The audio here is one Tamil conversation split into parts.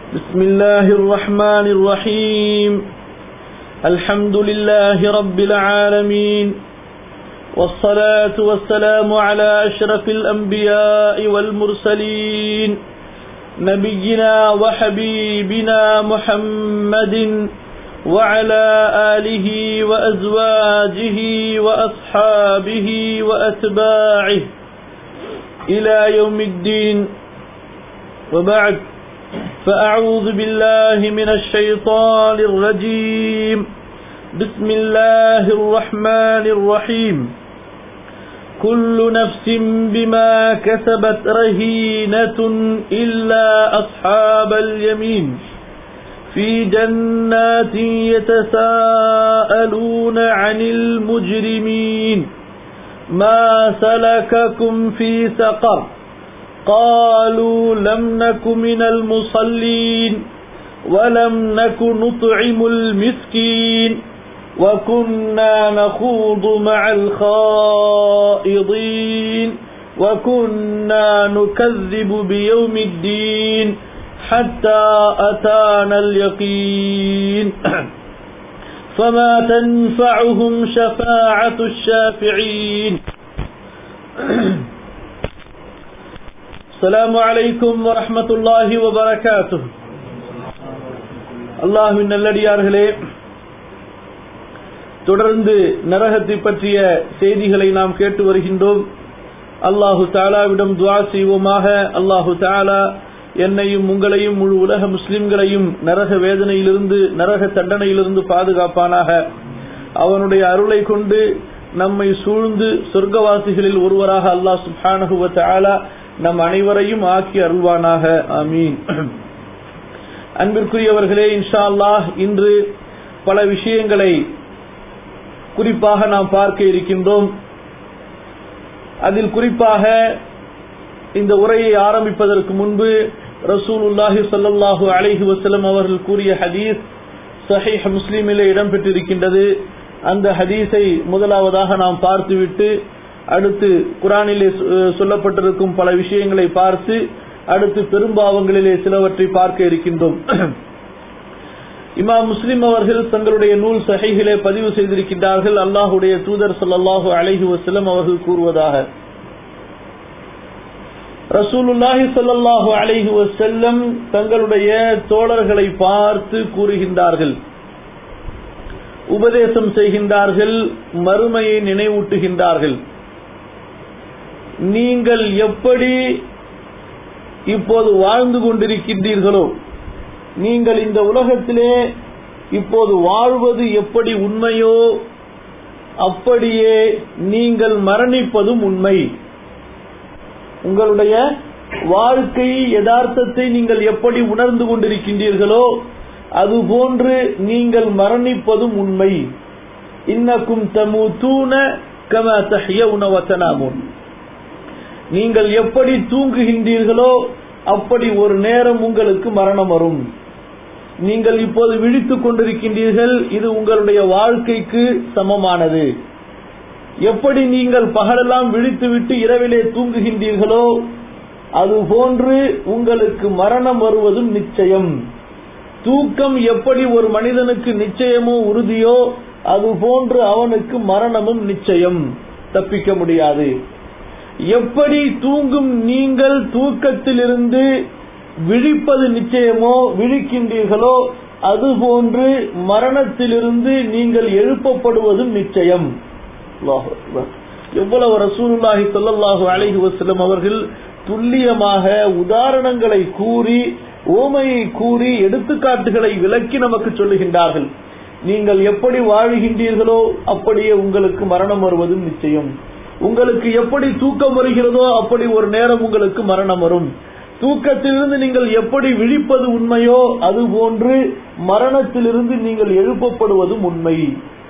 بسم الله الرحمن الرحيم الحمد لله رب العالمين والصلاة والسلام على أشرف الأنبياء والمرسلين نبينا وحبيبنا محمد وعلى آله وأزواجه وأصحابه وأتباعه إلى يوم الدين وبعد فأعوذ بالله من الشيطان الرجيم بسم الله الرحمن الرحيم كل نفس بما كسبت رهينة إلا أصحاب اليمين في جنات يتساءلون عن المجرمين ما سلككم في سقر قالوا لم نك من المصلين ولم نك نطعم المسكين وكنا نخوض مع الخائضين وكنا نكذب بيوم الدين حتى أتانا اليقين فما تنفعهم شفاعة الشافعين السلام عليكم ورحمة الله وبركاته அல்லாஹுவின் நல்லடியார்களே தொடர்ந்து நரகத்தை பற்றிய செய்திகளை நாம் கேட்டு வருகின்றோம் அல்லாஹு தாலாவிடம் துவா செய்வோமாக அல்லாஹு தாலா என்னையும் உங்களையும் முழு உலக முஸ்லிம்களையும் நரக வேதனையிலிருந்து நரக தண்டனையிலிருந்து பாதுகாப்பானாக அவனுடைய அருளை கொண்டு நம்மை சூழ்ந்து சொர்க்கவாசிகளில் ஒருவராக அல்லாஹ் சுப்ஹானஹுவ தாலா நம் அனைவரையும் ஆக்கி அருள்வானாக ஆமீன் அன்பிற்குரியவர்களே இன்ஷா அல்லாஹ் இன்று பல விஷயங்களை குறிப்பாக நாம் பார்க்க இருக்கின்றோம் அதில் குறிப்பாக இந்த உரையை ஆரம்பிப்பதற்கு முன்பு ரசூலுல்லாஹி சல்லாஹூ அலைஹி வசலம் அவர்கள் கூறிய ஹதீஸ் சஹீஹ் முஸ்லீமிலே இடம்பெற்றிருக்கின்றது அந்த ஹதீஸை முதலாவதாக நாம் பார்த்துவிட்டு அடுத்து குரானிலே சொல்லப்பட்டிருக்கும் பல விஷயங்களை பார்த்து அடுத்து பெரும்பாவங்களிலே சிலவற்றை பார்க்க இருக்கின்றோம் இமாம் முஸ்லிம் அவர்கள் தங்களுடைய நூல் சஹைகளே பதிவு செய்திருக்கின்றார்கள் அல்லாஹுடைய தூதர் சல்லாஹூ அலஹி வசலம் அவர்கள் கூறுவதாக ரசூலுல்லாஹி சல்லாஹூ அலஹி வசல்லம் தங்களுடைய தோழர்களை பார்த்து கூறுகின்றார்கள் உபதேசம் செய்கின்றார்கள் மறுமையை நினைவூட்டுகின்றார்கள் நீங்கள் எப்படி இப்போது வாழ்ந்து கொண்டிருக்கின்றீர்களோ நீங்கள் இந்த உலகத்திலே இப்போது வாழ்வது எப்படி உண்மையோ அப்படியே நீங்கள் மரணிப்பதும் உண்மை உங்களுடைய வாழ்க்கை யதார்த்தத்தை நீங்கள் எப்படி உணர்ந்து கொண்டிருக்கின்றீர்களோ அதுபோன்று நீங்கள் மரணிப்பதும் உண்மை இன்னக்கும் தமு தூண கம தஹிய உணவத்தனாமுன் நீங்கள் எப்படி தூங்குகின்றீர்களோ அப்படி ஒரு நேரம் உங்களுக்கு மரணம் வரும் நீங்கள் இப்போது விழித்துக் கொண்டிருக்கின்றீர்கள் இது உங்களுடைய வாழ்க்கைக்கு சமமானது எப்படி நீங்கள் பகலெல்லாம் விழித்துவிட்டு இரவிலே தூங்குகின்றீர்களோ அதுபோன்று உங்களுக்கு மரணம் வருவதும் நிச்சயம் தூக்கம் எப்படி ஒரு மனிதனுக்கு நிச்சயமோ உறுதியோ அதுபோன்று அவனுக்கு மரணமும் நிச்சயம் தப்பிக்க முடியாது எப்படி தூங்கும் நீங்கள் தூக்கத்திலிருந்து விழிப்பது நிச்சயமோ விழிக்கின்றீர்களோ அதுபோன்று மரணத்திலிருந்து நீங்கள் எழுப்பப்படுவதும் நிச்சயம் எவ்வளவு ரசூலுல்லாஹி சொல்லல்லாஹு அலைஹி வசல்லம் அவர்கள் துல்லியமாக உதாரணங்களை கூறி ஓமையை கூறி எடுத்துக்காட்டுகளை விளக்கி நமக்கு சொல்லுகின்றார்கள் நீங்கள் எப்படி வாழுகின்றீர்களோ அப்படியே உங்களுக்கு மரணம் வருவதும் நிச்சயம் உங்களுக்கு எப்படி தூக்கம் வருகிறதோ அப்படி ஒரு நேரம் உங்களுக்கு மரணம் வரும் தூக்கத்திலிருந்து நீங்கள் எப்படி விழிப்பது உண்மையோ அது போன்று மரணத்திலிருந்து நீங்கள் எழுப்பப்படுவதும் உண்மை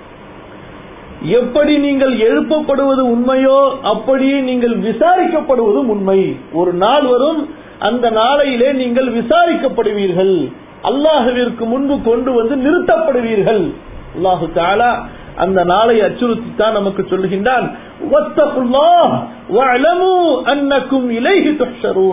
எப்படி நீங்கள் எழுப்பப்படுவது உண்மையோ அப்படியே நீங்கள் விசாரிக்கப்படுவதும் உண்மை ஒரு நாள் வரும் அந்த நாளையிலே நீங்கள் விசாரிக்கப்படுவீர்கள் அல்லாஹுவிற்கு முன்பு கொண்டு வந்து நிறுத்தப்படுவீர்கள் அல்லாஹு தாலா அந்த நாளை அச்சுறுத்தித்தான் நமக்கு சொல்லுகின்றான் "வத்தகுல்லாஹ் வஅலமு அன்னக்கும் இலைஹி துஹ்ஷரூன்."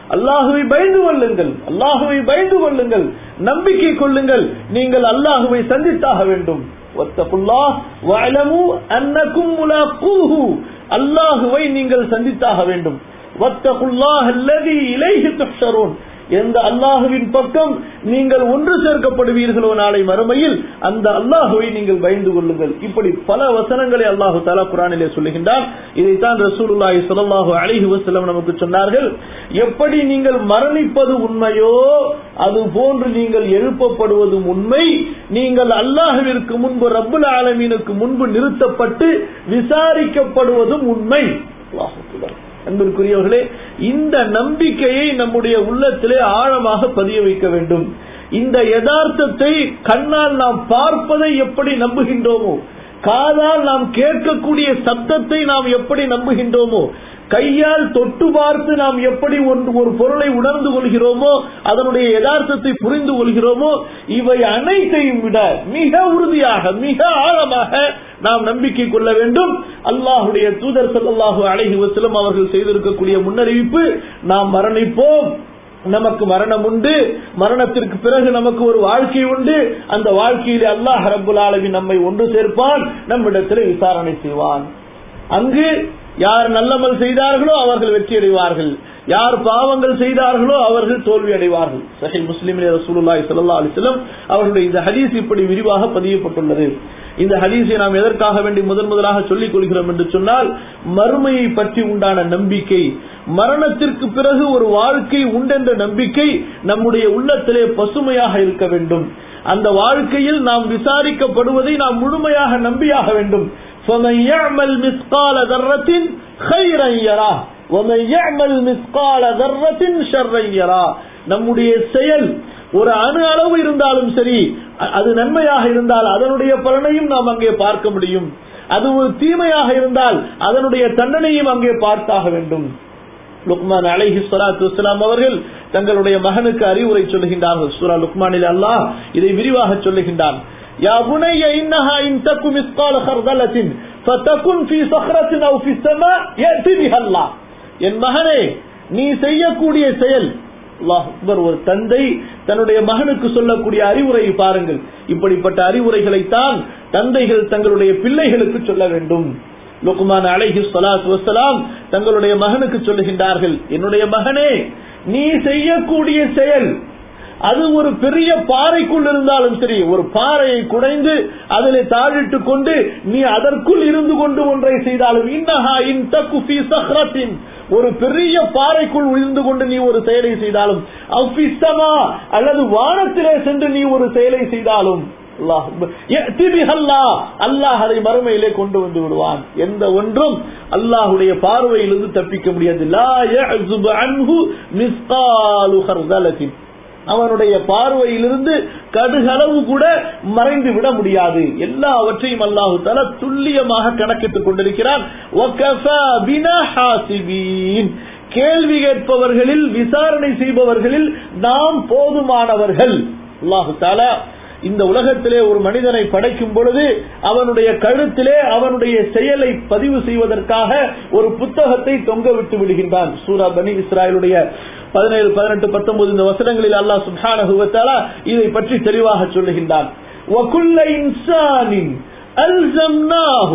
அல்லாஹுவை பயந்து கொள்ளுங்கள் அல்லாஹுவை பயந்து கொள்ளுங்கள் நம்பிக்கை கொள்ளுங்கள் நீங்கள் அல்லாஹுவை சந்தித்தாக வேண்டும் வத்தகுல்லாஹ் வஅலமு அன்னகும் முலாக்கூஹு அல்லாஹுவை நீங்கள் சந்தித்தாக வேண்டும் வத்தகுல்லாஹ் அல்லதி இலைஹி துஹ்ஷரூன் எந்த அல்லாஹுவின் பக்கம் நீங்கள் ஒன்று சேர்க்கப்படுவீர்களோ நாளை மறுமையில் அந்த அல்லாஹுவை நீங்கள் பயந்து கொள்ளுங்கள் இப்படி பல வசனங்களை அல்லாஹு தாலா குரானிலே சொல்லுகின்றான் இதைத்தான் ரசூலுல்லாஹி ஸல்லல்லாஹு அலைஹி வஸல்லம் நமக்கு சொன்னார்கள் எப்படி நீங்கள் மரணிப்பது உண்மையோ அது போன்று நீங்கள் எழுப்பப்படுவதும் உண்மை நீங்கள் அல்லாஹுவிற்கு முன்பு ரப்புல் ஆலமீனுக்கு முன்பு நிறுத்தப்பட்டு விசாரிக்கப்படுவதும் உண்மை அல்லாஹ் அக்பர். அன்பிற்குரியவர்களே இந்த நம்பிக்கையை நம்முடைய உள்ளத்திலே ஆழமாக பதிய வைக்க வேண்டும் இந்த யதார்த்தத்தை கண்ணால் நாம் பார்ப்பதை எப்படி நம்புகின்றோமோ காதால் நாம் கேட்கக்கூடிய சத்தத்தை நாம் எப்படி நம்புகின்றோமோ கையால் தொட்டு பார்த்து நாம் எப்படி ஒன்று ஒரு பொருளை உணர்ந்து கொள்கிறோமோ அதனுடைய யதார்த்தத்தை புரிந்து கொள்கிறோமோ இவை அனைத்தையும் விட மிக உறுதியாக மிக ஆழமாக நாம் நம்பிக்கை கொள்ள வேண்டும் அல்லாஹுடைய தூதர் ஸல்லல்லாஹு அலைஹி வஸல்லம் அவர்கள் செய்திருக்கக்கூடிய முன்னறிவிப்பு நாம் மரணிப்போம் நமக்கு மரணம் உண்டு மரணத்திற்கு பிறகு நமக்கு ஒரு வாழ்க்கை உண்டு அந்த வாழ்க்கையிலே அல்லாஹ் ரப்புல் ஆலமீன் நம்மை ஒன்று சேர்ப்பான் நம்மிடத்தில் விசாரணை செய்வான் அங்கு யார் நல்லமல் செய்தார்களோ அவர்கள் வெற்றி அடைவார்கள் யார் பாவங்கள் செய்தார்களோ அவர்கள் தோல்வி அடைவார்கள் சஹி முஸ்லிமிலே ரசூலுல்லாஹி ஸல்லல்லாஹு அலைஹி வஸல்லம் அவர்களுடைய இந்த ஹதீஸ் இப்படி விரிவாக பதியப்பட்டுள்ளது இந்த ஹதீஸை நாம் எதற்காக வேண்டி முதன் முதலாக சொல்லிக் கொள்கிறோம் என்று சொன்னால் மறுமையை பற்றி உண்டான நம்பிக்கை மரணத்திற்கு பிறகு ஒரு வாழ்க்கை உண்டென்ற நம்பிக்கை நம்முடைய உள்ளத்திலே பசுமையாக இருக்க வேண்டும் அந்த வாழ்க்கையில் நாம் விசாரிக்கப்படுவதை நாம் முழுமையாக நம்பியாக வேண்டும் فمن يعمل مثقال ذرة خيرا يراه ومن يعمل مثقال ذرة شرا يراه நம்முடைய செயல் ஒரு அணு அளவு இருந்தாலும் சரி அ- அது நன்மையாக இருந்தால் அதனுடைய பலனையும் நாம் அங்கே பார்க்க முடியும் அது ஒரு தீமையாக இருந்தால் அதனுடைய தண்டனையும் அங்கே பார்த்தாக வேண்டும் லுக்மான் அலைஹி ஸலாத்து வஸ்ஸலாம் அவர்கள் தங்களுடைய மகனுக்கு அறிவுரை சொல்லுகின்றார்கள் சூரா லுக்மானில் அல்லாஹ் இதை விரிவாக சொல்லுகின்றான் யா புனைய இன்னஹா இன் தக்கு மிஸ்கால ஹர்தலத்தின் ஃபதகுன் ஃபீ ஸஹ்ரத்தின் அவு ஃபீ ஸமா யஅதி பிஹா அல்லாஹ் என் மகனே நீ செய்யக்கூடிய செயல் அல்லாஹ் அக்பர் ஒரு தந்தை தன்னுடைய மகனுக்கு சொல்லக்கூடிய அறிவுரை பாருங்கள் இப்படிப்பட்ட அறிவுரைகளைத்தான் தந்தைகள் தங்களுடைய பிள்ளைகளுக்கு சொல்ல வேண்டும் லுக்மான் அலைஹி ஸலாத்து வஸ்ஸலாம் தங்களுடைய மகனுக்கு சொல்லுகின்றார்கள் என்னுடைய மகனே நீ செய்யக்கூடிய செயல் அது ஒரு பெரிய பாறைக்குள் இருந்தாலும் சரி ஒரு பாறையை குடைந்து அதிலே தாழிட்டு கொண்டு நீ அதற்குள் இருந்து கொண்டு ஒன்றை செய்தாலும் இன்னஹா இன் தக்கு ஃபீ ஸஹ்ரத்தின் ஒரு பெரிய பாறைக்குள் விழுந்து கொண்டு நீ ஒரு செயலை செய்தாலும் அவ் ஃபீ ஸமா அல்லது வானத்திலே சென்று நீ ஒரு செயலை செய்தாலும் அல்லாஹ் அக்பர். யஅதி பிஹா அல்லாஹ். அல்லாஹ் அதை மறுமையிலே கொண்டு வந்து விடுவான் எந்த ஒன்றும் அல்லாஹுடைய பார்வையிலிருந்து தப்பிக்க முடியாது லா யஅஸுபு அன்ஹு மிஸ்காலு ஹர்தலத்தின் அவனுடைய பார்வையிலிருந்து கடுகளவு கூட மறைந்து விட முடியாது எல்லாவற்றையும் அல்லாஹு தஆலா துல்லியமாக கணக்கிட்டுக் கொண்டிருக்கிறான் வகஃபா பினா ஹாசிபீன். கேள்வி கேட்பவர்களில் விசாரணை செய்பவர்களில் நாம் போதுமானவர்கள் அல்லாஹு தாலா இந்த உலகத்திலே ஒரு மனிதனை படைக்கும் பொழுது அவனுடைய கழுத்திலே அவனுடைய செயலை பதிவு செய்வதற்காக ஒரு புத்தகத்தை தொங்க விட்டு விடுகின்றான் சூரா பனி இஸ்ராயலுடைய பதினேழு பதினெட்டு பத்தொன்பது இந்த வசனங்களில் அல்லாஹ் சுப்ஹானஹு வ தஆலா இதை பற்றி தெளிவாக சொல்லுகின்றான் وَكُلَّ إِنسَانٍ أَلْزَمْنَاهُ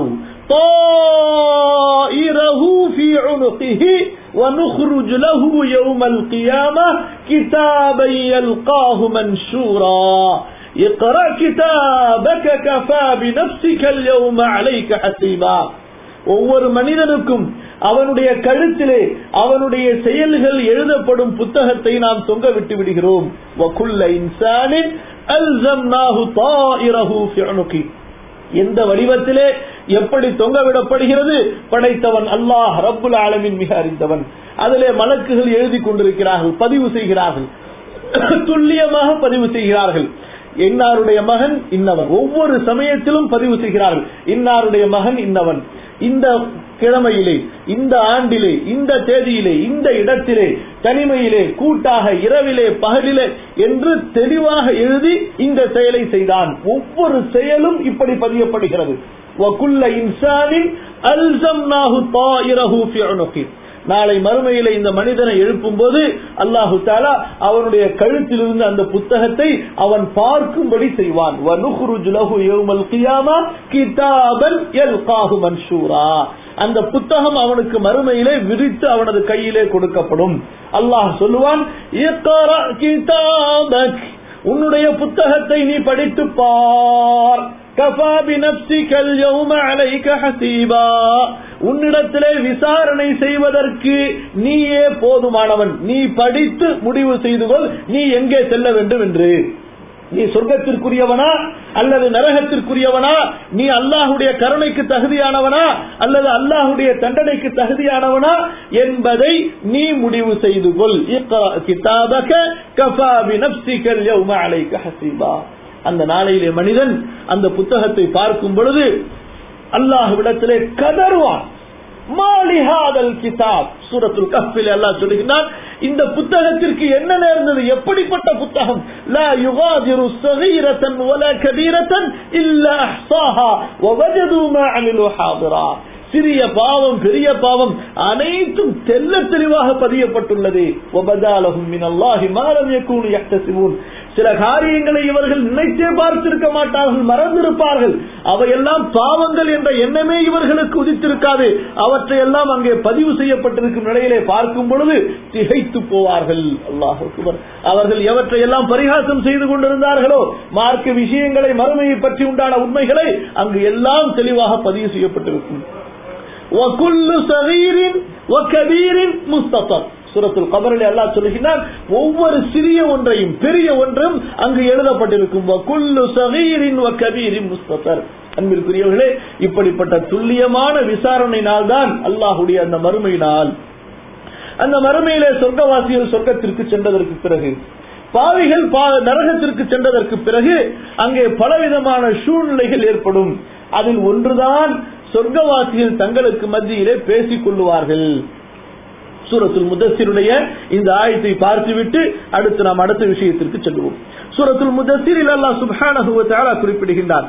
طائره في عنقه ونخرج له يوم القيامة كتابا يلقاه منشورا اقرأ كتابك كفى بنفسك اليوم عليك حسيبا ஒவ்வொரு மனிதனுக்கும் அவனுடைய கழுத்திலே அவனுடைய செயல்கள் எழுதப்படும் புத்தகத்தை நாம் தொங்க விட்டு விடுகிறோம் وَكُلَّ إِنسَانٍ أَلْزَمْنَاهُ طَائِرَهُ فِي عُنُقِهِ எந்த வடிவத்திலே எப்படி தொங்கவிடப்படுகிறது படைத்தவன் அல்லாஹ் ரப்புல் ஆலமின் மிக அறிந்தவன் அதிலே மலக்குகள் எழுதி கொண்டிருக்கிறார்கள் பதிவு செய்கிறார்கள் துல்லியமாக பதிவு செய்கிறார்கள் இன்னாருடைய மகன் இன்னவன் ஒவ்வொரு சமயத்திலும் பதிவு செய்கிறார்கள் இன்னாருடைய மகன் இன்னவன் இந்த கிழமையிலே இந்த ஆண்டிலே இந்த தேதியிலே இந்த இடத்திலே தனிமையிலே கூட்டாக இரவிலே பகலிலே என்று தெளிவாக எழுதி இந்த செயலை செய்தான் ஒவ்வொரு செயலும் இப்படி பதியப்படுகிறது وَكُلَّ إِنسَانٍ أَلْزَمْنَاهُ طَائِرَهُ فِي عُنُقِهِ நாளை மறுமையிலே இந்த மனிதனை எழுப்பும் போது அல்லாஹு தாலா அவனுடைய கழுத்திலிருந்து அந்த புத்தகத்தை அவன் பார்க்கும்படி செய்வான் வனுஹ்ருஜு லஹு யௌமல் கியாமா கிதாபன் யல்காஹு மன்ஷூரா அந்த புத்தகம் அவனுக்கு மறுமையிலே விரித்து அவனது கையிலே கொடுக்கப்படும் அல்லாஹ் சொல்லுவான் "இக்ரா கிதாபக்." உன்னுடைய புத்தகத்தை நீ படித்து பார் கஃபா பினப்சிகல் யௌம அலைக ஹசீபா உன்னிடத்திலே விசாரணை செய்வதற்கு நீயே போதுமானவன் நீ படித்து முடிவு செய்து கொள் நீ எங்கே செல்ல வேண்டும் என்று நீ சொர்க்கத்திற்குரியவனா அல்லது நரகத்திற்குரியவனா நீ அல்லாஹுடைய கருணைக்கு தகுதியானவனா அல்லது அல்லாஹுடைய தண்டனைக்கு தகுதியானவனா என்பதை நீ முடிவு செய்து கொள் இக்ரா கிதாபக கஃபா பினப்சிகல் யௌம அலைக ஹசீபா அந்த நாளையிலே மனிதன் அந்த புத்தகத்தை பார்க்கும் பொழுது அல்லாஹ்விடத்திலே கதறுவான் மாலிஹாதல் கிதாப் சூரத்துல் கஃபில் அல்லாஹ் சொல்லுகிறான் இந்த புத்தகத்திற்கு என்ன நேர்ந்தது எப்படிப்பட்ட புத்தகம் லா யுகாதிரு சகீரத்தன் வல கபீரத்தன் இல்ல அஹ்சாஹா வவஜது மா அமிலு ஹாதிரா சிறிய பாவம் பெரிய பாவம் அனைத்தும் தெல்ல தெளிவாக பதியப்பட்டுள்ளது وَبَدَالَهُمْ مِنَ اللَّهِ مَا لَمْ يَكُونُوا يَحْتَسِبُونَ சில காரியங்களை இவர்கள் நினைத்தே பார்த்திருக்க மாட்டார்கள் மறந்திருப்பார்கள் அவையெல்லாம் பாவங்கள் என்ற எண்ணமே இவர்களுக்கு உதித்திருக்காது அவற்றையெல்லாம் அங்கே பதிவு செய்யப்பட்டிருக்கும் நிலையிலே பார்க்கும் பொழுது திகைத்து போவார்கள் அல்லாஹ் அவர்கள் எவற்றையெல்லாம் பரிகாசம் செய்து கொண்டிருந்தார்களோ மார்க்க விஷயங்களை மறுமையை பற்றி உண்டான உண்மைகளை அங்கு எல்லாம் தெளிவாக பதிவு செய்யப்பட்டிருக்கும் وَكُلُّ صَغِيرٍ وَكَبِيرٍ مُسْتَطَرٍ சூரத்துல் கபரில் அல்லாஹ் சொல்லுகிறான் ஒவ்வொரு சிறிய ஒன்றையும் பெரிய ஒன்றும் அங்கு எழுதப்பட்டிருக்கும் வகுல்லு சகீரின் கபீரின் முஸ்தபர் அன்பிற்குரியவர்களே இப்படிப்பட்ட துல்லியமான விசாரணை நாள் தான் அல்லாஹுடைய அந்த மறுமை நாள் அந்த மறுமையிலே சொர்க்கவாசிகள் சொர்க்கத்திற்கு சென்றதற்கு பிறகு பாவிகள் பா- நரகத்திற்கு சென்றதற்கு பிறகு அங்கே பலவிதமான சூழ்நிலைகள் ஏற்படும் அதில் ஒன்றுதான் சொர்க்கவாசிகள் தங்களுக்கு மத்தியிலே பேசிக் கொள்ளுவார்கள் சூரத்துல் முதssiருடைய இந்த ஆயத்தை பார்த்துவிட்டு அடுத்து நாம் அடுத்த விஷயத்திற்கு செல்வோம் சூரத்துல் முதssiரில் அல்லாஹ் சுப்ஹானஹு வ தஆலா குறிப்பிடுகின்றார்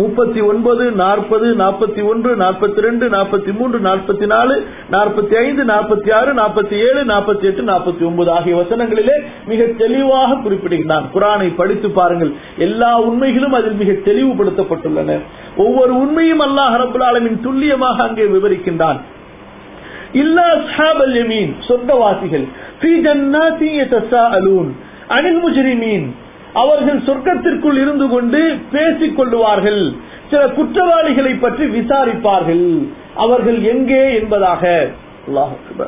39 40 41 42 43 44 45 46 47 48 49 ஆகிய வசனங்களிலே மிக தெளிவாக குறிப்பிடுகின்றான் குரானை படித்து பாருங்கள் எல்லா உண்மைகளும் அதில் மிக தெளிவுபடுத்தப்பட்டுள்ளன ஒவ்வொரு உண்மையும் அல்லாஹ் ரப்பல் ஆலமீன் துல்லியமாக அங்கே விவரிக்கின்றான் இல்லா அஸ்ஹாபல் யமீன் சொர்க்கவாசிகள் ஃபீ ஜன்னாத்தி யதஸாஅலூன் அனில் முஜ்ரிமீன் அவர்கள் சொர்க்கத்திற்குள் இருந்து கொண்டு பேசிக் கொள்ளுவார்கள் சில குற்றவாளிகளை பற்றி விசாரிப்பார்கள் அவர்கள் எங்கே என்பதாக அல்லாஹ் அக்பர்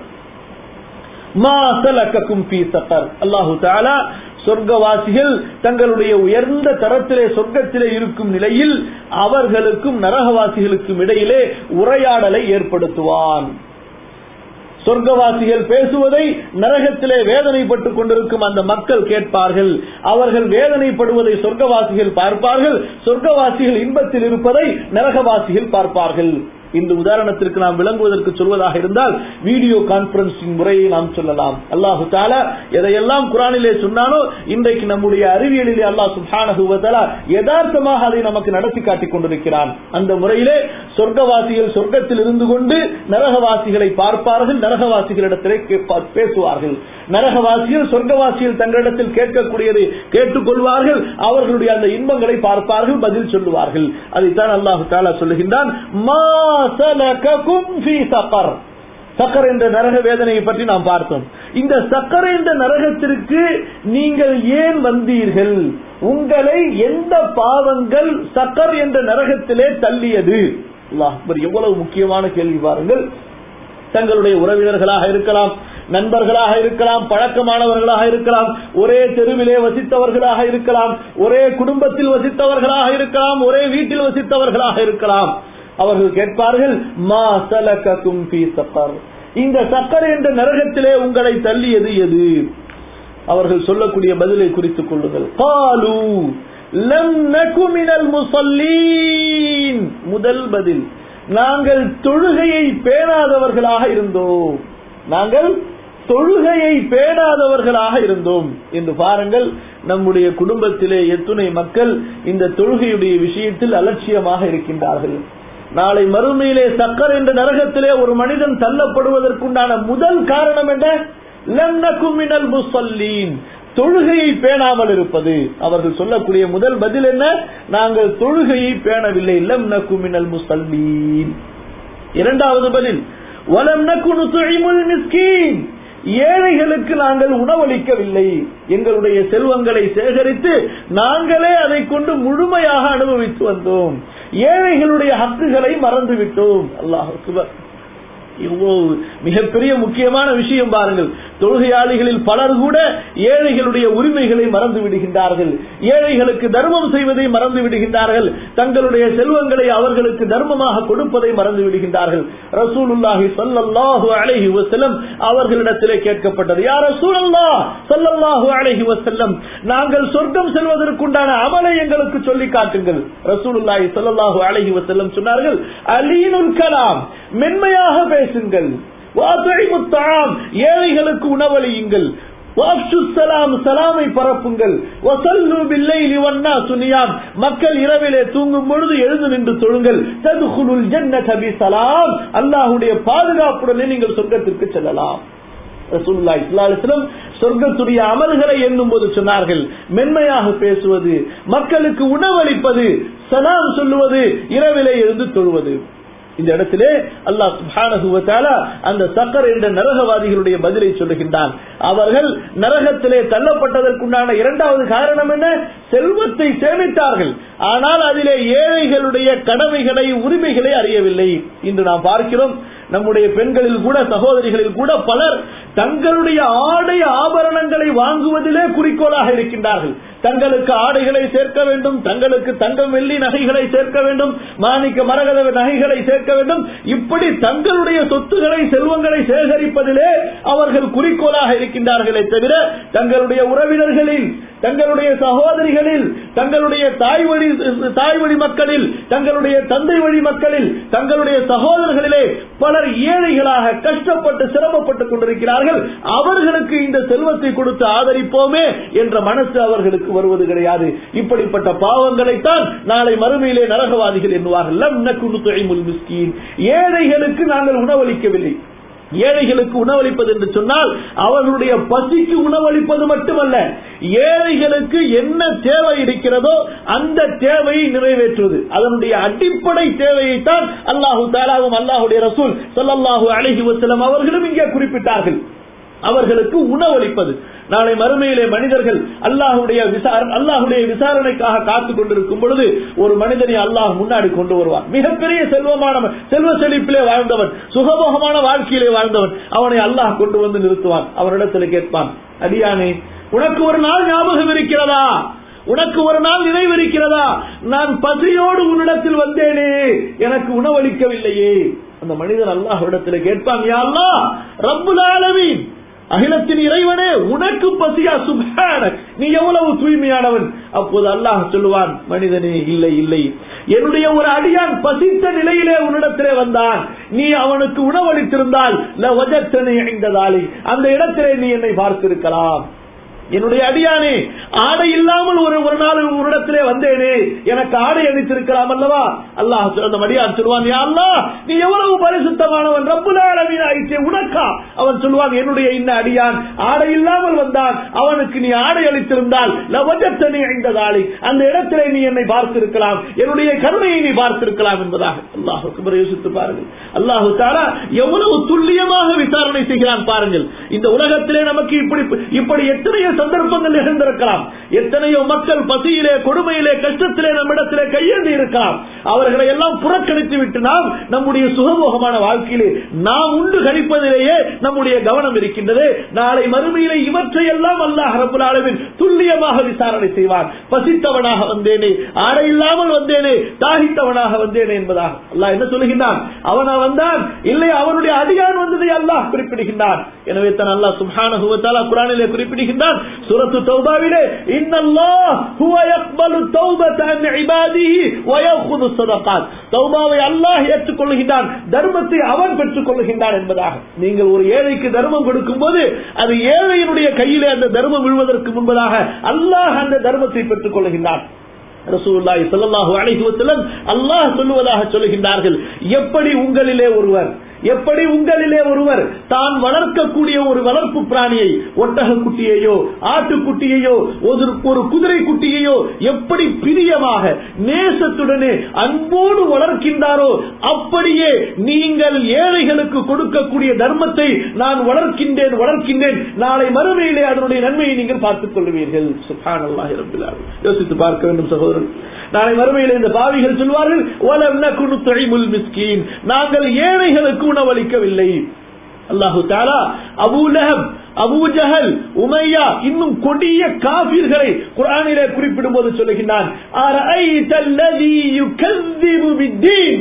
மா சலக்கக்கும் ஃபீ சக்கர் அல்லாஹு தஆலா சொர்க்கவாசிகள் தங்களுடைய உயர்ந்த தரத்திலே சொர்க்கத்திலே இருக்கும் நிலையில் அவர்களுக்கும் நரகவாசிகளுக்கும் இடையிலே உரையாடலை ஏற்படுத்துவான் சொர்க்கவாசிகள் பேசுவதை நரகத்திலே வேதனைப்பட்டுக் கொண்டிருக்கும் அந்த மக்கள் கேட்பார்கள் அவர்கள் வேதனைப்படுவதை சொர்க்கவாசிகள் பார்ப்பார்கள் சொர்க்கவாசிகள் இன்பத்தில் இருப்பதை நரகவாசிகள் பார்ப்பார்கள் இந்த உதாரணத்திற்கு நாம் விளங்குவதற்கு சொல்வதாக இருந்தால் வீடியோ கான்பரன்சிங் முறையை நாம் சொல்லலாம் அல்லாஹு தாலா எதையெல்லாம் குரானிலே சொன்னானோ இன்றைக்கு நம்முடைய அறிவியலிலே அல்லாஹ் சுப்ஹானஹு வ தஆலா யதார்த்தமாக அதை நமக்கு நடத்தி காட்டிக் கொண்டிருக்கிறான் அந்த முறையிலே சொர்க்கவாசிகள் சொர்க்கத்தில் இருந்து கொண்டு நரகவாசிகளை பார்ப்பார்கள் நரகவாசிகளிடத்திலே கேட்பா- பேசுவார்கள் நரகவாசிகள் சொர்க்கவாசிகள் தங்களிடத்தில் கேட்கக்கூடியதை கேட்டுக்கொள்வார்கள் அவர்களுடைய அந்த இன்பங்களை பார்ப்பார்கள் பதில் சொல்லுவார்கள் அதைத்தான் அல்லாஹு தாலா சொல்லுகின்றான் மா சலககும் ஃபீ சகர் சக்கர் என்ற நரக வேதனையை பற்றி நாம் பார்த்தோம் இந்த சக்கர் என்ற நரகத்திற்கு நீங்கள் ஏன் வந்தீர்கள் உங்களை எந்த பாவங்கள் சக்கர் என்ற நரகத்திலே தள்ளியது அல்லாஹ் அக்பர், எவ்வளவு முக்கியமான கேள்வி பாருங்கள் தங்களுடைய உறவினர்களாக இருக்கலாம் நண்பர்களாக இருக்கலாம் பழக்கமானவர்களாக இருக்கலாம் ஒரே தெருவிலே வசித்தவர்களாக இருக்கலாம் ஒரே குடும்பத்தில் வசித்தவர்களாக இருக்கலாம் ஒரே வீட்டில் வசித்தவர்களாக இருக்கலாம் அவர்கள் கேட்பார்கள் மா சலகக்கும் ஃபீ சக்கர் இந்த சக்கர் என்ற நரகத்திலே உங்களை தள்ளியது எது அவர்கள் சொல்லக்கூடிய பதிலை குறித்துக் கொள்ளுங்கள் காலு லம் நகு மினல் முஸல்லீன் முதல் பதில் நாங்கள் தொழுகையை பேணாதவர்களாக இருந்தோம் நாங்கள் தொழுகையை பேணாதவர்களாக இருந்தோம் என்று பாருங்கள் நம்முடைய குடும்பத்திலே எத்துணை மக்கள் இந்த தொழுகையுடைய விஷயத்தில் அலட்சியமாக இருக்கின்றார்கள் நாளை மறுமையிலே சக்கர் என்ற நரகத்திலே ஒரு மனிதன் தள்ளப்படுவதற்குண்டான முதல் காரணம் என்ன லன்னக்கும் மினல் முசல்லீன் தொழுகையை பேணாமல் இருப்பது அவர்கள் சொல்லக்கூடிய முதல் பதில் என்ன நாங்கள் தொழுகையை பேணவில்லை லம் நக்கும் மினல் முசல்லீன் இரண்டாவது பதில் வலம் நக்குனு துழிமுல் மிஸ்கீன் ஏழைகளுக்கு நாங்கள் உணவளிக்கவில்லை எங்களுடைய செல்வங்களை சேகரித்து நாங்களே அதை கொண்டு முழுமையாக அனுபவித்து வந்தோம் ஏழைகளுடைய ஹக்குகளை மறந்துவிட்டோம் அல்லாஹ் சுபர் இவ்வளவு மிகப்பெரிய முக்கியமான விஷயம் பாருங்கள் தொழுகையாளிகளில் பலர் கூட ஏழைகளுடைய உரிமைகளை மறந்து விடுகின்றார்கள் ஏழைகளுக்கு தர்மம் செய்வதை மறந்து விடுகின்றார்கள் தங்களுடைய செல்வங்களை அவர்களுக்கு தர்மமாக கொடுப்பதை மறந்து விடுகின்றார்கள் ரசூலுல்லாஹி ஸல்லல்லாஹு அலைஹி வஸல்லம் அவர்களிடத்திலே கேட்கப்பட்டது யா ரசூலல்லாஹ் ஸல்லல்லாஹு அலைஹி வஸல்லம் நாங்கள் சொர்க்கம் செல்வதற்குண்டான அமலை எங்களுக்கு சொல்லி காட்டுங்கள் ரசூலுல்லாஹி ஸல்லல்லாஹு அலைஹி வஸல்லம் சொன்னார்கள் அலீனுல் கலாம் மென்மையாக பேசுங்கள் வாத்தழிமுத்தாம் ஏழைகளுக்கு உணவளியுங்கள் சலாம் சலாமை பரப்புங்கள் வசல்லு பில்லை லிவன்னா சுனியாம் மக்கள் இரவிலே தூங்கும் பொழுது எழுந்து நின்று தொழுங்கள் ததுகுலுல் ஜன்னத பி சலாம் அல்லாஹ்வுடைய பாதுகாப்புடனே நீங்கள் சொர்க்கத்திற்கு செல்லலாம் ரசூலுல்லாஹி ஸல்லல்லாஹு அலைஹி வஸல்லம் சொர்க்கத்துடைய அமல்களை எண்ணும் போது சொன்னார்கள் மென்மையாக பேசுவது மக்களுக்கு உணவளிப்பது சலாம் சொல்லுவது இரவிலே எழுந்து தொழுவது இந்த இடத்திலே அல்லாஹ் சுப்ஹானஹு வ தஆலா அந்த சக்கர் என்ற நரகவாதிகளுடைய பதிலை சொல்லுகின்றான் அவர்கள் நரகத்திலே தள்ளப்பட்டதற்குண்டான இரண்டாவது காரணம் என்ன செல்வத்தை சேமித்தார்கள் ஆனால் அதிலே ஏழைகளுடைய கடமைகளை உரிமைகளை அறியவில்லை இன்று நாம் பார்க்கிறோம் நம்முடைய பெண்களில் கூட சகோதரிகளில் கூட பலர் தங்களுடைய ஆடை ஆபரணங்களை வாங்குவதிலே குறிக்கோளாக இருக்கின்றார்கள் தங்களுக்கு ஆடைகளை சேர்க்க வேண்டும் தங்களுக்கு தங்கம் வெள்ளி நகைகளை சேர்க்க வேண்டும் மாணிக்க மரகத நகைகளை சேர்க்க வேண்டும் இப்படி தங்களுடைய சொத்துக்களை செல்வங்களை சேகரிப்பதிலே அவர்கள் குறிக்கோளாக இருக்கின்றார்களே தவிர தங்களுடைய உறவினர்களில் தங்களுடைய சகோதரிகளில் தங்களுடைய தாய் வழி தாய் வழி மக்களில் தங்களுடைய தந்தை வழி மக்களில் தங்களுடைய சகோதரர்களிலே பலர் ஏழைகளாக கஷ்டப்பட்டு சிரமப்பட்டுக் கொண்டிருக்கிறார்கள் அவர்களுக்கு இந்த செல்வத்தை கொடுத்து ஆதரிப்போமே என்ற மனசு அவர்களுக்கு வருவது கிடையாது இப்படிப்பட்ட பாவங்களைத்தான் நாளை மறுமையிலே நரகவாதிகள் எண்ணுவார்கள் லம் நக்குனு துழைமுல் மிஸ்கீன் ஏழைகளுக்கு நாங்கள் உணவளிக்கவில்லை ஏழைகளுக்கு உணவளிப்பது என்று சொன்னால் அவர்களுடைய பசிக்கு உணவளிப்பது மட்டுமல்ல ஏழைகளுக்கு என்ன தேவை இருக்கிறதோ அந்த தேவையை நிறைவேற்றுவது அதனுடைய அடிப்படை தேவையைத்தான் அல்லாஹு தாலாவும் அல்லாஹுடைய ரசூல் சொல்லல்லாஹு அழகி வசலம் அவர்களும் இங்கே குறிப்பிட்டார்கள் அவர்களுக்கு உணவளிப்பது நாளை மறுமையிலே மனிதர்கள் அல்லாஹுடைய அல்லாஹுடைய விசாரணைக்காக காத்துக் கொண்டிருக்கும் பொழுது ஒரு மனிதனை அல்லாஹ் முன்னாடி கொண்டு வருவான் மிகப்பெரிய செல்வமான செல்வ செழிப்பிலே வாழ்ந்தவன் சுகபோகமான வாழ்க்கையிலே வாழ்ந்தவன் அவனை அல்லாஹ் கொண்டு வந்து நிறுத்துவான் அவனிடத்தில் கேட்பான் அடியானே உனக்கு ஒரு நாள் ஞாபகம் இருக்கிறதா உனக்கு ஒரு நாள் நினைவு இருக்கிறதா நான் பசியோடு உன்னிடத்தில் வந்தேனே எனக்கு உணவளிக்கவில்லையே அந்த மனிதன் அல்லாஹ் இடத்துல கேட்பான் யா அல்லாஹ் ரப்புல் ஆலமீன் அகிலத்தின் இறைவனே உனக்கு பசியா சுபான நீ எவ்வளவு தூய்மையானவன் அப்போது அல்லாஹ் சொல்லுவான் மனிதனே இல்லை இல்லை என்னுடைய ஒரு அடியான் பசித்த நிலையிலே உன்னிடத்திலே வந்தான் நீ அவனுக்கு உணவளித்திருந்தால் அந்த இடத்திலே நீ என்னை பார்த்திருக்கலாம் என்னுடைய அடியானே ஆடை இல்லாமல் ஒரு ஒரு நாள் ஒரு இடத்திலே வந்தேனே எனக்கு ஆடை அளித்திருக்கலாம் அல்லவா அல்லாஹ் அந்த மடியான் சொல்லுவான் யா அல்லாஹ் நீ எவ்வளவு பரிசுத்தமானவன் ரப்புல் ஆலமீன் ஆயிற்றே உனக்கா அவன் சொல்லுவான் என்னுடைய இந்த அடியான் ஆடை இல்லாமல் வந்தான் அவனுக்கு நீ ஆடை அளித்திருந்தால் லவஜத்தனி இந்த தாளி அந்த இடத்திலே நீ என்னை பார்த்திருக்கலாம் என்னுடைய கருணையை நீ பார்த்திருக்கலாம் என்பதாக அல்லாஹ் குபர் யோசித்து பாருங்கள் அல்லாஹு தாரா எவ்வளவு துல்லியமாக விசாரணை செய்கிறான் பாருங்கள் இந்த உலகத்திலே நமக்கு இப்படி இப்படி எத்தனையோ சந்தர்ப்பங்கள் நிகழ்ந்திருக்கலாம் எத்தனையோ மக்கள் பசியிலே கொடுமையிலே கஷ்டத்திலே நம்மிடத்திலே கையேந்தி இருக்கலாம் அவர்களை எல்லாம் புறக்கணித்து விட்டு நாம் நம்முடைய சுகமோகமான வாழ்க்கையிலே நாம் உண்டு கழிப்பதிலேயே நம்முடைய கவனம் இருக்கின்றது நாளை மறுமையிலே இவற்றை எல்லாம் அல்லாஹ் ரபுல் ஆலமின் துல்லியமாக விசாரணை செய்வான் பசித்தவனாக வந்தேனே ஆடை இல்லாமல் வந்தேனே தாகித்தவனாக வந்தேனே என்பதாக அல்லாஹ் என்ன சொல்லுகின்றான் அவனா வந்தான் இல்லை அவனுடைய அதிகாரம் வந்ததை அல்லாஹ் குறிப்பிடுகின்றான் எனவே தான் அல்லாஹ் சுப்ஹானஹு குரானிலே குறிப்பிடுகின்றான் சூரத்து தௌபாவிலே இன்னல்லாஹ் ஹுவ யக்பலு தௌபத அன் இபாதிஹி வ யஅخذு ஸதகாத் தௌபாவை அல்லாஹ் ஏற்றுக்கொள்கின்றான் தர்மத்தை அவன் பெற்றுக் கொள்கின்றான் என்பதாக நீங்கள் ஒரு ஏழைக்கு தர்மம் கொடுக்கும்போது அது ஏழையினுடைய கையிலே அந்த தர்மம் விழுவதற்கு முன்பதாக அல்லாஹ் அந்த தர்மத்தை பெற்றுக் கொள்கின்றான் ரசூலுல்லாஹி ஸல்லல்லாஹு அலைஹி வஸல்லம் அல்லாஹ் சொல்லுவதாக சொல்லுகின்றார்கள் எப்படி உங்களிலே ஒருவர் எப்படி உங்களிலே ஒருவர் தான் வளர்க்கக்கூடிய ஒரு வளர்ப்பு பிராணியை ஒட்டக குட்டியையோ ஆட்டுக்குட்டியையோ ஒரு ஒரு குதிரை குட்டியையோ எப்படி பிரியமாக நேசத்துடனே அன்போடு வளர்க்கின்றாரோ அப்படியே நீங்கள் ஏழைகளுக்கு கொடுக்கக்கூடிய தர்மத்தை நான் வளர்க்கின்றேன் வளர்க்கின்றேன் நாளை மறுமையிலே அதனுடைய நன்மையை நீங்கள் பார்த்துக் கொள்வீர்கள் சுப்ஹானல்லாஹி ரப்பில் ஆலமீன். யோசித்து பார்க்க வேண்டும் சகோதரன் நாளை மறுமையில் இந்த பாவிகள் சொல்வார்கள் "வலம் நகுனு துஇமுல் மிஸ்கீன்." நாங்கள் ஏழைகளுக்கு உணவளிக்கவில்லை அல்லாஹு தாலா Abu Lahab Abu Jahl Umayya இன்னும் கொடிய காபிர்களை குர்ஆனிலே குறிப்பிடும் போது சொல்லுகின்றான் அரஐத அல்லதி யுகذிபு பித்தீன்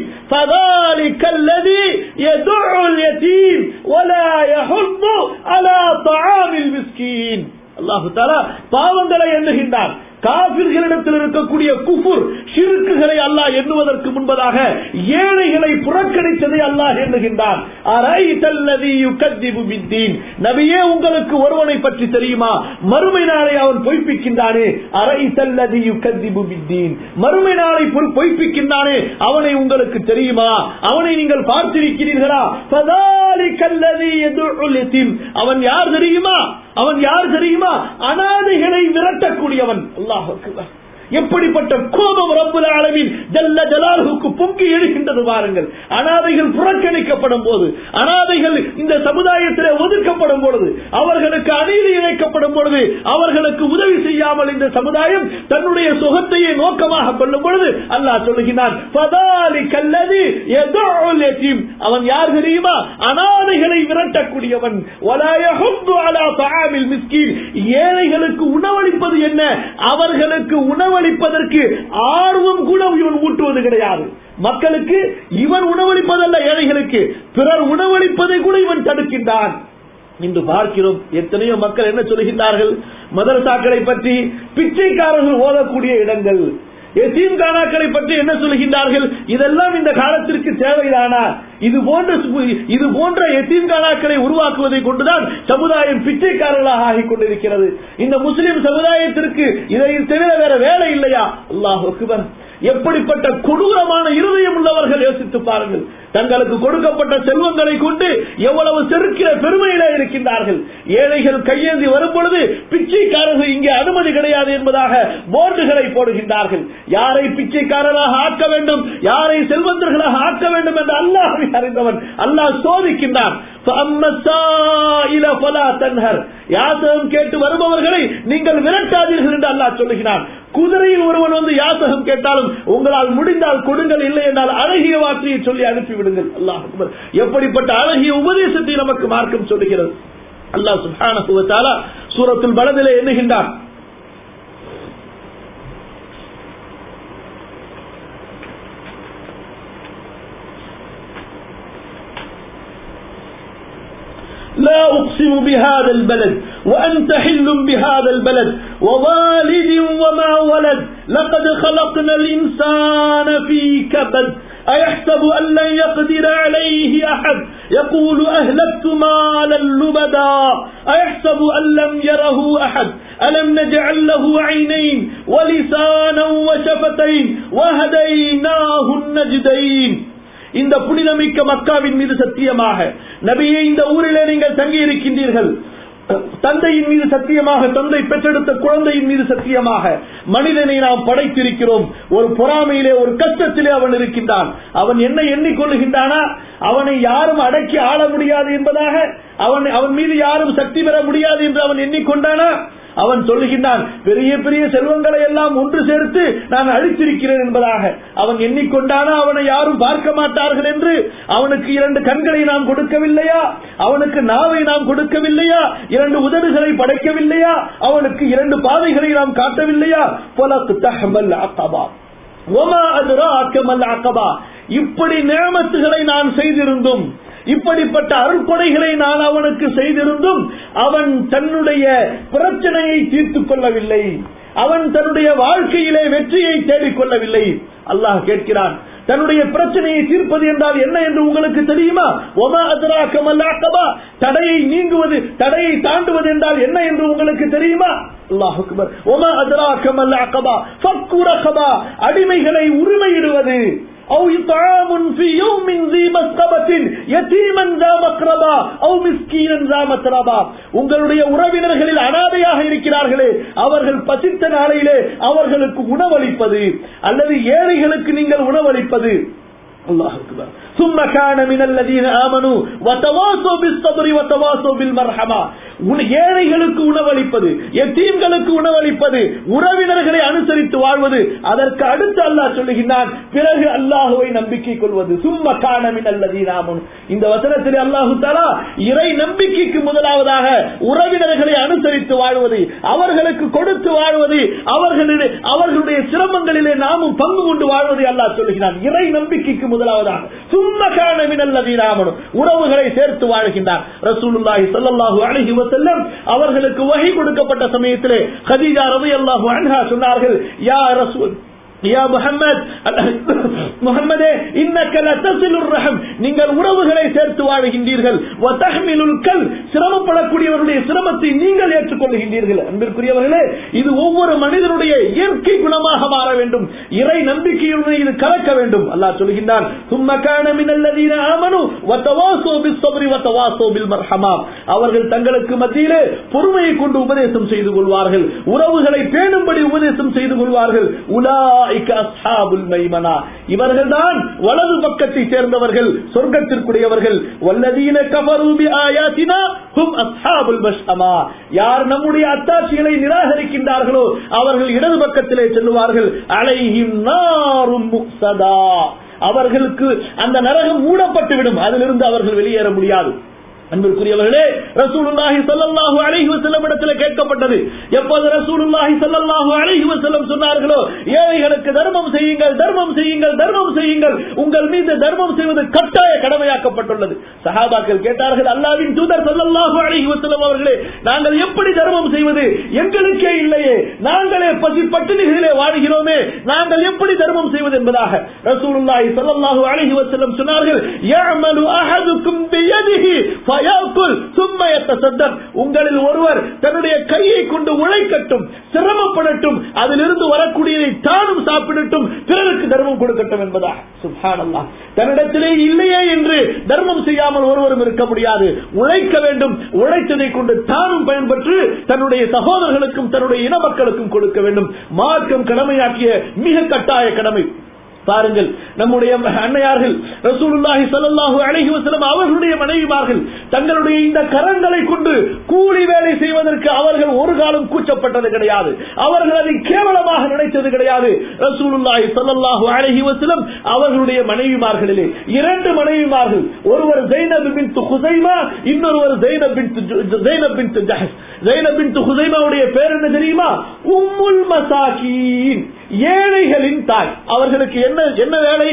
فذلك الذي يدع اليتيم ولا يحض على طعام المسكين அல்லாஹு தாலா பாவங்களை எண்ணுகின்றான் காபிர்களிடத்தில் இருக்கக்கூடிய குஃபுர் ஷிருக்குகளை அல்லாஹ் எண்ணுவதற்கு முன்பதாக ஏழைகளை புறக்கணித்ததை அல்லாஹ் எண்ணுகின்றான் அரைத்தல்லதி யுகத்திபு பித்தீன் நபியே உங்களுக்கு ஒருவனை பற்றி தெரியுமா மறுமை நாளை அவன் பொய்ப்பிக்கின்றானே அரைத்தல்லதி யுகத்திபு பித்தீன் மறுமை நாளை பொய்- பொய்ப்பிக்கின்றானே அவனை உங்களுக்கு தெரியுமா அவனை நீங்கள் பார்த்திருக்கிறீர்களா ஃபதாலிகல்லதி யதுஉல் யதீம். அவன் யார் தெரியுமா அவன் யார் தெரியுமா அனாதைகளை விரட்டக்கூடியவன் அல்லாஹ் அக்பர். எப்படிப்பட்ட கோபம் ரப்புல் ஆலமீன் ஜல்ல ஜலாலுக்கு பொங்கி எழுகின்றது பாருங்கள் அனாதைகள் புறக்கணிக்கப்படும் போது அனாதைகள் இந்த சமுதாயத்திலே ஒதுக்கப்படும் பொழுது அவர்களுக்கு அநீதி இழைக்கப்படும் பொழுது அவர்களுக்கு உதவி செய்யாமல் இந்த சமுதாயம் தன்னுடைய சுகத்தையே நோக்கமாக கொள்ளும் பொழுது அல்லாஹ் சொல்லுகிறான் "ஃபதாலிக அல்லதி யதுஉல் யதீம்." அவன் யார் தெரியுமா அனாதைகளை விரட்டக்கூடியவன் "வலா யஹுத்து அலா தஆமில் மிஸ்கீன்." ஏழைகளுக்கு உணவளிப்பது என்ன அவர்களுக்கு உணவளிப்பதற்கு ஆர்வம் கூட இவன் ஊட்டுவது கிடையாது மக்களுக்கு இவன் உணவளிப்பதல்ல ஏழைகளுக்கு பிறர் உணவளிப்பதை கூட இவன் தடுக்கின்றான் இன்று பார்க்கிறோம் எத்தனையோ மக்கள் என்ன சொல்கின்றார்கள் மதரசாக்களை பற்றி பிச்சைக்காரர்கள் ஓதக்கூடிய இடங்கள் எத்தீம் கானாக்களை பற்றி என்ன சொல்கின்றார்கள் இதெல்லாம் இந்த காலத்திற்கு தேவைதானா இது போன்ற சு- இது போன்ற எத்தீம் கானாக்களை உருவாக்குவதை கொண்டுதான் சமுதாயம் பிச்சைக்காரர்களாக ஆகிக் கொண்டிருக்கிறது இந்த முஸ்லிம் சமுதாயத்திற்கு இதை தவிர வேற வேலை இல்லையா அல்லாஹ் அக்பர் எப்படிப்பட்ட கொடூரமான இருதயம் உள்ளவர்கள் யோசித்து பாருங்கள் தங்களுக்கு கொடுக்கப்பட்ட செல்வங்களை கொண்டு எவ்வளவு செருக்கிற பெருமையில இருக்கின்றார்கள் ஏழைகள் கையேந்தி வரும் பொழுது பிச்சைக்காரர்கள் இங்கே அனுமதி கிடையாது என்பதாக போர்டுகளை போடுகின்றார்கள் யாரை பிச்சைக்காரராக ஆக்க வேண்டும் யாரை செல்வந்தர்களாக ஆக்க வேண்டும் என்று அல்லாஹ் அறிந்தவன் அல்லாஹ் சோதிக்கின்றான் فَأَمَّا السَّائِلَ فَلَا تَنْهَرْ யாசகம் கேட்டு வருபவர்களை நீங்கள் விரட்டாதீர்கள் என்று அல்லாஹ் சொல்லுகிறான் குதிரையில் ஒருவன் வந்து யாசகம் கேட்டாலும் உங்களால் முடிந்தால் கொடுங்கள் இல்லை என்றால் அழகிய வார்த்தையை சொல்லி அனுப்பிவிடுங்கள் அல்லாஹ் அக்பர். எப்படிப்பட்ட அழகிய உபதேசத்தை நமக்கு மார்க்கம் சொல்லுகிறது அல்லாஹ் சுப்ஹானஹு வ தஆலா சூரத்துல் பலதிலே எண்ணுகின்றான் لا أقسم بهذا البلد وأنت حل بهذا البلد ووالد وما ولد لقد خلقنا الإنسان في كبد أيحسب أن لن يقدر عليه أحد يقول أهلكت مالا لبدا أيحسب أن لم يره أحد ألم نجعل له عينين ولسانا وشفتين وهديناه النجدين இந்த புனிதமிக்க மக்காவின் மீது சத்தியமாக நபியை இந்த ஊரிலே நீங்கள் தங்கி இருக்கின்றீர்கள் தந்தையின் மீது சத்தியமாக தந்தை பெற்றெடுத்த குழந்தையின் மீது சத்தியமாக மனிதனை நாம் படைத்திருக்கிறோம் ஒரு பொறாமையிலே ஒரு கஷ்டத்திலே அவன் இருக்கின்றான் அவன் என்ன எண்ணிக்கொள்ளுகின்றானா அவனை யாரும் அடக்கி ஆள முடியாது என்பதாக அவன் அவன் மீது யாரும் சக்தி பெற முடியாது என்று அவன் எண்ணிக்கொண்டானா அவன் சொல்லுகின்றான் பெரிய பெரிய செல்வங்களை எல்லாம் ஒன்று சேர்த்து நான் அழித்திருக்கிறேன் என்பதாக அவன் எண்ணிக்கொண்டானா அவனை யாரும் பார்க்க மாட்டார்கள் என்று அவனுக்கு இரண்டு கண்களை நாம் கொடுக்கவில்லையா அவனுக்கு நாவை நாம் கொடுக்கவில்லையா இரண்டு உதடுகளை படைக்கவில்லையா அவனுக்கு இரண்டு பாதைகளை நாம் காட்டவில்லையா பொலக்கு தஹமல் அக்கபா ஒமா அதுரா மல் அக்கபா இப்படி நேமத்துகளை நான் செய்திருந்தும் இப்படிப்பட்ட அருள்கொடைகளை நான் அவனுக்கு செய்திருந்தும் அவன் தன்னுடைய பிரச்சனையை தீர்த்துக் கொள்ளவில்லை அவன் தன்னுடைய வாழ்க்கையிலே வெற்றியை தேடிக்கொள்ளவில்லை அல்லாஹ் கேட்கிறான் தன்னுடைய பிரச்சனையை தீர்ப்பது என்றால் என்ன என்று உங்களுக்கு தெரியுமா ஒமா அதராக்கம் அல்லாக்கபா தடையை நீங்குவது தடையை தாண்டுவது என்றால் என்ன என்று உங்களுக்கு தெரியுமா அல்லாஹ் அக்பர் ஒமா அத்ராக மல் அகபா ஃபக்கு ரகபா அடிமைகளை உரிமையிடுவது أو إطعام في يوم ذي مسقبة يتيما ذا مقربا أو مسكينا ذا متربا உங்களுடைய உறவினர்களில் அனாதையாக இருக்கிறார்களே அவர்கள் பசித்த நாளையிலே அவர்களுக்கு உணவளிப்பது அல்லது ஏழைகளுக்கு நீங்கள் உணவளிப்பது الله أكبر ثم كان من الذين آمنوا وتواصوا بالصبر وتواصوا بالمرحمة ஏழைகளுக்கு உணவளிப்பது எத்தீம்களுக்கு உணவளிப்பது உறவினர்களை அனுசரித்து வாழ்வது அதற்கு அடுத்து அல்லாஹ் சொல்லுகின்றான் பிறகு அல்லாஹுவை நம்பிக்கை கொள்வது சும்ம காணமின் அல்லது நாமன் இந்த வசனத்தில் அல்லாஹு தாலா இறை நம்பிக்கைக்கு முதலாவதாக உறவினர்களை அனுசரித்து வாழ்வது அவர்களுக்கு கொடுத்து வாழ்வது அவர்களுடைய அவர்களுடைய சிரமங்களிலே நாமும் பங்கு கொண்டு வாழ்வதை அல்லாஹ் சொல்லுகிறான் இறை நம்பிக்கைக்கு முதலாவதாக சும்ம காணமின் அல்லது நாமனும் உறவுகளை சேர்த்து வாழ்கின்றார் ரசூலுல்லாஹி ஸல்லல்லாஹு அலைஹி வஸல்லம் அவர்களுக்கு வகை கொடுக்கப்பட்ட சமயத்திலே கதீஜா ரலியல்லாஹு அன்ஹா சொன்னார்கள் யா ரசூல் யா முஹம்மத் முஹம்மதே இன்னக்க லதஸிலுர் ரஹம் நீங்கள் உறவுகளை சேர்த்து வாழுகின்றீர்கள் வ தஹ்மிலுல் கல் சிரமப்படக்கூடியவருடைய சிரமத்தை நீங்கள் ஏற்றுக்கொள்கின்றீர்கள் அன்பிற்குரியவர்களே இது ஒவ்வொரு மனிதனுடைய இயற்கை குணமாக மாற வேண்டும் இறை நம்பிக்கையுடன் இது கலக்க வேண்டும் அல்லாஹ் சொல்கின்றான் சும்ம கான மினல்லதீன ஆமனு வ தவாஸோ பிஸ்ஸப்ரி வ தவாஸோ பில் மர்ஹமா அவர்கள் தங்களுக்கு மத்தியிலே பொறுமையை கொண்டு உபதேசம் செய்து கொள்வார்கள் உறவுகளை பேணும்படி உபதேசம் செய்து கொள்வார்கள் உலா இவர்கள் தான் வலது பக்கத்தை சேர்ந்தவர்கள் சொர்க்கத்திற்குரியவர்கள் வல்லதீன கபரூபி ஆயாத்தினா ஹும் அஸ்ஹாபுல் மஷ்அமா யார் நம்முடைய அத்தாட்சிகளை நிராகரிக்கின்றார்களோ அவர்கள் இடது பக்கத்திலே செல்லுவார்கள் அலைஹிம் நாரும் முக்சதா அவர்களுக்கு அந்த நரகம் மூடப்பட்டு விடும் அதிலிருந்து அவர்கள் வெளியேற முடியாது அன்பிற்குரியவர்களே ரசூலுல்லாஹி ஸல்லல்லாஹு அலைஹி வஸல்லம் இடத்துல கேட்கப்பட்டது எப்போது ரசூலுல்லாஹி ஸல்லல்லாஹு அலைஹி வஸல்லம் சொன்னார்களோ ஏழைகளுக்கு தர்மம் செய்யுங்கள் தர்மம் செய்யுங்கள் தர்மம் செய்யுங்கள் உங்கள் மீது தர்மம் செய்வது கட்டாய கடமையாக்கப்பட்டுள்ளது சஹாபாக்கள் கேட்டார்கள் அல்லாஹ்வின் தூதர் ஸல்லல்லாஹு அலைஹி வஸல்லம் அவர்களே நாங்கள் எப்படி தர்மம் செய்வது எங்களுக்கே இல்லையே நாங்களே பசி பட்டினிகளிலே வாழுகிறோமே நாங்கள் எப்படி தர்மம் செய்வது என்பதாக ரசூலுல்லாஹி ஸல்லல்லாஹு அலைஹி வஸல்லம் சொன்னார்கள் يعمل احدكم بيده فيأكل ثم يتصدق உங்களில் ஒருவர் தன்னுடைய கையை கொண்டு உழைக்கட்டும் சிரமப்படட்டும் அதிலிருந்து வரக்கூடியதை தானும் சாப்பிடட்டும் பிறருக்கு தர்மம் கொடுக்கட்டும் என்பதாக சுப்ஹானல்லாஹ் தன்னிடத்திலே இல்லையே என்று தர்மம் செய்யாமல் ஒருவரும் இருக்க முடியாது உழைக்க வேண்டும் உழைத்ததை கொண்டு தானும் பயன்பெற்று தன்னுடைய சகோதரர்களுக்கும் தன்னுடைய இன மக்களுக்கும் கொடுக்க வேண்டும் மார்க்கம் கடமையாக்கிய மிக கட்டாய கடமை பாருங்கள் நம்முடைய அன்னையார்கள் ரசூலுல்லாஹி ஸல்லல்லாஹு அலைஹி வஸல்லம் அவர்களுடைய மனைவிமார்கள் தங்களுடைய இந்த கரங்களை கொண்டு கூலி வேலை செய்வதற்கு அவர்கள் ஒரு காலம் கூச்சப்பட்டது கிடையாது அவர்கள் அதை கேவலமாக நினைத்தது கிடையாது ரசூலுல்லாஹி ஸல்லல்லாஹு அலைஹி வஸல்லம் அவர்களுடைய மனைவிமார்களிலே இரண்டு மனைவிமார்கள் ஒருவர் ஜைனப் பின்த் ஹுசைமா இன்னொருவர் ஜைனப் பின்த் ஜைனப் பின்த் ஜஹஷ் ஜைனப் பின்த் ஹுசைமாவுடைய பேர் என்ன தெரியுமா உம்முல் மசாகீன் ஏழைகளின் தாய் அவர்களுக்கு என்ன என்ன வேலை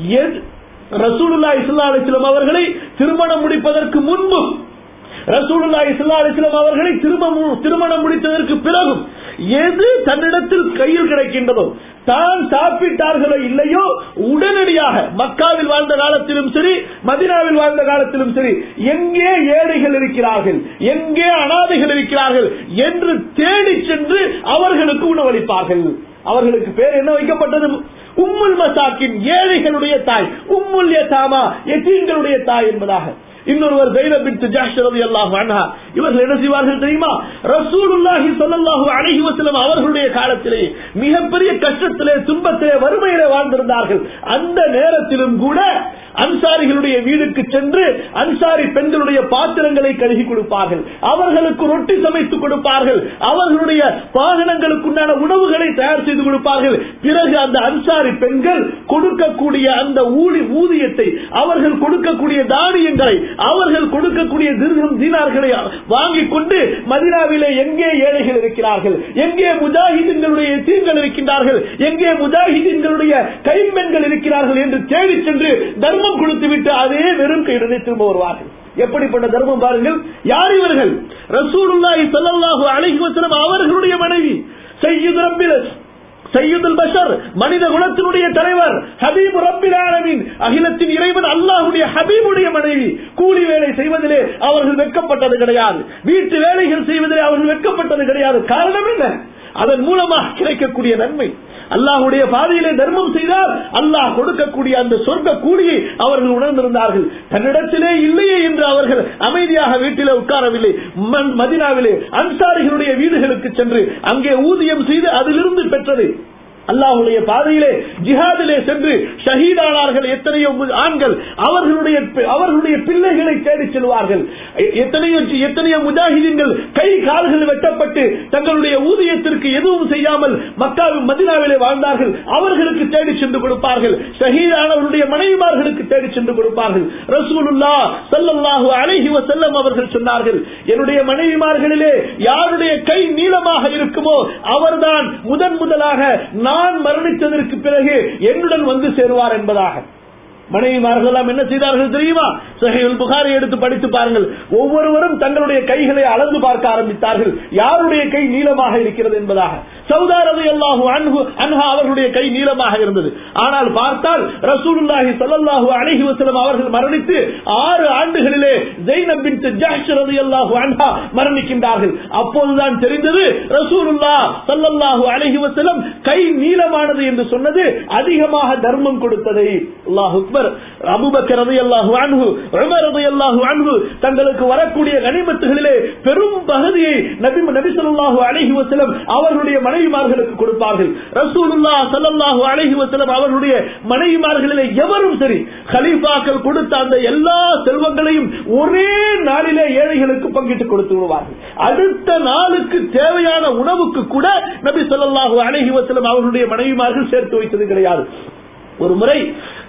ரசூலுல்லா இஸ்லா அலிஸ்லாம் அவர்களை திருமணம் முடிப்பதற்கு முன்பு ரசூலுல்லா இஸ்லா அலிஸ்லாம் அவர்களை திருமணம் திருமணம் முடித்ததற்கு பிறகும் எது தன்னிடத்தில் கையில் கிடைக்கின்றதோ தான் சாப்பிட்டார்களோ இல்லையோ உடனடியாக மக்காவில் வாழ்ந்த காலத்திலும் சரி மதினாவில் வாழ்ந்த காலத்திலும் சரி எங்கே ஏழைகள் இருக்கிறார்கள் எங்கே அனாதைகள் இருக்கிறார்கள் என்று தேடி சென்று அவர்களுக்கு உணவளிப்பார்கள் அவர்களுக்கு பேர் என்ன வைக்கப்பட்டது உம்முல் மசாக்கின் ஏழைகளுடைய தாய் உம்முல் யதாமா எத்தீன்களுடைய தாய் என்பதாக இன்னொருவர் ஜெயினப் பின் ஜாஷ் ரலியல்லாஹு அன்ஹா இவர்கள் என்ன செய்வார்கள் தெரியுமா ரசூலுல்லாஹி ஸல்லல்லாஹு அலைஹி வஸல்லம் அவர்களுடைய காலத்திலே மிகப்பெரிய கஷ்டத்திலே துன்பத்திலே வறுமையிலே வாழ்ந்திருந்தார்கள் அந்த நேரத்திலும் கூட அன்சாரிகளுடைய வீடுக்கு சென்று அன்சாரி பெண்களுடைய பாத்திரங்களை கழுகி கொடுப்பார்கள் அவர்களுக்கு ரொட்டி சமைத்து கொடுப்பார்கள் அவர்களுடைய வாகனங்களுக்குண்டான உணவுகளை தயார் செய்து கொடுப்பார்கள் பிறகு அந்த அன்சாரி பெண்கள் கொடுக்கக்கூடிய அந்த ஊழி ஊதியத்தை அவர்கள் கொடுக்கக்கூடிய தானியங்களை அவர்கள் கொடுக்கக்கூடிய திருகம் தீனார்களை வாங்கிக் கொண்டு மதினாவிலே எங்கே ஏழைகள் இருக்கிறார்கள் எங்கே முஜாஹிதீன்களுடைய தீங்கள் இருக்கின்றார்கள் எங்கே முஜாஹிதீன்களுடைய கைம்பெண்கள் இருக்கிறார்கள் என்று தேடி சென்று தர்மம் கொடுத்து விட்டு அதே வெறும் கையுடனே திரும்ப வருவார்கள் எப்படிப்பட்ட தர்மம் பாருங்கள் யார் இவர்கள் ரசூலுல்லாஹி ஸல்லல்லாஹு அலைஹி வஸல்லம் அவர்களுடைய மனைவி சையீது ரப்பில் சையதுல் பஷர் மனித குலத்தினுடைய தலைவர் ஹபீப் ரப்பில் ஆலமீன் அகிலத்தின் இறைவன் அல்லாஹ்வுடைய ஹபீபுடைய மனைவி கூலி வேலை செய்வதிலே அவர்கள் வெட்கப்பட்டது கிடையாது வீட்டு வேலைகள் செய்வதிலே அவர்கள் வெட்கப்பட்டது கிடையாது காரணம் என்ன அதன் மூலமாக கிடைக்கக்கூடிய நன்மை அல்லாஹுடைய பாதையிலே தர்மம் செய்தால் அல்லாஹ் கொடுக்கக்கூடிய அந்த சொர்க்க கூலியை அவர்கள் உணர்ந்திருந்தார்கள் தன்னிடத்திலே இல்லையே என்று அவர்கள் அமைதியாக வீட்டிலே உட்காரவில்லை மன்- மதீனாவிலே அன்சாரிகளுடைய வீடுகளுக்கு சென்று அங்கே ஊதியம் செய்து அதிலிருந்து பெற்றது அல்லாஹுடைய பாதையிலே ஜிஹாதிலே சென்று ஷஹீதானார்கள் எத்தனையோ மு- ஆண்கள் அவர்களுடைய பி- அவர்களுடைய பிள்ளைகளை தேடி செல்வார்கள் எ- எத்தனையோ எத்தனையோ முஜாஹிதீன்கள் கை கால்கள் வெட்டப்பட்டு தங்களுடைய ஊதியத்திற்கு எதுவும் செய்யாமல் மக்காவில் மதினாவிலே வாழ்ந்தார்கள் அவர்களுக்கு தேடி சென்று கொடுப்பார்கள் ஷஹீதானவர்களுடைய மனைவிமார்களுக்கு தேடி சென்று கொடுப்பார்கள் ரசூலுல்லா ஸல்லல்லாஹு அலைஹி வஸல்லம் அவர்கள் சொன்னார்கள் என்னுடைய மனைவிமார்களிலே யாருடைய கை நீளமாக இருக்குமோ அவர்தான் முதன் முதலாக நான் மரணித்ததற்கு பிறகு என்னுடன் வந்து சேருவார் என்பதாக மனைவிமார்கள் எல்லாம் என்ன செய்தார்கள் தெரியுமா சஹீல் புகாரி எடுத்து படித்து பாருங்கள் ஒவ்வொருவரும் தங்களுடைய கைகளை அளந்து பார்க்க ஆரம்பித்தார்கள் யாருடைய கை நீளமாக இருக்கிறது என்பதாக சௌதாரது அல்லாஹு அன்ஹு அன்ஹா அவர்களுடைய கை நீளமாக இருந்தது ஆனால் பார்த்தால் ரசூலுல்லாஹி ஸல்லல்லாஹு அலைஹி வஸல்லம் அவர்கள் மரணித்து ஆறு ஆண்டுகளிலே ஜெய்னப் பின் ஜஹ்ஷ் ரலியல்லாஹு அன்ஹா மரணிக்கின்றார்கள் அப்போதுதான் தெரிந்தது ரசூலுல்லா ஸல்லல்லாஹு அலைஹி வஸல்லம் கை நீளமானது என்று சொன்னது அதிகமாக தர்மம் கொடுத்ததை அல்லாஹ் அக்பர் அபூபக்கர் ரலியல்லாஹு அன்ஹு உமர் ரலியல்லாஹு அன்ஹு தங்களுக்கு வரக்கூடிய கனிமத்துகளிலே பெரும் பகுதியை நபி நபி ஸல்லல்லாஹு அலைஹி வஸல்லம் அவர்களுடைய மனைவிமார்களுக்கு கொடுப்பார்கள் ரசூலுல்லாஹ் ஸல்லல்லாஹு அலைஹி வஸல்லம் அவர்களுடைய மனைவிமார்களிலே எவரும் சரி கலீஃபாக்கள் கொடுத்த அந்த எல்லா செல்வங்களையும் ஒரே நாளிலே ஏழைகளுக்கு பங்கிட்டு கொடுத்து விடுவார்கள் அடுத்த நாளுக்கு தேவையான உணவுக்கு கூட நபி ஸல்லல்லாஹு அலைஹி வஸல்லம் அவர்களுடைய மனைவிமார்கள் சேர்த்து வைத்தது கிடையாது ஒரு முறை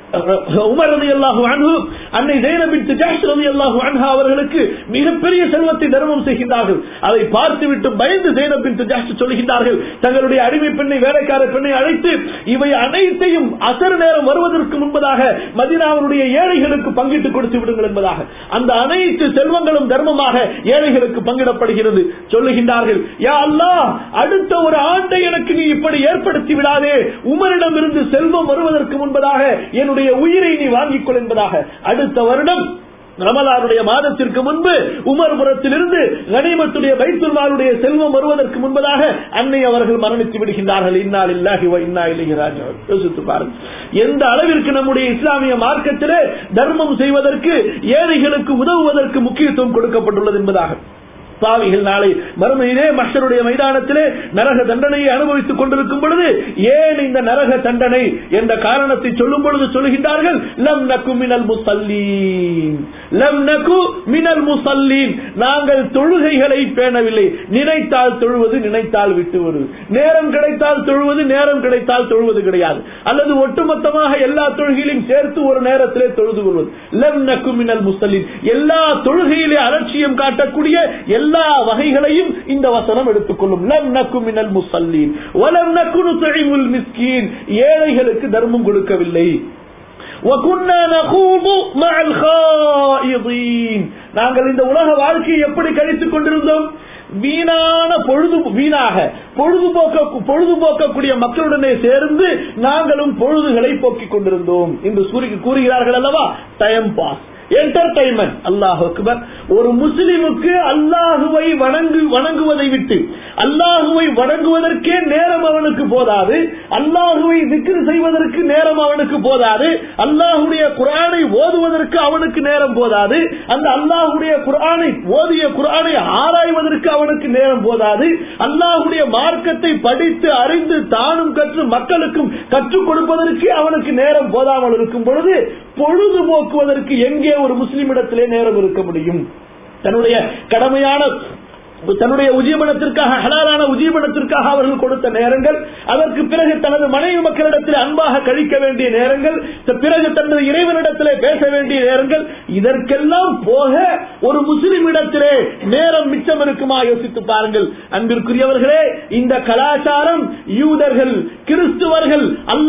உமர் ரதி அல்லாஹு அன்ஹு அன்னை ஜெயனபின் ஜாஷ் ரதி அல்லாஹு அன்ஹா அவர்களுக்கு மிகப்பெரிய செல்வத்தை தர்மம் செய்கின்றார்கள் அதை பார்த்துவிட்டு பயந்து ஜெயனபின் ஜாஷ் சொல்கின்றார்கள் தங்களுடைய அடிமை பெண்ணை வேலைக்கார பெண்ணை அழைத்து இவை அனைத்தையும் அசர் நேரம் வருவதற்கு முன்பதாக மதினாவுடைய ஏழைகளுக்கு பங்கிட்டு கொடுத்து விடுங்கள் என்பதாக அந்த அனைத்து செல்வங்களும் தர்மமாக ஏழைகளுக்கு பங்கிடப்படுகிறது சொல்லுகின்றார்கள் யா அல்லாஹ் அடுத்த ஒரு ஆண்டை எனக்கு நீ இப்படி ஏற்படுத்தி விடாதே உமரிடம் இருந்து செல்வம் வருவதற்கு முன்பதாக என்னுடைய உயிரை நீ வாங்கிக் கொள் என்பதாக அடுத்த வருடம் ரமலானுடைய மாதத்திற்கு முன்பு உமர்புரத்திலிருந்து கனிமத்துடைய பைத்துல்மாருடைய செல்வம் வருவதற்கு முன்பதாக அன்னை அவர்கள் மரணித்து விடுகின்றார்கள் இன்னால் இல்லாஹி வ இன்னா இலைஹி ராஜிஊன் யோசித்து பாருங்க எந்த அளவிற்கு நம்முடைய இஸ்லாமிய மார்க்கத்திலே தர்மம் செய்வதற்கு ஏழைகளுக்கு உதவுவதற்கு முக்கியத்துவம் கொடுக்கப்பட்டுள்ளது என்பதாக பாவிகள் நாளை மறுமையிலே மஷருடைய மைதானத்திலே நரக தண்டனையை அனுபவித்துக் கொண்டிருக்கும் பொழுது ஏன் இந்த நரக தண்டனை என்ற காரணத்தை சொல்லும் பொழுது சொல்லுகின்றார்கள் லம் நக்கு மினல் முசல்லீன் லம் நக்கு மினல் முசல்லீன் நாங்கள் தொழுகைகளை பேணவில்லை நினைத்தால் தொழுவது நினைத்தால் விட்டு வருவது நேரம் கிடைத்தால் தொழுவது நேரம் கிடைத்தால் தொழுவது கிடையாது அல்லது ஒட்டுமொத்தமாக எல்லா தொழுகையிலும் சேர்த்து ஒரு நேரத்திலே தொழுது கொள்வது லம் நக்கு மினல் முசல்லீன் எல்லா தொழுகையிலே அலட்சியம் காட்டக்கூடிய எல்லா வகைகளையும் இந்த வசனம் எடுத்துக்கொள்ளும் லம் நக்கு மினல் முசல்லீன் வலம் நக்கு நுசைமுல் மிஸ்கீன் ஏழைகளுக்கு தர்மம் கொடுக்கவில்லை وَكُنَّا نَخُوضُ مَعَ الْخَائِضِينَ நாங்கள் இந்த உலக வாழ்க்கையை எப்படி கழித்துக் கொண்டிருந்தோம் வீணான பொழுது வீணாக பொழுதுபோக்க பொழுதுபோக்கக்கூடிய மக்களுடனே சேர்ந்து நாங்களும் பொழுதுகளை போக்கிக் கொண்டிருந்தோம் என்று கூறி- கூறுகிறார்கள் அல்லவா டைம் பாஸ் என்டர்டைன்மெண்ட் அல்லாஹ் அக்பர் ஒரு முஸ்லிமுக்கு அல்லாஹுவை வணங்கு வணங்குவதை விட்டு அல்லாஹுவை வணங்குவதற்கே நேரம் அவனுக்கு போதாது அல்லாஹுவை திக்ர் செய்வதற்கு நேரம் அவனுக்கு போதாது அல்லாஹுடைய குரானை ஓதுவதற்கு அவனுக்கு நேரம் போதாது அந்த அல்லாஹுடைய குரானை ஓதிய குரானை ஆராய்வதற்கு அவனுக்கு நேரம் போதாது அல்லாஹுடைய மார்க்கத்தை படித்து அறிந்து தானும் கற்று மக்களுக்கும் கற்றுக் கொடுப்பதற்கு அவனுக்கு நேரம் போதாமல் இருக்கும் பொழுது பொழுதுபோக்குவதற்கு எங்கே ஒரு முஸ்லிமிடத்திலே நேரம் இருக்க முடியும் தன்னுடைய கடமையான தன்னுடைய உஜீவனத்திற்காக ஹலாலான உஜீவனத்திற்காக அவர்கள் கொடுத்த நேரங்கள் அதற்கு பிறகு தனது மனைவி மக்களிடத்தில் அன்பாக கழிக்க வேண்டிய நேரங்கள் த- பிறகு தனது இறைவனிடத்திலே பேச வேண்டிய நேரங்கள் இதற்கெல்லாம் போக ஒரு முஸ்லிமிடத்திலே நேரம் மிச்சம் இருக்குமா யோசித்து பாருங்கள் அன்பிற்குரியவர்களே இந்த கலாச்சாரம் யூதர்கள் கிறிஸ்துவர்கள் அல்லாஹுடைய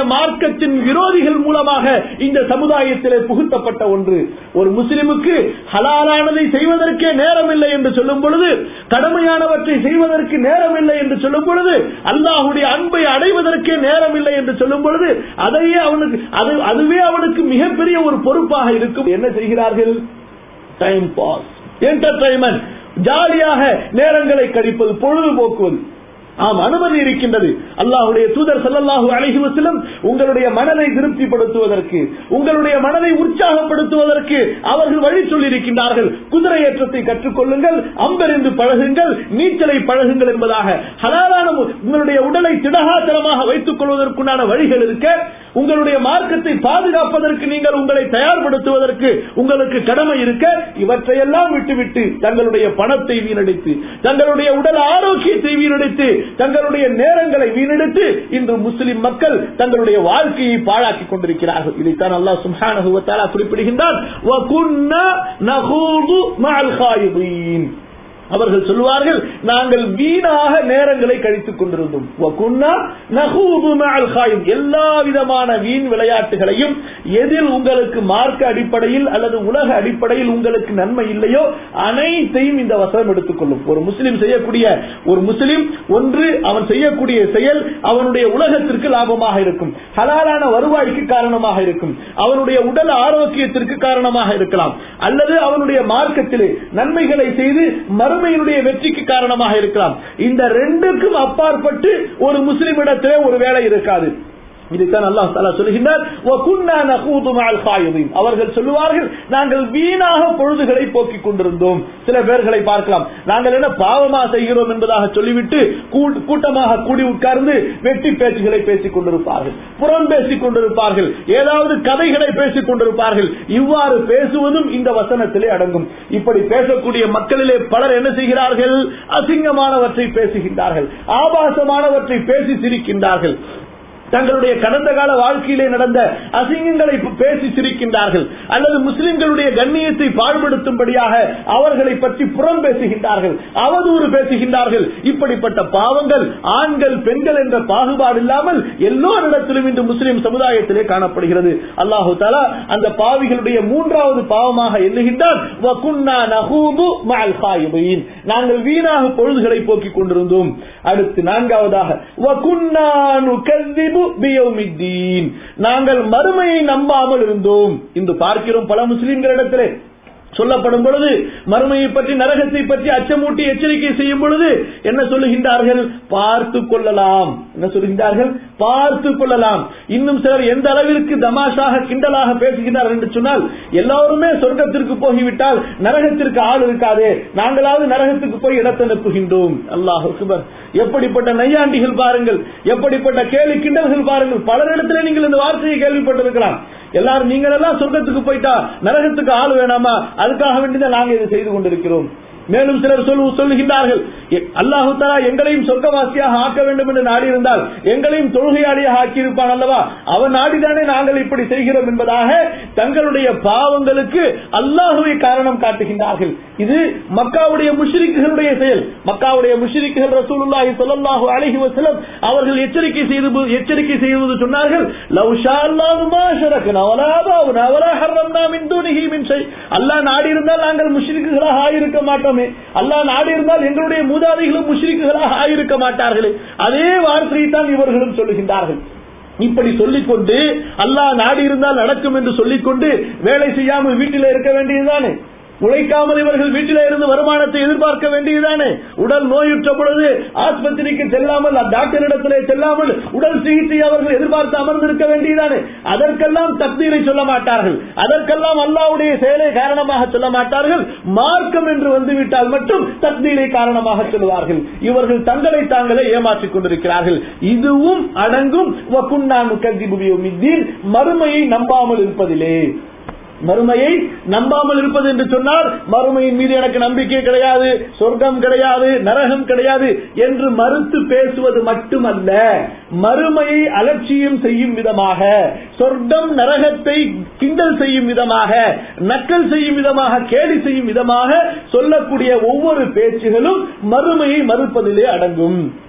மார்க்கத்தின் விரோதிகள் மூலமாக இந்த சமுதாயத்திலே புகுத்தப்பட்ட ஒன்று ஒரு முஸ்லிமுக்கு ஹலாலானதை செய்வதற்கே நேரம் இல்லை என்று சொல்லும் பொழுது கடமையானவற்றை செய்வதற்கு நேரம் இல்லை என்று சொல்லும் பொழுது அல்லாஹுடைய அன்பை அடைவதற்கே நேரம் இல்லை என்று சொல்லும் பொழுது அதையே அவனுக்கு அது அதுவே அவனுக்கு மிகப்பெரிய ஒரு பொறுப்பாக இருக்கும் என்ன செய்கிறார்கள் டைம் பாஸ் என்டர்டைன்மெண்ட் ஜாலியாக நேரங்களை கழிப்பது பொழுதுபோக்குவது ஆம் அனுமதி இருக்கின்றது அல்லாஹுடைய தூதர் ஸல்லல்லாஹு அலைஹி வஸல்லம் உங்களுடைய மனதை திருப்திப்படுத்துவதற்கு உங்களுடைய மனதை உற்சாகப்படுத்துவதற்கு அவர்கள் வழி சொல்லியிருக்கின்றார்கள் குதிரை ஏற்றத்தை கற்றுக்கொள்ளுங்கள் அம்பெறிந்து பழகுங்கள் நீச்சலை பழகுங்கள் என்பதாக ஹலாலான மு- உங்களுடைய உடலை திடகாத்திரமாக வைத்துக் கொள்வதற்குண்டான வழிகள் இருக்க உங்களுடைய மார்க்கத்தை பாதுகாப்பதற்கு நீங்கள் உங்களை தயார்படுத்துவதற்கு உங்களுக்கு கடமை இருக்க இவற்றையெல்லாம் விட்டுவிட்டு தங்களுடைய பணத்தை வீணடித்து தங்களுடைய உடல் ஆரோக்கியத்தை வீணடித்து தங்களுடைய நேரங்களை வீணடித்து இன்று முஸ்லிம் மக்கள் தங்களுடைய வாழ்க்கையை பாழாக்கிக் கொண்டிருக்கிறார்கள் இதைத்தான் அல்லாஹ் சுப்ஹானஹு வ தஆலா குறிப்பிடுகின்றான் "வ குன்னா நகூது மஅல் காயிதீன்." அவர்கள் சொல்லுவார்கள் நாங்கள் வீணாக நேரங்களை கழித்துக் கொண்டிருந்தோம் "வ குன்னா நகூது மஅல் காயிம்." எல்லா விதமான வீண் விளையாட்டுகளையும் எதில் உங்களுக்கு மார்க்க அடிப்படையில் அல்லது உலக அடிப்படையில் உங்களுக்கு நன்மை இல்லையோ அனைத்தையும் இந்த வசனம் எடுத்துக்கொள்ளும் ஒரு முஸ்லிம் செய்யக்கூடிய ஒரு முஸ்லிம் ஒன்று அவன் செய்யக்கூடிய செயல் அவனுடைய உலகத்திற்கு லாபமாக இருக்கும் ஹலாலான வருவாய்க்கு காரணமாக இருக்கும் அவனுடைய உடல் ஆரோக்கியத்திற்கு காரணமாக இருக்கலாம் அல்லது அவனுடைய மார்க்கத்திலே நன்மைகளை செய்து மறுமையினுடைய வெற்றிக்கு காரணமாக இருக்கலாம் இந்த ரெண்டுக்கும் அப்பாற்பட்டு ஒரு முஸ்லிமிடத்திலே ஒரு வேலை இருக்காது இதைத்தான் அல்லாஹ் தஆலா சொல்கின்றார் "வ குன்னா நகூது மஅல் காயிதீன்." அவர்கள் சொல்லுவார்கள் நாங்கள் வீணாக பொழுதுகளை போக்கிக் கொண்டிருந்தோம் சில பேர்களை பார்க்கலாம் நாங்கள் என்ன பாவமா செய்கிறோம் என்பதாக சொல்லிவிட்டு கூ- கூட்டமாக கூடி உட்கார்ந்து வெட்டி பேச்சுகளை பேசிக் கொண்டிருப்பார்கள் புறம் பேசிக் கொண்டிருப்பார்கள் ஏதாவது கதைகளை பேசிக் கொண்டிருப்பார்கள் இவ்வாறு பேசுவதும் இந்த வசனத்திலே அடங்கும் இப்படி பேசக்கூடிய மக்களிலே பலர் என்ன செய்கிறார்கள் அசிங்கமானவற்றை பேசுகின்றார்கள் ஆபாசமானவற்றை பேசி சிரிக்கின்றார்கள் தங்களுடைய கடந்த கால வாழ்க்கையிலே நடந்த அசிங்கங்களை பேசி சிரிக்கின்றார்கள் அல்லது முஸ்லிம்களுடைய கண்ணியத்தை பாழ்படுத்தும்படியாக அவர்களை பற்றி புறம் பேசுகின்றார்கள் அவதூறு பேசுகின்றார்கள் இப்படிப்பட்ட பாவங்கள் ஆண்கள் பெண்கள் என்ற பாகுபாடு இல்லாமல் எல்லோரிடத்திலும் இன்று முஸ்லிம் சமுதாயத்திலே காணப்படுகிறது அல்லாஹு தாலா அந்த பாவிகளுடைய மூன்றாவது பாவமாக எண்ணுகின்றான் "வகுன்னா நகூது மஅல் காயிபீன்." நாங்கள் வீணாக பொழுதுகளை போக்கிக் கொண்டிருந்தோம் அடுத்து நான்காவதாக "வகுன்னா நுகذிபு பியௌமித்தீன்." நாங்கள் மறுமையை நம்பாமல் இருந்தோம் இன்று பார்க்கிறோம் பல முஸ்லிம்களிடத்திலே சொல்லப்படும் பொழுது மறுமையை பற்றி நரகத்தை பற்றி அச்சமூட்டி எச்சரிக்கை செய்யும் பொழுது என்ன சொல்லுகின்றார்கள் பார்த்து கொள்ளலாம் என்ன சொல்லுகின்றார்கள் பார்த்து கொள்ளலாம் இன்னும் சிலர் எந்த அளவிற்கு தமாஷாக கிண்டலாக பேசுகிறார்கள் என்று சொன்னால் எல்லாருமே சொர்க்கத்திற்கு போய்விட்டால் நரகத்திற்கு ஆள் இருக்காதே நாங்களாவது நரகத்துக்கு போய் இடத்தை நிற்புகின்றோம் அல்லாஹ் அக்பர் எப்படிப்பட்ட நையாண்டிகள் பாருங்கள் எப்படிப்பட்ட கேலி கிண்டல்கள் பாருங்கள் பலரிடத்திலே நீங்கள் இந்த வார்த்தையை கேள்விப்பட்டிருக்கலாம் எல்லாரும் நீங்கள் எல்லாம் சொர்க்கத்துக்கு போயிட்டா நரகத்துக்கு ஆள் வேணாமா அதுக்காக வேண்டிதான் நாங்க இதை செய்து கொண்டிருக்கிறோம் மேலும் சிலர் சொல்லு சொல்லுகின்றார்கள் எ- அல்லாஹு தஆலா எங்களையும் சொர்க்கவாசியாக ஆக்க வேண்டும் என்று நாடி இருந்தால் எங்களையும் தொழுகையாளியாக ஆக்கியிருப்பான் அல்லவா அவன் நாடிதானே நாங்கள் இப்படி செய்கிறோம் என்பதாக தங்களுடைய பாவங்களுக்கு அல்லாஹுவை காரணம் காட்டுகின்றார்கள் இது மக்காவுடைய முஷ்ரிக்குகளுடைய செயல் மக்காவுடைய முஷ்ரிக்குகள் ரசூலுல்லாஹி ஸல்லல்லாஹு அலைஹி வஸல்லம் அவர்கள் எச்சரிக்கை செய்து எச்சரிக்கை செய்வது சொன்னார்கள் லவ் ஷா அல்லாஹு மா ஷரக்னா வலா அபாவுனா வலா ஹர்ரம்னா மின் தூனிஹி மின் ஷை அல்லாஹ் நாடி இருந்தால் நாங்கள் முஷ்ரிக்குகளாக ஆயிருக்க மாட்டோமே அல்லாஹ் நாடி இருந்தால் எங்களுடைய மூதாதைகளும் முஷ்ரிக்குகளாக ஆயிருக்க மாட்டார்களே அதே வார்த்தையை தான் இவர்களும் சொல்லுகின்றார்கள் இப்படி சொல்லிக்கொண்டு அல்லாஹ் நாடி இருந்தால் நடக்கும் என்று சொல்லிக்கொண்டு வேலை செய்யாமல் வீட்டில் இருக்க வேண்டியதுதானே உழைக்காமல் இவர்கள் வீட்டிலே இருந்து வருமானத்தை எதிர்பார்க்க வேண்டியதுதானே உடல் நோயுற்ற பொழுது ஆஸ்பத்திரிக்கு செல்லாமல் டாக்டரிடத்திலே செல்லாமல் உடல் சிகிச்சை அவர்கள் எதிர்பார்த்து அமர்ந்திருக்க வேண்டியதுதானே அதற்கெல்லாம் தக்தீரை சொல்ல மாட்டார்கள் அதற்கெல்லாம் அல்லாவுடைய செயலை காரணமாக சொல்ல மாட்டார்கள் மார்க்கம் என்று வந்துவிட்டால் மட்டும் தக்தீரை காரணமாக சொல்வார்கள் இவர்கள் தங்களை தாங்களே ஏமாற்றிக் கொண்டிருக்கிறார்கள் இதுவும் அடங்கும் வகுன்னா நுகதிபு பியௌமித்தீன், மறுமையை நம்பாமல் இருப்பதிலே மறுமையை நம்பாமல் இருப்பது என்று சொன்னால் மறுமையின் மீது எனக்கு நம்பிக்கை கிடையாது சொர்க்கம் கிடையாது நரகம் கிடையாது என்று மறுத்து பேசுவது மட்டுமல்ல மறுமையை அலட்சியம் செய்யும் விதமாக சொர்க்கம் நரகத்தை கிண்டல் செய்யும் விதமாக நக்கல் செய்யும் விதமாக கேலி செய்யும் விதமாக சொல்லக்கூடிய ஒவ்வொரு பேச்சுகளும் மறுமையை மறுப்பதிலே அடங்கும்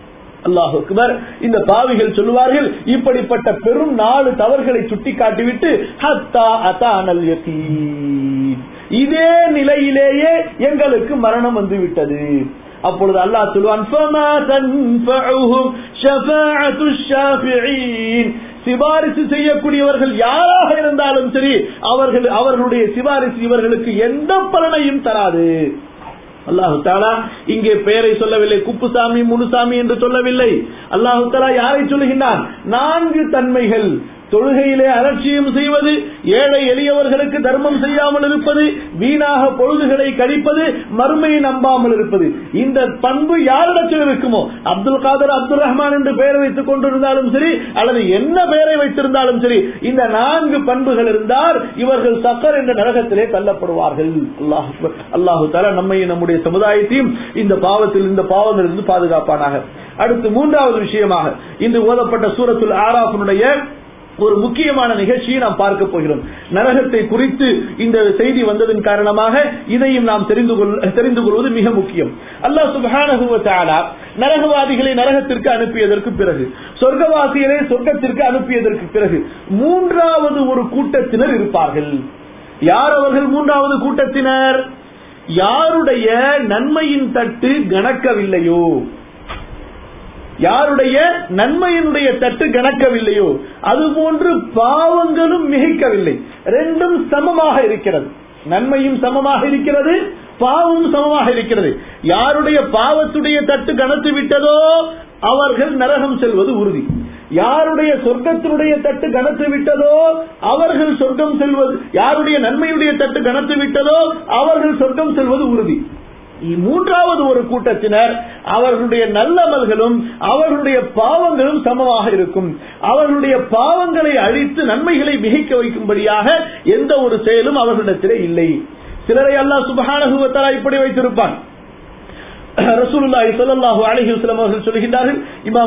அல்லாஹ் அக்பர் இந்த பாவிகள் சொல்லுவார்கள் இப்படிப்பட்ட பெரும் நாலு தவறுகளை சுட்டிக்காட்டிவிட்டு ஹத்தா அதானல் யகீன் இதே நிலையிலேயே எங்களுக்கு மரணம் வந்து விட்டது அப்பொழுது அல்லாஹ் சொல்வான் "ஃபமா தன்ஃபஉஹும் ஷஃபாஅத்து ஷாஃபிஈன்." சிபாரிசு செய்யக்கூடியவர்கள் யாராக இருந்தாலும் சரி அவர்கள் அவர்களுடைய சிபாரிசு இவர்களுக்கு எந்த பலனையும் தராது அல்லாஹு தாலா இங்கே பெயரை சொல்லவில்லை குப்புசாமி முனுசாமி என்று சொல்லவில்லை அல்லாஹு தாலா யாரை சொல்லுகின்றான் நான்கு தன்மைகள் தொழுகையிலே அலட்சியம் செய்வது ஏழை எளியவர்களுக்கு தர்மம் செய்யாமல் இருப்பது வீணாக பொழுதுகளை கழிப்பது மறுமையை நம்பாமல் இருப்பது இந்த பண்பு யாரிடத்தில் இருக்குமோ அப்துல் காதர் அப்துல் ரஹ்மான் என்று பெயர் வைத்துக் கொண்டிருந்தாலும் சரி அல்லது என்ன பெயரை வைத்திருந்தாலும் சரி இந்த நான்கு பண்புகள் இருந்தால் இவர்கள் சக்கர் என்ற நரகத்திலே தள்ளப்படுவார்கள் அல்லாஹ் அல்லாஹு தாலா நம்மை நம்முடைய சமுதாயத்தையும் இந்த பாவத்தில் இந்த பாவங்களிலிருந்து பாதுகாப்பானாக அடுத்து மூன்றாவது விஷயமாக இன்று ஓதப்பட்ட சூரத்துல் ஆராஃபனுடைய ஒரு முக்கியமான நிகழ்ச்சியை நாம் பார்க்க போகிறோம் நரகத்தை குறித்து இந்த செய்தி வந்ததன் காரணமாக இதையும் நாம் தெரிந்து கொள் தெரிந்து கொள்வது மிக முக்கியம் அல்லாஹ் சுப்ஹானஹு வ தஆலா நரகவாதிகளை நரகத்திற்கு அனுப்பியதற்கு பிறகு சொர்க்கவாசிகளை சொர்க்கத்திற்கு அனுப்பியதற்கு பிறகு மூன்றாவது ஒரு கூட்டத்தினர் இருப்பார்கள் யார் அவர்கள் மூன்றாவது கூட்டத்தினர் யாருடைய நன்மையின் தட்டு கணக்கவில்லையோ யாருடைய நன்மையினுடைய தட்டு கணக்கவில்லையோ அதுபோன்று பாவங்களும் மிகைக்கவில்லை ரெண்டும் சமமாக இருக்கிறது நன்மையும் சமமாக இருக்கிறது பாவமும் சமமாக இருக்கிறது யாருடைய பாவத்துடைய தட்டு கணத்து விட்டதோ அவர்கள் நரகம் செல்வது உறுதி யாருடைய சொர்க்கத்தினுடைய தட்டு கனத்து விட்டதோ அவர்கள் சொர்க்கம் செல்வது யாருடைய நன்மையுடைய தட்டு கனத்து விட்டதோ அவர்கள் சொர்க்கம் செல்வது உறுதி மூன்றாவது ஒரு கூட்டத்தினர் அவர்களுடைய நல்லமல்களும் அவர்களுடைய பாவங்களும் சமமாக இருக்கும் அவர்களுடைய பாவங்களை அழித்து நன்மைகளை மிகைக்க வைக்கும்படியாக எந்த ஒரு செயலும் அவர்களிடத்திலே இல்லை சிலரை அல்லாஹ் சுபஹானஹுவத்தலா இப்படி வைத்திருப்பான் ரசூலுல்லாஹி ஸல்லல்லாஹு அலைஹி வஸல்லம் அவர்கள் சொல்கின்றார்கள் இமாம்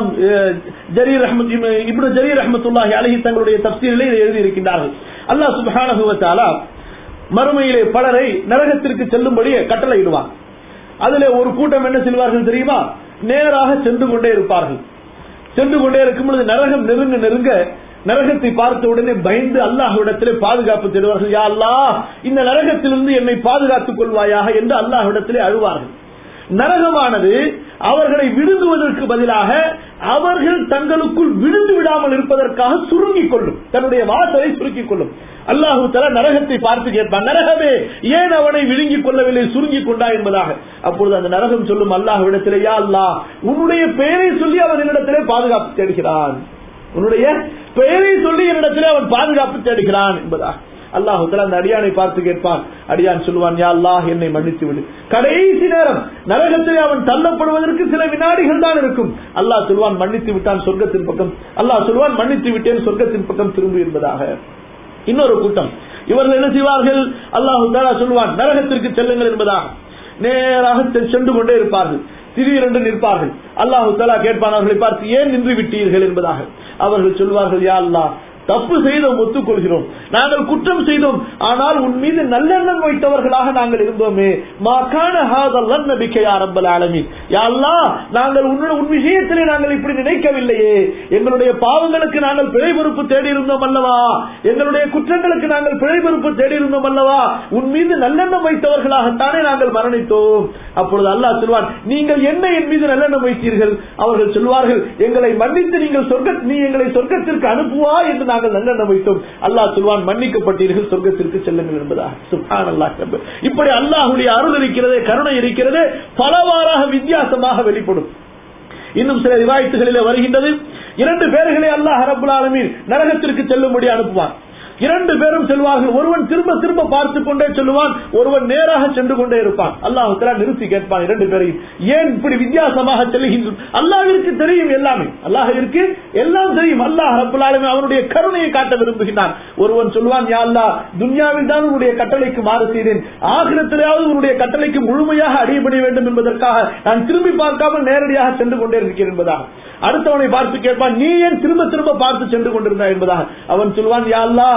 ஜரீர் அஹ்மத் இப்னு ஜரீர் ரஹ்மத்துல்லாஹி அலைஹி தங்களுடைய தஃப்சீரிலே இதை எழுதி இருக்கின்றார்கள் அல்லாஹ் சுப்ஹானஹு வ தஆலா மறுமையிலே பலரை நரகத்திற்கு செல்லும்படி கட்டளையிடுவான் அதிலே ஒரு கூட்டம் என்ன செய்வார்கள் தெரியுமா நேராக சென்று கொண்டே இருப்பார்கள் சென்று கொண்டே இருக்கும் பொழுது நரகம் நெருங்க நெருங்க நரகத்தை பார்த்த உடனே பயந்து அல்லாஹ்விடத்திலே பாதுகாப்பு தேடுவார்கள் யா அல்லாஹ் இந்த நரகத்திலிருந்து என்னை பாதுகாத்துக் கொள்வாயாக என்று அல்லாஹ்விடத்திலே அழுவார்கள் நரகமானது அவர்களை விழுங்குவதற்கு பதிலாக அவர்கள் தங்களுக்குள் விழுந்து விடாமல் இருப்பதற்காக சுருங்கிக் கொள்ளும் தன்னுடைய வாசலை சுருக்கிக் கொள்ளும் அல்லாஹு தலா நரகத்தை பார்த்து கேட்பான் நரகமே ஏன் அவனை விழுங்கிக் கொள்ளவில்லை சுருங்கிக் கொண்டா என்பதாக அப்பொழுது அந்த நரகம் சொல்லும் அல்லாஹ் இடத்திலே யா அல்லாஹ் உன்னுடைய பெயரை சொல்லி அவன் என்னிடத்திலே பாதுகாப்பு தேடுகிறான் உன்னுடைய பெயரை சொல்லி என்னிடத்திலே அவன் பாதுகாப்பு தேடுகிறான் என்பதாக அல்லாஹு அந்த அடியானை பார்த்து கேட்பான் அடியான் சொல்லுவான் யா அல்லாஹ் என்னை மன்னித்து விடு கடைசி நேரம் நரகத்திலே அவன் தள்ளப்படுவதற்கு சில வினாடிகள் தான் இருக்கும் அல்லாஹ் சொல்வான் மன்னித்து விட்டான் சொர்க்கத்தின் பக்கம் அல்லாஹ் சொல்வான் மன்னித்து விட்டேன் சொர்க்கத்தின் பக்கம் திரும்பு என்பதாக இன்னொரு கூட்டம் இவர்கள் என்ன செய்வார்கள் அல்லாஹு தாலா சொல்வான் நரகத்திற்கு செல்லுங்கள் என்பதாக நேராக சென்று கொண்டே இருப்பார்கள் திடீரென்று நிற்பார்கள் அல்லாஹு தாலா கேட்பான் அவர்களை பார்த்து ஏன் நின்று விட்டீர்கள் என்பதாக அவர்கள் சொல்வார்கள் யா அல்லாஹ் தப்பு செய்தோம் ஒத்துக்கொள்கிறோம் நாங்கள் குற்றம் செய்தோம் ஆனால் உன் மீது நல்லெண்ணம் வைத்தவர்களாக நாங்கள் இருந்தோமே மாக்கான ஹாதல்லன் நபிக்கையா ரப்பல் ஆலமீன் யா அல்லாஹ் நாங்கள் உன்னுடைய உன் விஷயத்திலே நாங்கள் இப்படி நினைக்கவில்லையே எங்களுடைய பாவங்களுக்கு நாங்கள் பிழை பொறுப்பு தேடி இருந்தோம் அல்லவா எங்களுடைய குற்றங்களுக்கு நாங்கள் பிழை பொறுப்பு தேடி இருந்தோம் அல்லவா உன் மீது நல்லெண்ணம் வைத்தவர்களாகத்தானே நாங்கள் மரணித்தோம் அப்பொழுது அல்லாஹ் சொல்வான் நீங்கள் என்ன என் மீது நல்லெண்ணம் வைத்தீர்கள் அவர்கள் சொல்வார்கள் எங்களை மன்னித்து நீங்கள் சொர்க்க நீ எங்களை சொர்க்கத்திற்கு அனுப்புவா என்று நாங்கள் நல்லெண்ணம் வைத்தோம் அல்லாஹ் சொல்வான் மன்னிக்கப்பட்டீர்கள் சொர்க்கத்திற்கு செல்லுங்கள் என்பதா சுபான் அல்லாஹ் இப்படி அல்லாஹுடைய அருள் இருக்கிறதே கருணை இருக்கிறது பலவாறாக வித்தியாசமாக வெளிப்படும் இன்னும் சில ரிவாயத்துகளிலே வருகின்றது இரண்டு பேர்களை அல்லாஹ் ரபுல் ஆலமீன் நரகத்திற்கு செல்லும்படி அனுப்புவான் இரண்டு பேரும் செல்வார்கள் ஒருவன் திரும்ப திரும்ப பார்த்து கொண்டே சொல்லுவான் ஒருவன் நேராக சென்று கொண்டே இருப்பான் அல்லாஹு நிறுத்தி கேட்பான் இரண்டு பேரையும் ஏன் இப்படி வித்தியாசமாக செல்லுகின்றோம் அல்லாஹிற்கு தெரியும் எல்லாமே அல்லாஹிற்கு எல்லாம் தெரியும் அல்லாஹ் ரபுல்லாலுமே அவனுடைய கருணையை காட்ட விரும்புகிறான் ஒருவன் சொல்லுவான் யா அல்லா துன்யாவில் தான் உன்னுடைய கட்டளைக்கு மாறு செய்தேன் ஆகிரத்திலேயாவது உன்னுடைய கட்டளைக்கு முழுமையாக அடியப்பட வேண்டும் என்பதற்காக நான் திரும்பி பார்க்காமல் நேரடியாக சென்று கொண்டே இருக்கிறேன் என்பதாக அடுத்தவனை பார்த்து கேட்பான் நீ ஏன் திரும்ப திரும்ப பார்த்து சென்று கொண்டிருந்தாய் என்பதாக அவன் சொல்வான் யா அல்லா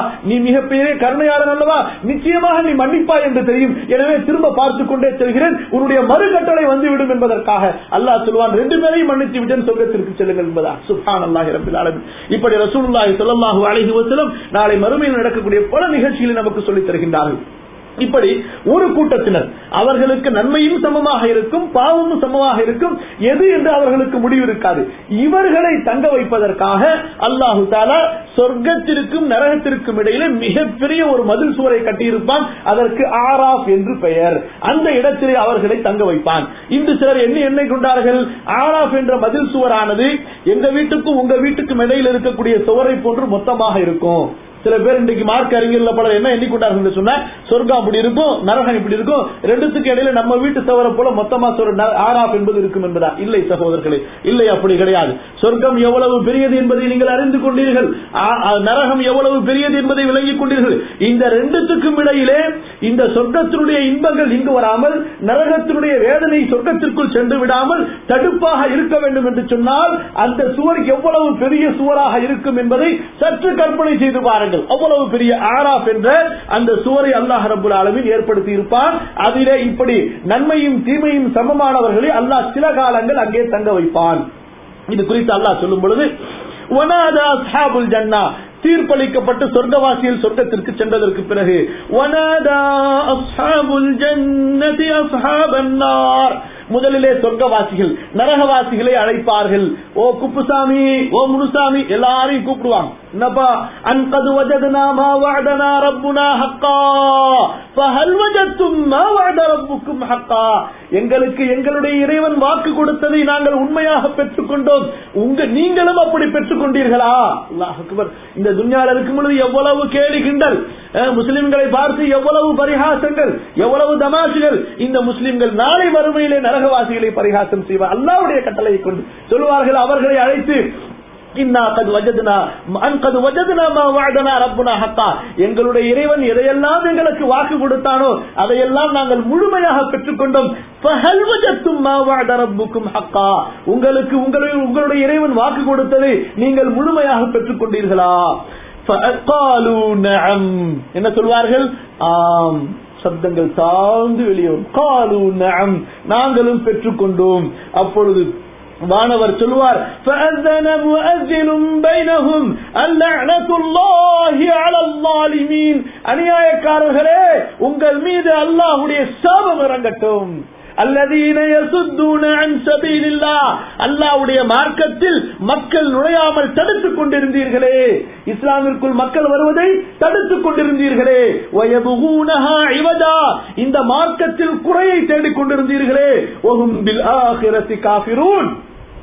நீ மிகப்பெரிய கருணையாளன் அல்லவா நிச்சயமாக நீ மன்னிப்பாய் என்று தெரியும் எனவே திரும்ப பார்த்து கொண்டே செல்கிறேன் உன்னுடைய மறுகட்டளை வந்துவிடும் என்பதற்காக அல்லாஹ் சொல்வான் ரெண்டு பேரையும் மன்னித்து விட்டேன் சொர்க்கத்திற்கு செல்லுங்கள் என்பதா சுஹான் அல்லாஹ் ரபில் ஆலமீன் இப்படி ரசூலுல்லாஹி ஸல்லல்லாஹு அலைஹி வஸல்லம் நாளை மறுமையில் நடக்கக்கூடிய பல நிகழ்ச்சிகளை நமக்கு சொல்லித் தருகின்றார்கள் இப்படி ஒரு கூட்டத்தினர் அவர்களுக்கு நன்மையும் சமமாக இருக்கும் பாவமும் சமமாக இருக்கும் எது என்று அவர்களுக்கு முடிவு இருக்காது இவர்களை தங்க வைப்பதற்காக அல்லாஹு தாலா சொர்க்கத்திற்கும் நரகத்திற்கும் இடையில மிகப்பெரிய ஒரு மதில் சுவரை கட்டியிருப்பான் அதற்கு ஆராப் என்று பெயர் அந்த இடத்திலே அவர்களை தங்க வைப்பான் இன்று சிலர் என்ன எண்ணெய் கொண்டார்கள் ஆராப் என்ற மதில் சுவரானது எங்க வீட்டுக்கும் உங்க வீட்டுக்கும் இடையில் இருக்கக்கூடிய சுவரை போன்று மொத்தமாக இருக்கும் சில பேர் இன்றைக்கு மார்க் அறிஞர்ல பலர் என்ன எண்ணிக்கொண்டார்கள் என்று சொன்னா சொர்க்கம் அப்படி இருக்கும் நரகம் இப்படி இருக்கும் ரெண்டுத்துக்கு இடையில நம்ம வீட்டு சவர போல மொத்தமா சொல் ஆராப் என்பது இருக்கும் என்பதா இல்லை சகோதரர்களே இல்லை அப்படி கிடையாது சொர்க்கம் எவ்வளவு பெரியது என்பதை நீங்கள் அறிந்து கொண்டீர்கள் ஆ- ஆ, நரகம் எவ்வளவு பெரியது என்பதை விளங்கிக் கொண்டீர்கள் இந்த ரெண்டுத்துக்கும் இடையிலே இந்த சொர்க்கத்தினுடைய இன்பங்கள் இங்கு வராமல் நரகத்தினுடைய வேதனை சொர்க்கத்திற்குள் சென்று விடாமல் தடுப்பாக இருக்க வேண்டும் என்று சொன்னால் அந்த சுவர் எவ்வளவு பெரிய சுவராக இருக்கும் என்பதை சற்று கற்பனை செய்து பாருங்கள் அவ்வளவு பெரிய ஆராப் என்ற அந்த சுவரை அல்லாஹ் ரபுல் ஆலமீன் ஏற்படுத்தி இருப்பான் அதிலே இப்படி நன்மையும் தீமையும் சமமானவர்களை அல்லாஹ் சில காலங்கள் அங்கே தங்க வைப்பான் இது குறித்து அல்லாஹ் சொல்லும் பொழுது வனாதா அஸ்ஹாபுல் ஜன்னா தீர்ப்பளிக்கப்பட்டு சொர்க்கவாசியில் சொர்க்கத்திற்கு சென்றதற்கு பிறகு வனாதா அஸ்ஹாபுல் ஜன்னதி அஸ்ஹாபன் நார் முதலிலே சொர்க்கவாசிகள் நரகவாசிகளை அழைப்பார்கள் ஓ குப்புசாமி ஓ முனுசாமி எல்லாரையும் கூப்பிடுவாங்க என்னப்பா அன்கது வஜதுனா மா வஅதனா ரப்புனா ஹக்கா ஃபஹல் வஜத்தும் மா வஅத ரப்புக்கும் ஹக்கா எங்களுக்கு எங்களுடைய இறைவன் வாக்கு கொடுத்ததை நாங்கள் உண்மையாக பெற்றுக்கொண்டோம் உங்க நீங்களும் அப்படி பெற்றுக் கொண்டீர்களா அல்லாஹ் அக்பர் இந்த துன்யால இருக்கும் பொழுது எவ்வளவு கேலி கிண்டல் அஹ், முஸ்லிம்களை பார்த்து எவ்வளவு பரிகாசங்கள் எவ்வளவு தமாசுகள் இந்த முஸ்லிம்கள் நாளை வறுமையிலே நரகவாசிகளை பரிகாசம் செய்வார் அல்லாவுடைய கட்டளையை கொண்டு சொல்வார்கள் அவர்களை அழைத்து இன்னா கது வஜதுனா அன் கது வஜதுனா மா வஅதனா ரப்புனா ஹக்கா எங்களுடைய இறைவன் எதையெல்லாம் எங்களுக்கு வாக்கு கொடுத்தானோ அதையெல்லாம் நாங்கள் முழுமையாக பெற்றுக்கொண்டோம் ஃபஹல் வஜத்தும் மா வஅத ரப்புக்கும் ஹக்கா உங்களுக்கு உங்களுடைய உங்களுடைய இறைவன் வாக்கு கொடுத்ததை நீங்கள் முழுமையாக பெற்றுக்கொண்டீர்களா فقالوا نعم என்ன சொல்வார்கள் ஆம் சப்தங்கள் தாழ்ந்து வெளியும் காலு நஅம் நாங்களும் பெற்றுக்கொண்டோம் அப்பொழுது வானவர் சொல்வார் فأذن مؤذن بينهم اللعنة الله على الظالمين அநியாயக்காரர்களே உங்கள் மீது அல்லாஹ்வுடைய சாபம் இறங்கட்டும் அல்லதீன யசுத்தூன அன் சபீலில்லாஹ் அல்லாஹ்வுடைய மார்க்கத்தில் மக்கள் நுழையாமல் தடுத்துக் கொண்டிருந்தீர்களே இஸ்லாமிற்குள் மக்கள் வருவதை தடுத்துக் கொண்டிருந்தீர்களே வயபுகூனஹா இவதா இந்த மார்க்கத்தில் குறையை தேடிக் கொண்டிருந்தீர்களே ஒஹும் பில் ஆகிரத்தி காஃபிரூன்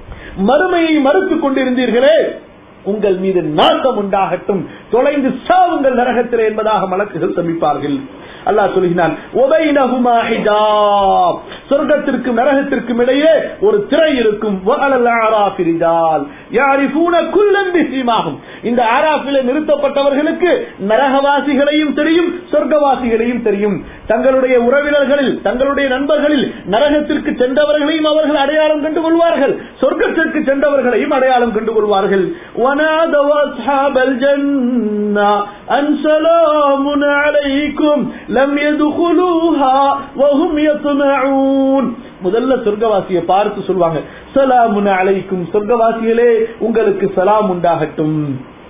மறுமையை மறுத்துக் கொண்டிருந்தீர்களே உங்கள் மீது நாட்டம் உண்டாகட்டும் தொலைந்து சாவுங்கள் நரகத்திலே என்பதாக மலக்குகள் சமிப்பார்கள் அல்லாஹ் சொல்கிறான் "ஒபைனஹுமா ஹிஜாப்." சொர்க்கத்திற்கும் நரகத்திற்கும் இடையே ஒரு திரை இருக்கும் வஅலல் அஅராஃபி ரிஜால் யாரிஃபூன குல்லன் பிஸீமாஹும். இந்த ஆராஃபிலே நிறுத்தப்பட்டவர்களுக்கு நரகவாசிகளையும் தெரியும் சொர்க்கவாசிகளையும் தெரியும் தங்களுடைய உறவினர்களில் தங்களுடைய நண்பர்களில் நரகத்திற்கு சென்றவர்களையும் அவர்கள் அடையாளம் கண்டு கொள்வார்கள் சொர்க்கத்திற்கு சென்றவர்களையும் அடையாளம் கண்டு கொள்வார்கள் وَنَادَوْا أَصْحَابَ الْجَنَّةِ أَنْ سَلَامٌ عَلَيْكُمْ لَمْ يَدْخُلُوهَا وَهُمْ يَطْمَعُونَ முதல்ல சொர்க்கவாசியை பார்த்து சொல்வாங்க சலாமுன் அலைக்கும் சொர்க்கவாசிகளே உங்களுக்கு சலாம் உண்டாகட்டும்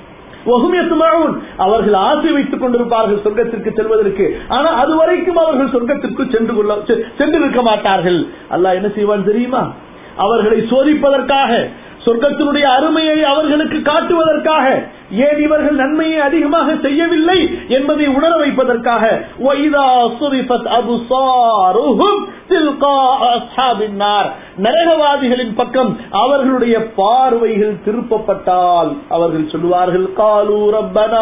وهم يسمعون. அவர்கள் ஆசை வைத்துக் கொண்டிருப்பார்கள் சொர்க்கத்திற்கு செல்வதற்கு ஆனா அதுவரைக்கும் அவர்கள் சொர்க்கத்திற்கு சென்று கொள்ள செ- சென்றிருக்க மாட்டார்கள் அல்லாஹ் என்ன செய்வான் தெரியுமா அவர்களை சோதிப்பதற்காக சொர்க்கத்தினுடைய அருமையை அவர்களுக்கு காட்டுவதற்காக ஏன் இவர்கள் நன்மையை அதிகமாக செய்யவில்லை என்பதை உணர வைப்பதற்காக وَإِذَا صُرِفَتْ أَبْصَارُهُمْ تِلْقَاءَ أَصْحَابِ النَّارِ நரகவாதிகளின் பக்கம் அவர்களுடைய பார்வைகள் திருப்பப்பட்டால் அவர்கள் சொல்லுவார்கள் قالوا ربنا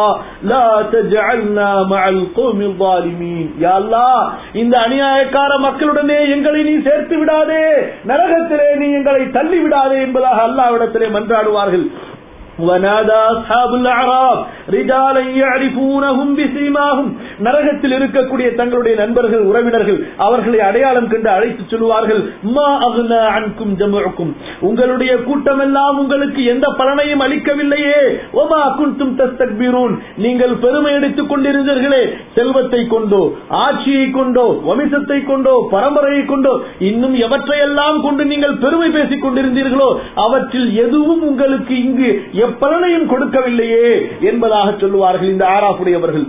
لا تجعلنا مع القوم الظالمين يا الله இந்த அநியாயக்கார மக்களுடனே எங்களை நீ சேர்த்து விடாதே நரகத்திலே நீ எங்களை தள்ளி விடாதே என்பதாக அல்லாவிடத்திலே மன்றாடுவார்கள் ونادى أصحاب الأعراب رجالا يعرفونهم بسيماهم நரகத்தில் இருக்கக்கூடிய தங்களுடைய நண்பர்கள் உறவினர்கள் அவர்களை அடையாளம் கண்டு அழைத்து சொல்லுவார்கள் மா அகுனா அன்கும் ஜமுக்கும் உங்களுடைய கூட்டம் எல்லாம் உங்களுக்கு எந்த பலனையும் அளிக்கவில்லையே ஒமா குன்தும் தஸ்தக்பீரூன் நீங்கள் பெருமை எடுத்துக் கொண்டிருந்தீர்களே செல்வத்தை கொண்டோ ஆட்சியை கொண்டோ வம்சத்தை கொண்டோ பரம்பரையை கொண்டோ இன்னும் எவற்றையெல்லாம் கொண்டு நீங்கள் பெருமை பேசிக் கொண்டிருந்தீர்களோ அவற்றில் எதுவும் உங்களுக்கு இங்கு எப்பலனையும் கொடுக்கவில்லையே என்பதாக சொல்லுவார்கள் இந்த ஆராஃபுடையவர்கள்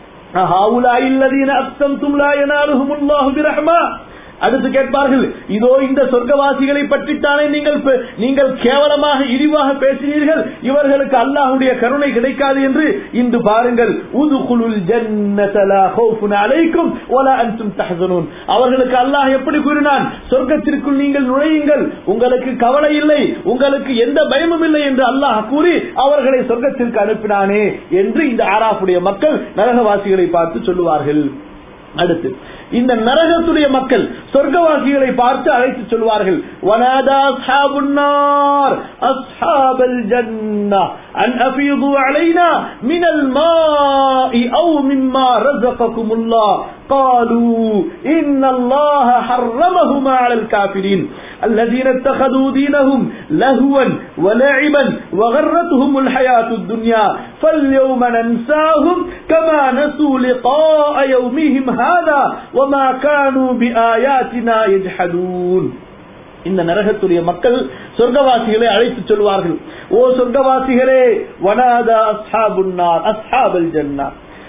هؤلاء الذين أقسمتم لا ينالهم الله برحمة அடுத்து கேட்பார்கள் இதோ இந்த சொர்க்கவாசிகளை பற்றித்தானே நீங்கள் பெ- நீங்கள் கேவலமாக இழிவாக பேசினீர்கள் இவர்களுக்கு அல்லாஹ்வுடைய கருணை கிடைக்காது என்று இன்று பாருங்கள் உதுகுலுல் ஜன்னத லா ஹௌஃபுன் அலைக்கும் வலா அன்தும் தஹ்சனூன் அவர்களுக்கு அல்லாஹ் எப்படி கூறினான் சொர்க்கத்திற்குள் நீங்கள் நுழையுங்கள் உங்களுக்கு கவலை இல்லை உங்களுக்கு எந்த பயமும் இல்லை என்று அல்லாஹ் கூறி அவர்களை சொர்க்கத்திற்கு அனுப்பினானே என்று இந்த ஆராஃபுடைய மக்கள் நரகவாசிகளை பார்த்து சொல்லுவார்கள் அடுத்து இந்த நரகத்துடைய மக்கள் சொர்க்கவாசிகளை பார்த்து அழைத்து சொல்வார்கள் வனாதா அஸ்ஹாபுன் நார் அஸ்ஹாபல் ஜன்னா அன் அஃபீது அலைனா மினல் மாஇ அவு மிம்மா ரஸககுமுல்லாஹ் قالوا إن الله حرمهما على الكافرين الذين اتخذوا دينهم لهوا ولعبا وغرتهم الحياة الدنيا فاليوم ننساهم كما نسوا لقاء يومهم هذا وما كانوا بآياتنا يجحدون இந்த நரகத்துடைய மக்கள் சொர்க்கவாசிகளை அழைத்து சொல்வார்கள் ஓ சொர்க்கவாசிகளே வனாதா அஸ்ஹாபுன்னார் அஸ்ஹாபல் ஜன்னா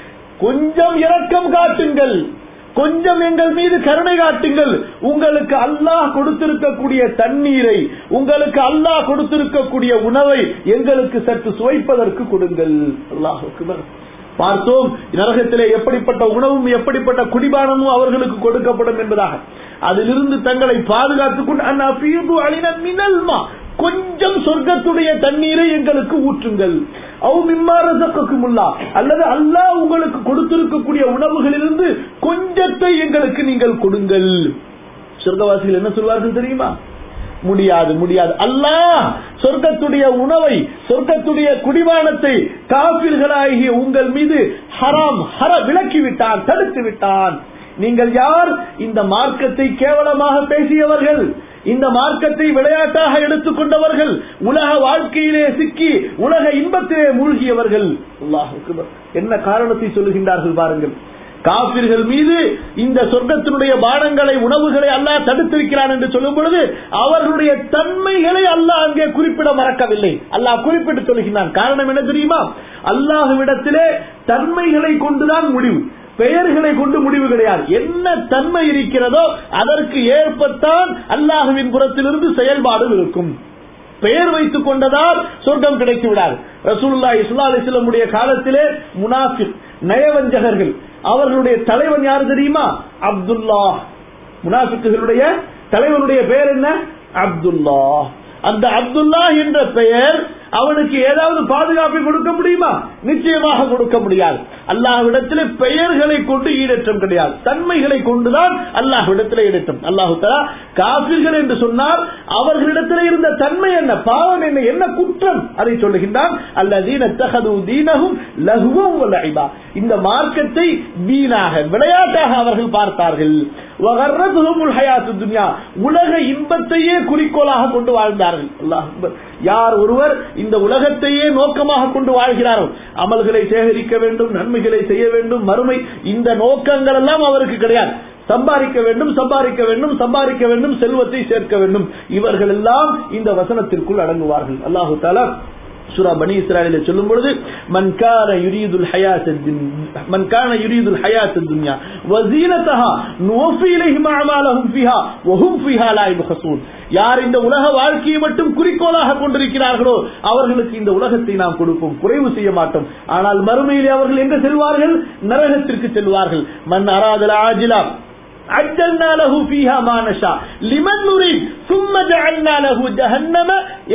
கொஞ்சம் இரக்கம் காட்டுங்கள் கொஞ்சம் எங்கள் மீது கருணை காட்டுங்கள் உங்களுக்கு அல்லாஹ் கொடுத்திருக்கக்கூடிய தண்ணீரை உங்களுக்கு அல்லாஹ் கொடுத்திருக்கக்கூடிய உணவை எங்களுக்கு சற்று சுவைப்பதற்கு கொடுங்கள் அல்லாஹ் பார்த்தோம் நரகத்திலே எப்படிப்பட்ட உணவும் எப்படிப்பட்ட குடிபானமும் அவர்களுக்கு கொடுக்கப்படும் என்பதாக அதிலிருந்து தங்களை பாதுகாத்துக் கொண்டு அண்ணா பீது அழின மினல்மா கொஞ்சம் சொர்க்கத்துடைய தண்ணீரை எங்களுக்கு ஊற்றுங்கள் அவு மிம்மாரசக்குமுல்லா அல்லது அல்லாஹ் உங்களுக்கு கொடுத்திருக்கக்கூடிய உணவுகளிலிருந்து கொஞ்சத்தை எங்களுக்கு நீங்கள் கொடுங்கள் சொர்க்கவாசிகள் என்ன சொல்வார்கள் தெரியுமா முடியாது முடியாது அல்லாஹ் சொர்க்கத்துடைய உணவை சொர்க்கத்துடைய குடிபானத்தை காபிர்களாகிய உங்கள் மீது ஹராம் ஹர விலக்கி விட்டான் தடுத்து விட்டான் நீங்கள் யார் இந்த மார்க்கத்தை கேவலமாக பேசியவர்கள் இந்த மார்க்கத்தை விளையாட்டாக எடுத்துக்கொண்டவர்கள் உலக வாழ்க்கையிலே சிக்கி உலக இன்பத்திலே மூழ்கியவர்கள் அல்லாஹ் அக்பர். என்ன காரணத்தை சொல்லுகின்றார்கள் பாருங்கள் காபிர்கள் மீது இந்த சொர்க்கத்தினுடைய பானங்களை உணவுகளை அல்லாஹ் தடுத்திருக்கிறான் என்று சொல்லும் பொழுது அவர்களுடைய தன்மைகளை அல்லாஹ் அங்கே குறிப்பிட மறக்கவில்லை அல்லாஹ் குறிப்பிட்டு சொல்கிறான் காரணம் என்ன தெரியுமா அல்லாஹுவிடத்திலே தன்மைகளை கொண்டுதான் முடிவு பெயர்களை கொண்டு முடிவு கிடையாது என்ன தன்மை இருக்கிறதோ அதற்கு ஏற்பத்தான் அல்லாஹுவின் புறத்திலிருந்து செயல்பாடு இருக்கும் பெயர் வைத்துக் கொண்டதால் சொர்க்கம் கிடைத்து விடாது ரசூலுல்லா இஸ்லா அலிஸ்லமுடைய காலத்திலே முனாஃபிக் நயவஞ்சகர்கள் அவர்களுடைய தலைவன் யாரு தெரியுமா அப்துல்லா முனாஃபிக்குகளுடைய தலைவனுடைய பெயர் என்ன அப்துல்லா அந்த அப்துல்லா என்ற பெயர் அவனுக்கு ஏதாவது பாதுகாப்பை கொடுக்க முடியுமா நிச்சயமாக கொடுக்க முடியாது அல்லாஹ்விடத்தில் பெயர்களை கொண்டு ஈடேற்றம் கிடையாது தன்மைகளை கொண்டுதான் அல்லாஹ்விடத்தில் ஈடேற்றம் அல்லாஹு தலா காபிர்கள் என்று சொன்னால் அவர்களிடத்தில் இருந்த தன்மை என்ன பாவம் என்ன என்ன குற்றம் அதை சொல்லுகின்றான் அல்லதீன தகது தீனகும் லகுவம் வலைபா இந்த மார்க்கத்தை வீணாக விளையாட்டாக அவர்கள் பார்த்தார்கள் வகர்ரதுஹுமுல் ஹயாத்து துன்யா உலக இன்பத்தையே குறிக்கோளாக கொண்டு வாழ்ந்தார்கள் அல்லாஹ் அக்பர். யார் ஒருவர் இந்த உலகத்தையே நோக்கமாக கொண்டு வாழ்கிறாரோ அமல்களை சேகரிக்க வேண்டும் நன்மைகளை செய்ய வேண்டும் மறுமை இந்த நோக்கங்கள் எல்லாம் அவருக்கு கிடையாது சம்பாதிக்க வேண்டும் சம்பாதிக்க வேண்டும் சம்பாதிக்க வேண்டும் செல்வத்தை சேர்க்க வேண்டும் இவர்கள் எல்லாம் இந்த வசனத்திற்குள் அடங்குவார்கள் அல்லாஹு தாலா சூரா பனி இஸ்ராயலில சொல்லும் பொழுது மன் கான யுரீதுல் ஹயாத் மன் கான யுரீதுல் ஹயாத் துன்யா வஸீனதஹா நுஃபி இலைஹிம் அமாலஹும் ஃபிஹா வஹும் ஃபிஹா லா யுஹஸூன் யார் இந்த உலக வாழ்க்கையை மட்டும் குறிக்கோளாக கொண்டிருக்கிறார்களோ அவர்களுக்கு இந்த உலகத்தை நாம் கொடுப்போம் குறைவு செய்ய மாட்டோம் ஆனால் மறுமையிலே அவர்கள் எங்க செல்வார்கள் நரகத்திற்கு செல்வார்கள் மன் அராதல் ஆஜிலா عجلنا له فيها ما نشاء لمن نريد ثم جعلنا له جهنم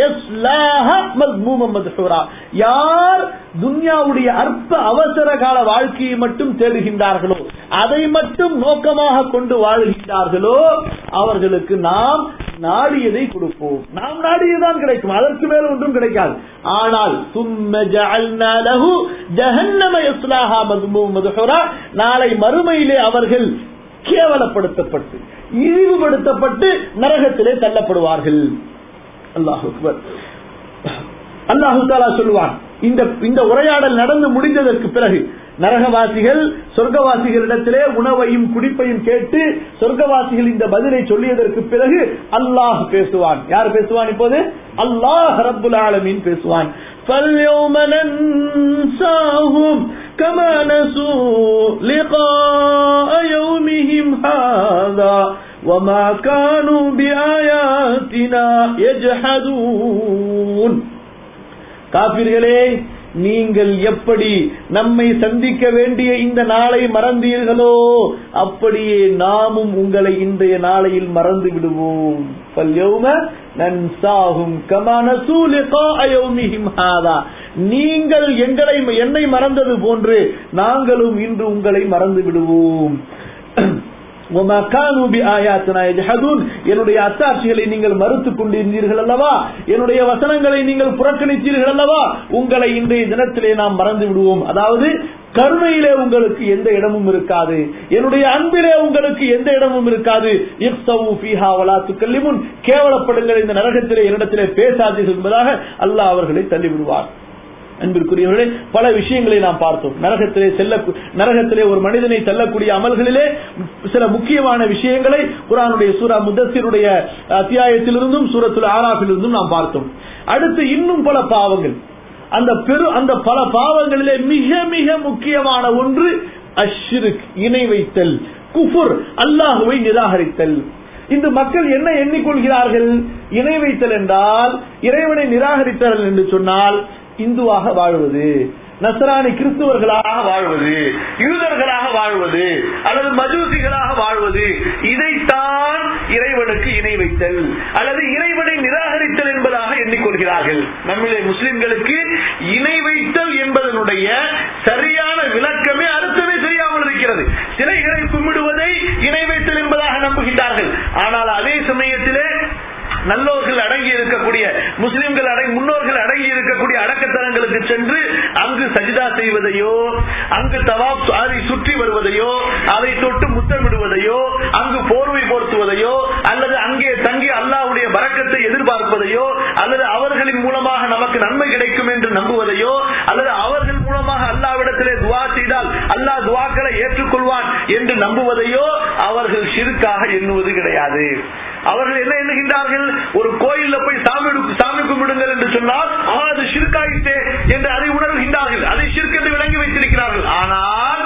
يصلاها مذموما مدحورا யார் துன்யாவுடைய அற்ப அவசர கால வாழ்க்கையை மட்டும் தேடுகின்றார்களோ அதை மட்டும் நோக்கமாக கொண்டு வாழ்கின்றார்களோ அவர்களுக்கு நாம் நாடியதை கொடுப்போம் நாம் நாடியதுதான் கிடைக்கும் அதற்கு மேல ஒன்றும் கிடைக்காது ஆனால் சும்ம ஜஅல்னா லஹு ஜஹன்னம யஸ்லாஹா மதுமூம் மதுஹுரா நாளை மறுமையிலே அவர்கள் கேவலப்படுத்தப்பட்டு இழிவுபடுத்தப்பட்டு நரகத்திலே தள்ளப்படுவார்கள் அல்லாஹ் அக்பர் அல்லாஹு தாலா சொல்லுவான் இந்த இந்த உரையாடல் நடந்து முடிந்ததற்கு பிறகு நரகவாசிகள் சொர்க்கவாசிகளிடத்திலே உணவையும் குடிப்பையும் கேட்டு சொர்க்கவாசிகள் இந்த பதிலை சொல்லியதற்கு பிறகு அல்லாஹ் பேசுவான் யார் பேசுவான் இப்போது அல்லாஹ் ரப்புல் ஆலமீன் பேசுவான் فَالْيَوْمَ نَنْسَاهُمْ كَمَا نَسُوا لِقَاءَ يَوْمِهِمْ هَذَا وَمَا كَانُوا بِآيَاتِنَا يَجْحَدُونَ காபிர்களே நீங்கள் எப்படி நம்மை சந்திக்க வேண்டிய இந்த நாளை மறந்தீர்களோ அப்படியே நாமும் உங்களை இன்றைய நாளையில் மறந்து விடுவோம் நன்சாகும் நீங்கள் எங்களை என்னை மறந்தது போன்று நாங்களும் இன்று உங்களை மறந்து விடுவோம் என்னுடைய அத்தாட்சிகளை நீங்கள் மறுத்துக் கொண்டிருந்தீர்கள் அல்லவா என்னுடைய வசனங்களை நீங்கள் புறக்கணித்தீர்கள் அல்லவா உங்களை இன்றைய தினத்திலே நாம் மறந்து விடுவோம் அதாவது கருணையிலே உங்களுக்கு எந்த இடமும் இருக்காது என்னுடைய அன்பிலே உங்களுக்கு எந்த இடமும் இருக்காது கேவலப்படுங்கள் இந்த நரகத்திலே என்னிடத்திலே பேசாதீர்கள் என்பதாக அல்லாஹ் அவர்களை தள்ளிவிடுவார் அன்பிற்குரியவர்களே பல விஷயங்களை நாம் பார்த்தோம் நரகத்திலே செல்ல நரகத்திலே ஒரு மனிதனை செல்லக்கூடிய அமல்களிலே சில முக்கியமான விஷயங்களை குரானுடைய சூரா முத்தசிருடைய அத்தியாயத்திலிருந்தும் சூரத்துல ஆராஃபிலிருந்தும் நாம் பார்த்தோம் அடுத்து இன்னும் பல பாவங்கள் அந்த பெரு அந்த பல பாவங்களிலே மிக மிக முக்கியமான ஒன்று அஷ்ருக்கு இணை வைத்தல் குஃபுர் அல்லாஹுவை நிராகரித்தல் இந்த மக்கள் என்ன எண்ணிக்கொள்கிறார்கள் இணை வைத்தல் என்றால் இறைவனை நிராகரித்தல் என்று சொன்னால் இந்துவாக வாழ்வது நசராணி கிறிஸ்துவர்களாக வாழ்வது யூதர்களாக வாழ்வது அல்லது மஜூசிகளாக வாழ்வது இதைத்தான் இறைவனுக்கு இணை வைத்தல் அல்லது இறைவனை நிராகரித்தல் என்பதாக எண்ணிக்கொள்கிறார்கள் நம்மிலே முஸ்லிம்களுக்கு இணை வைத்தல் என்பதனுடைய சரியான விளக்கமே அர்த்தமே தெரியாமல் இருக்கிறது சிலைகளை கும்பிடுவதை இணை வைத்தல் என்பதாக நம்புகின்றார்கள் ஆனால் அதே சமயத்திலே நல்லோர்கள் அடங்கி இருக்கக்கூடிய முஸ்லிம்கள் அடங்கி முன்னோர்கள் அடங்கி இருக்கக்கூடிய அடக்கத்தலங்களுக்கு சென்று அங்கு சஜிதா செய்வதையோ அங்கு தவாப் அதை சுற்றி வருவதையோ அதை தொட்டு முத்தமிடுவதையோ அங்கு போர்வை போர்த்துவதையோ அல்லது அங்கே தங்கி அல்லாவுடைய வரக்கத்தை எதிர்பார்ப்பதையோ அல்லது அவர்களின் மூலமாக நமக்கு நன்மை கிடைக்கும் என்று நம்புவதையோ அல்லது அவர்கள் மூலமாக அல்லாவிடத்திலே துவா செய்தால் அல்லாஹ் துவாக்களை ஏற்றுக்கொள்வான் என்று நம்புவதையோ அவர்கள் சிறுக்காக எண்ணுவது கிடையாது அவர்கள் என்ன எண்ணுகின்றார்கள் ஒரு கோயில்ல போய் சாமி சாமி கும்பிடுங்கள் என்று சொன்னால் அது சிறுக்காயிட்டே என்று அதை உணர்கின்றார்கள் அதை சிறுக்கு என்று விளங்கி வைத்திருக்கிறார்கள் ஆனால்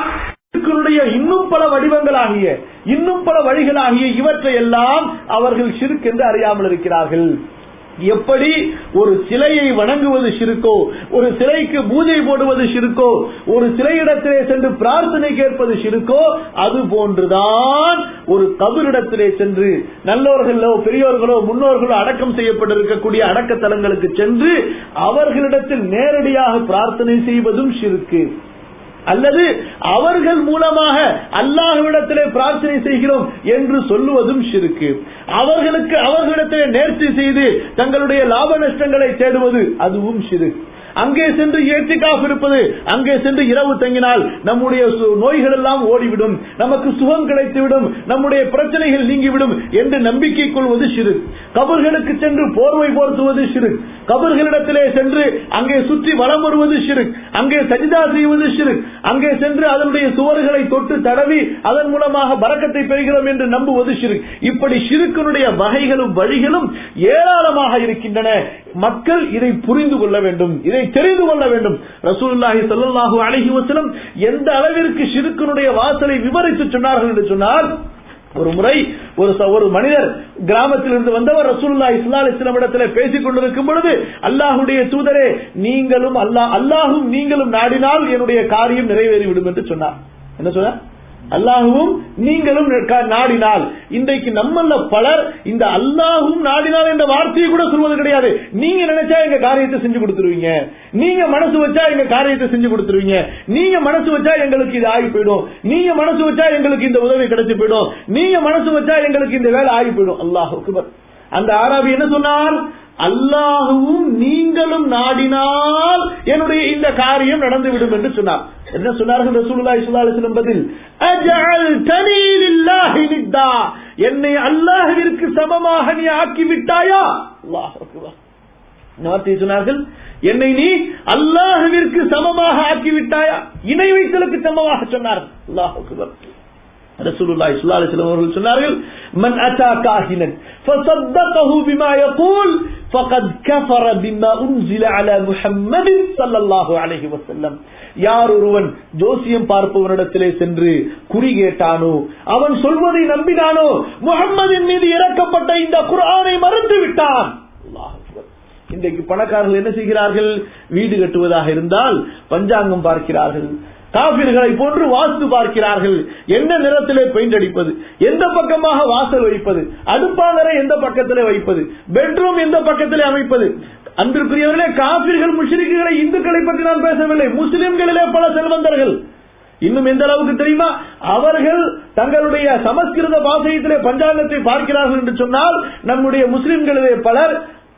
இன்னும் பல வடிவங்களாகிய இன்னும் பல வழிகளாகிய இவற்றை எல்லாம் அவர்கள் சிறுக்கு என்று அறியாமல் இருக்கிறார்கள் எப்படி ஒரு சிலையை வணங்குவது சிறுக்கோ ஒரு சிலைக்கு பூஜை போடுவது சிறுக்கோ ஒரு சிலையிடத்திலே சென்று பிரார்த்தனை கேட்பது சிறுக்கோ அது போன்றுதான் ஒரு கபரிடத்திலே சென்று நல்லோர்களோ பெரியோர்களோ முன்னோர்களோ அடக்கம் செய்யப்பட்டிருக்கக்கூடிய அடக்கத்தலங்களுக்கு சென்று அவர்களிடத்தில் நேரடியாக பிரார்த்தனை செய்வதும் சிறுக்கு அல்லது அவர்கள் மூலமாக அல்லாஹ்விடத்திலே பிரார்த்தனை செய்கிறோம் என்று சொல்லுவதும் சிறுக்கு அவர்களுக்கு அவர்களிடத்திலே நேர்ச்சி செய்து தங்களுடைய லாப நஷ்டங்களை தேடுவது அதுவும் சிறு அங்கே சென்று ஏற்றிக்காக இருப்பது அங்கே சென்று இரவு தங்கினால் நம்முடைய நோய்கள் எல்லாம் ஓடிவிடும் நமக்கு சுகம் கிடைத்துவிடும் நம்முடைய பிரச்சனைகள் நீங்கிவிடும் என்று நம்பிக்கை கொள்வது சிறு கபர்களுக்கு சென்று போர்வை போர்த்துவது சிறு கபர்களிடத்திலே சென்று அங்கே சுற்றி வளம் வருவது சிறு அங்கே சஜிதா செய்வது சிறு அங்கே சென்று அதனுடைய சுவர்களை தொட்டு தடவி அதன் மூலமாக பறக்கத்தை பெறுகிறோம் என்று நம்புவது சிறு இப்படி சிறுக்கனுடைய வகைகளும் வழிகளும் ஏராளமாக இருக்கின்றன மக்கள் இதை புரிந்து கொள்ள வேண்டும் இதை தெரிந்து கொள்ள வேண்டும் ரசூலுல்லாஹி ஸல்லல்லாஹு அலைஹி வஸல்லம் எந்த அளவிற்கு ஷிர்க்குனுடைய வாசலை விவரித்து சொன்னார்கள் என்று சொன்னால் ஒரு முறை ஒரு ஒரு மனிதர் கிராமத்திலிருந்து வந்தவர் ரசூல்லா இஸ்லா இஸ்லாம் இடத்துல பேசிக் கொண்டிருக்கும் பொழுது அல்லாஹுடைய தூதரே நீங்களும் அல்லாஹ் அல்லாஹும் நீங்களும் நாடினால் என்னுடைய காரியம் நிறைவேறிவிடும் என்று சொன்னார் என்ன சொன்னார் அல்லாஹுவும் நீங்களும் நாடினால் இன்றைக்கு நம்மள பலர் இந்த அல்லாஹும் நாடினால் என்ற வார்த்தையை கூட சொல்வது கிடையாது நீங்க நினைச்சா எங்க காரியத்தை செஞ்சு கொடுத்துருவீங்க நீங்க மனசு வச்சா எங்க காரியத்தை செஞ்சு கொடுத்துருவீங்க நீங்க மனசு வச்சா எங்களுக்கு இது ஆகி போயிடும் நீங்க மனசு வச்சா எங்களுக்கு இந்த உதவி கிடைச்சு போயிடும் நீங்க மனசு வச்சா எங்களுக்கு இந்த வேலை ஆகி போயிடும் அல்லாஹ் அந்த ஆராபி என்ன சொன்னார் அல்லாஹுவும் நீங்களும் நாடினால் என்னுடைய இந்த காரியம் நடந்துவிடும் என்று சொன்னார் என்ன சொன்னார்கள் ரசூலுல்லாஹி ஸல்லல்லாஹு அலைஹி வஸல்லம் பதில் அஜஅல்தனி லில்லாஹி நித்தா என்னை அல்லாஹ்விற்கு சமமாக நீ ஆக்கி விட்டாயா அல்லாஹ் அக்பர் வார்த்தை சொன்னார்கள் என்னை நீ அல்லாஹுவிற்கு சமமாக ஆக்கி விட்டாயா இணை வைத்தலுக்கு சமமாக சொன்னார் அல்லாஹ் அக்பர் ரசூலுல்லாஹி ஸல்லல்லாஹு அலைஹி வஸல்லம் அவர்கள் சொன்னார்கள் மன் அத்தா காஹினன் ஃபஸத்தகஹு பிமா யகூல் ஃபகத் கஃபர பிமா உன்சில அலா முஹம்மதின் ஸல்லல்லாஹு அலைஹி வஸல்லம் யார் ஒருவன் ஜோசியம் பார்ப்பவனிடத்திலே சென்று குறி கேட்டானோ அவன் சொல்வதை நம்பினானோ முகம்மதின் மீது இறக்கப்பட்ட இந்த குர்ஆனை மறந்து விட்டான் அல்லாஹ் அக்பர். இன்றைக்கு பணக்காரர்கள் என்ன செய்கிறார்கள் வீடு கட்டுவதாக இருந்தால் பஞ்சாங்கம் பார்க்கிறார்கள் காபிர்களை போன்று வாஸ்து பார்க்கிறார்கள் என்ன நிறத்திலே பெயிண்ட் அடிப்பது எந்த பக்கமாக வாசல் வைப்பது அடுப்பாங்கரை எந்த பக்கத்திலே வைப்பது பெட்ரூம் எந்த பக்கத்திலே அமைப்பது அன்பிற்குரியவர்களே காபிர்கள் முஷ்ரிக்குகளை இந்துக்களை பற்றி நான் பேசவில்லை முஸ்லிம்களிலே பல செல்வந்தர்கள் இன்னும் எந்த அளவுக்கு தெரியுமா அவர்கள் தங்களுடைய சமஸ்கிருத பாசையத்திலே பஞ்சாங்கத்தை பார்க்கிறார்கள் என்று சொன்னால் நம்முடைய முஸ்லிம்களிலே பலர்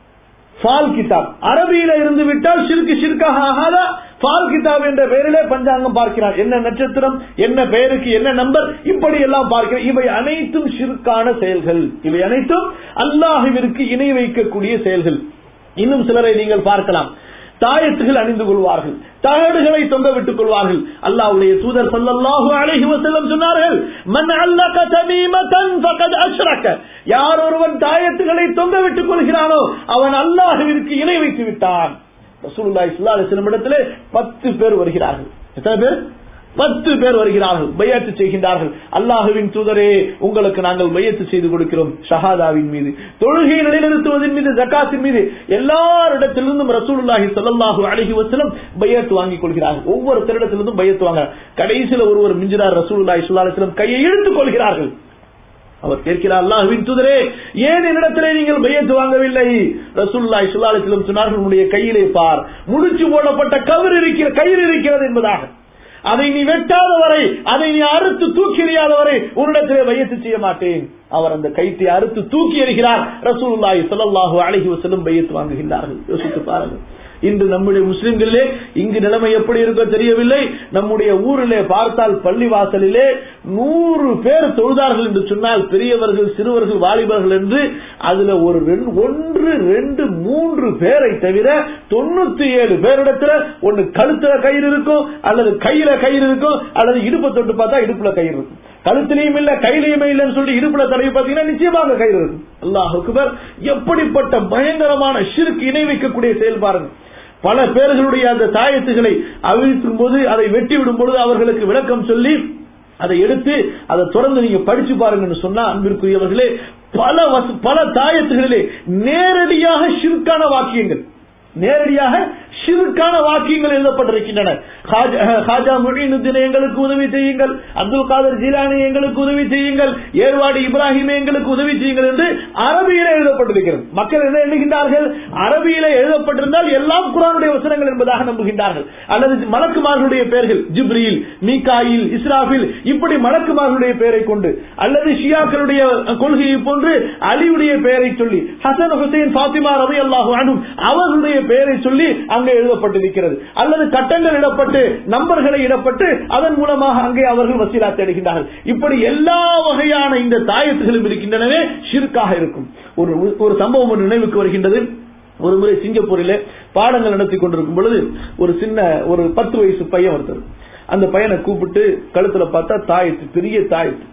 ஃபால் கிதாப் அரபியில இருந்து விட்டால் ஷிர்கு ஷிர்காக ஆகாத ஃபால் கிதாப் என்ற பெயரிலே பஞ்சாங்கம் பார்க்கிறார் என்ன நட்சத்திரம் என்ன பெயருக்கு என்ன நம்பர் இப்படி எல்லாம் பார்க்கிறார் இவை அனைத்தும் ஷிர்கான செயல்கள் இவை அனைத்தும் அல்லாஹுவிற்கு இணை வைக்கக்கூடிய செயல்கள் இன்னும் சிலரை நீங்கள் பார்க்கலாம் தாயத்துகள் அணிந்து கொள்வார்கள் தகடுகளை தொங்க விட்டுக் கொள்வார்கள் அல்லாஹ்வுடைய தூதர் ஸல்லல்லாஹு அலைஹி வஸல்லம் சொன்னார்கள் மன் அல்லக தமீமத்தன் ஃபகத் அஷ்ரக யார் ஒருவன் தாயத்துகளை தொங்க விட்டுக் கொள்கிறானோ அவன் அல்லாஹ்விற்கு இணை வைத்து விட்டான் ரசூலுல்லாஹி ஸல்லல்லாஹு அலைஹி வஸல்லம் இடத்திலே 10 பேர் வருகிறார்கள் எத்தனை பேர் பத்து பேர் வருகிறார்கள் பையத்து செய்கின்றார்கள் அல்லாஹுவின் தூதரே உங்களுக்கு நாங்கள் பையத்து செய்து கொடுக்கிறோம் ஷஹாதாவின் மீது தொழுகை நிலைநிறுத்துவதன் மீது ஜக்காத்தின் மீது எல்லாரிடத்திலிருந்தும் ரசூலுல்லாஹி ஸல்லல்லாஹு அலைஹி வஸல்லம் பையத்து வாங்கிக் கொள்கிறார்கள் ஒவ்வொரு திருடத்திலிருந்தும் பையத்து வாங்க கடைசியில ஒருவர் மிஞ்சினார் ரசூலுல்லாஹி ஸல்லல்லாஹு அலைஹி வஸல்லம் கையை இழுத்துக் கொள்கிறார்கள் அவர் கேட்கிறார் அல்லாஹுவின் தூதரே ஏன் என்னிடத்திலே நீங்கள் பையத்து வாங்கவில்லை ரசூலுல்லாஹி ஸல்லல்லாஹு அலைஹி வஸல்லம் சொன்னார்கள் உன்னுடைய கையிலே பார் முடிச்சு போடப்பட்ட கவர் இருக்கிற கயிறு இருக்கிறது என்பதாக அதை நீ வெட்டாத வரை அதை நீ அறுத்து தூக்கி எறியாத வரை உன்னிடத்திலே வையத்து செய்ய மாட்டேன் அவர் அந்த கைத்தை அறுத்து தூக்கி எறிகிறார் ரசூலுல்லாஹி ஸல்லல்லாஹு அலைஹி வஸல்லம் பையத்து வாங்குகின்றார்கள் யோசித்து பாருங்கள் இன்று நம்முடைய முஸ்லிம்களிலே இங்கு நிலைமை எப்படி இருக்கோ தெரியவில்லை நம்முடைய ஊரிலே பார்த்தால் பள்ளி வாசலிலே நூறு பேர் தொழுதார்கள் என்று சொன்னால் பெரியவர்கள் சிறுவர்கள் வாலிபர்கள் என்று அதுல ஒரு ரெண்டு- ஒன்று ரெண்டு மூன்று பேரை தவிர தொண்ணூத்தி ஏழு பேரிடத்துல ஒன்னு கழுத்துல கயிறு இருக்கும் அல்லது கையில கயிறு இருக்கும் அல்லது இடுப்பை தொட்டு பார்த்தா இடுப்புல கயிறு இருக்கும் கழுத்திலையும் இல்ல கையிலையுமே இல்லைன்னு சொல்லி இடுப்புல தடவி பார்த்தீங்கன்னா நிச்சயமாக கயிறு இருக்கும் அல்லாஹ் அக்பர் எப்படிப்பட்ட பயங்கரமான ஷிர்க் இணை வைக்கக்கூடிய செயல் பாருங்க பல பேர்களுடைய அந்த தாயத்துகளை அவிழ்த்தும் போது அதை வெட்டி விடும் பொழுது அவர்களுக்கு விளக்கம் சொல்லி அதை எடுத்து அதை தொடர்ந்து நீங்க படிச்சு பாருங்கன்னு சொன்னா அன்பிற்குரியவர்களே பல வச- பல தாயத்துகளிலே நேரடியாக ஷிர்கான வாக்கியங்கள் நேரடியாக ஷிர்கான வாக்கியங்கள் எழுதப்பட்டிருக்கின்றன ஹாஜ- ஹாஜா முஹீனுddin எங்களுக்கு உதவி செய்யுங்கள் அப்துல் காதர் ஜீலானி எங்களுக்கு உதவி செய்யுங்கள் ஏர்வாடி இப்ராஹிம் எங்களுக்கு உதவி செய்யுங்கள் என்று அரபியில எழுதப்பட்டிருக்கிறது மக்கள் என்ன எண்ணுகின்றார்கள் அரபியில எழுதப்பட்டிருந்தால் எல்லாம் குரானுடைய வசனங்கள் என்பதாக நம்புகின்றார்கள் அல்லது மலக்குமார்களுடைய பெயர்கள் ஜிப்ரீல் மீகாயில் இஸ்ராஃபில் இப்படி மலக்குமார்களுடைய பெயரை கொண்டு அல்லது ஷியாக்களுடைய கொள்கையை போன்று அலியுடைய பெயரை சொல்லி ஹசன் ஹுசைன் ஃபாத்திமா ரவி அல்லாஹு அனும் அவர்களுடைய பெயரை சொல்லி அங்கே எழுதப்பட்டிருக்கிறது அல்லது கட்டங்கள் இடப்பட்டு நம்பர்களை இடப்பட்டு அதன் மூலமாக அங்கே அவர்கள் வசீலா தேடுகின்றார்கள் இப்படி எல்லா வகையான இந்த தாயத்துகளும் இருக்கின்றனவே ஷிர்காக இருக்கும் ஒரு ஒரு சம்பவம் ஒரு நினைவுக்கு வருகின்றது ஒரு முறை சிங்கப்பூரிலே பாடங்கள் நடத்தி கொண்டிருக்கும் பொழுது ஒரு சின்ன ஒரு பத்து வயசு பையன் ஒருத்தர் அந்த பையனை கூப்பிட்டு கழுத்துல பார்த்தா தாயத்து பெரிய தாயத்து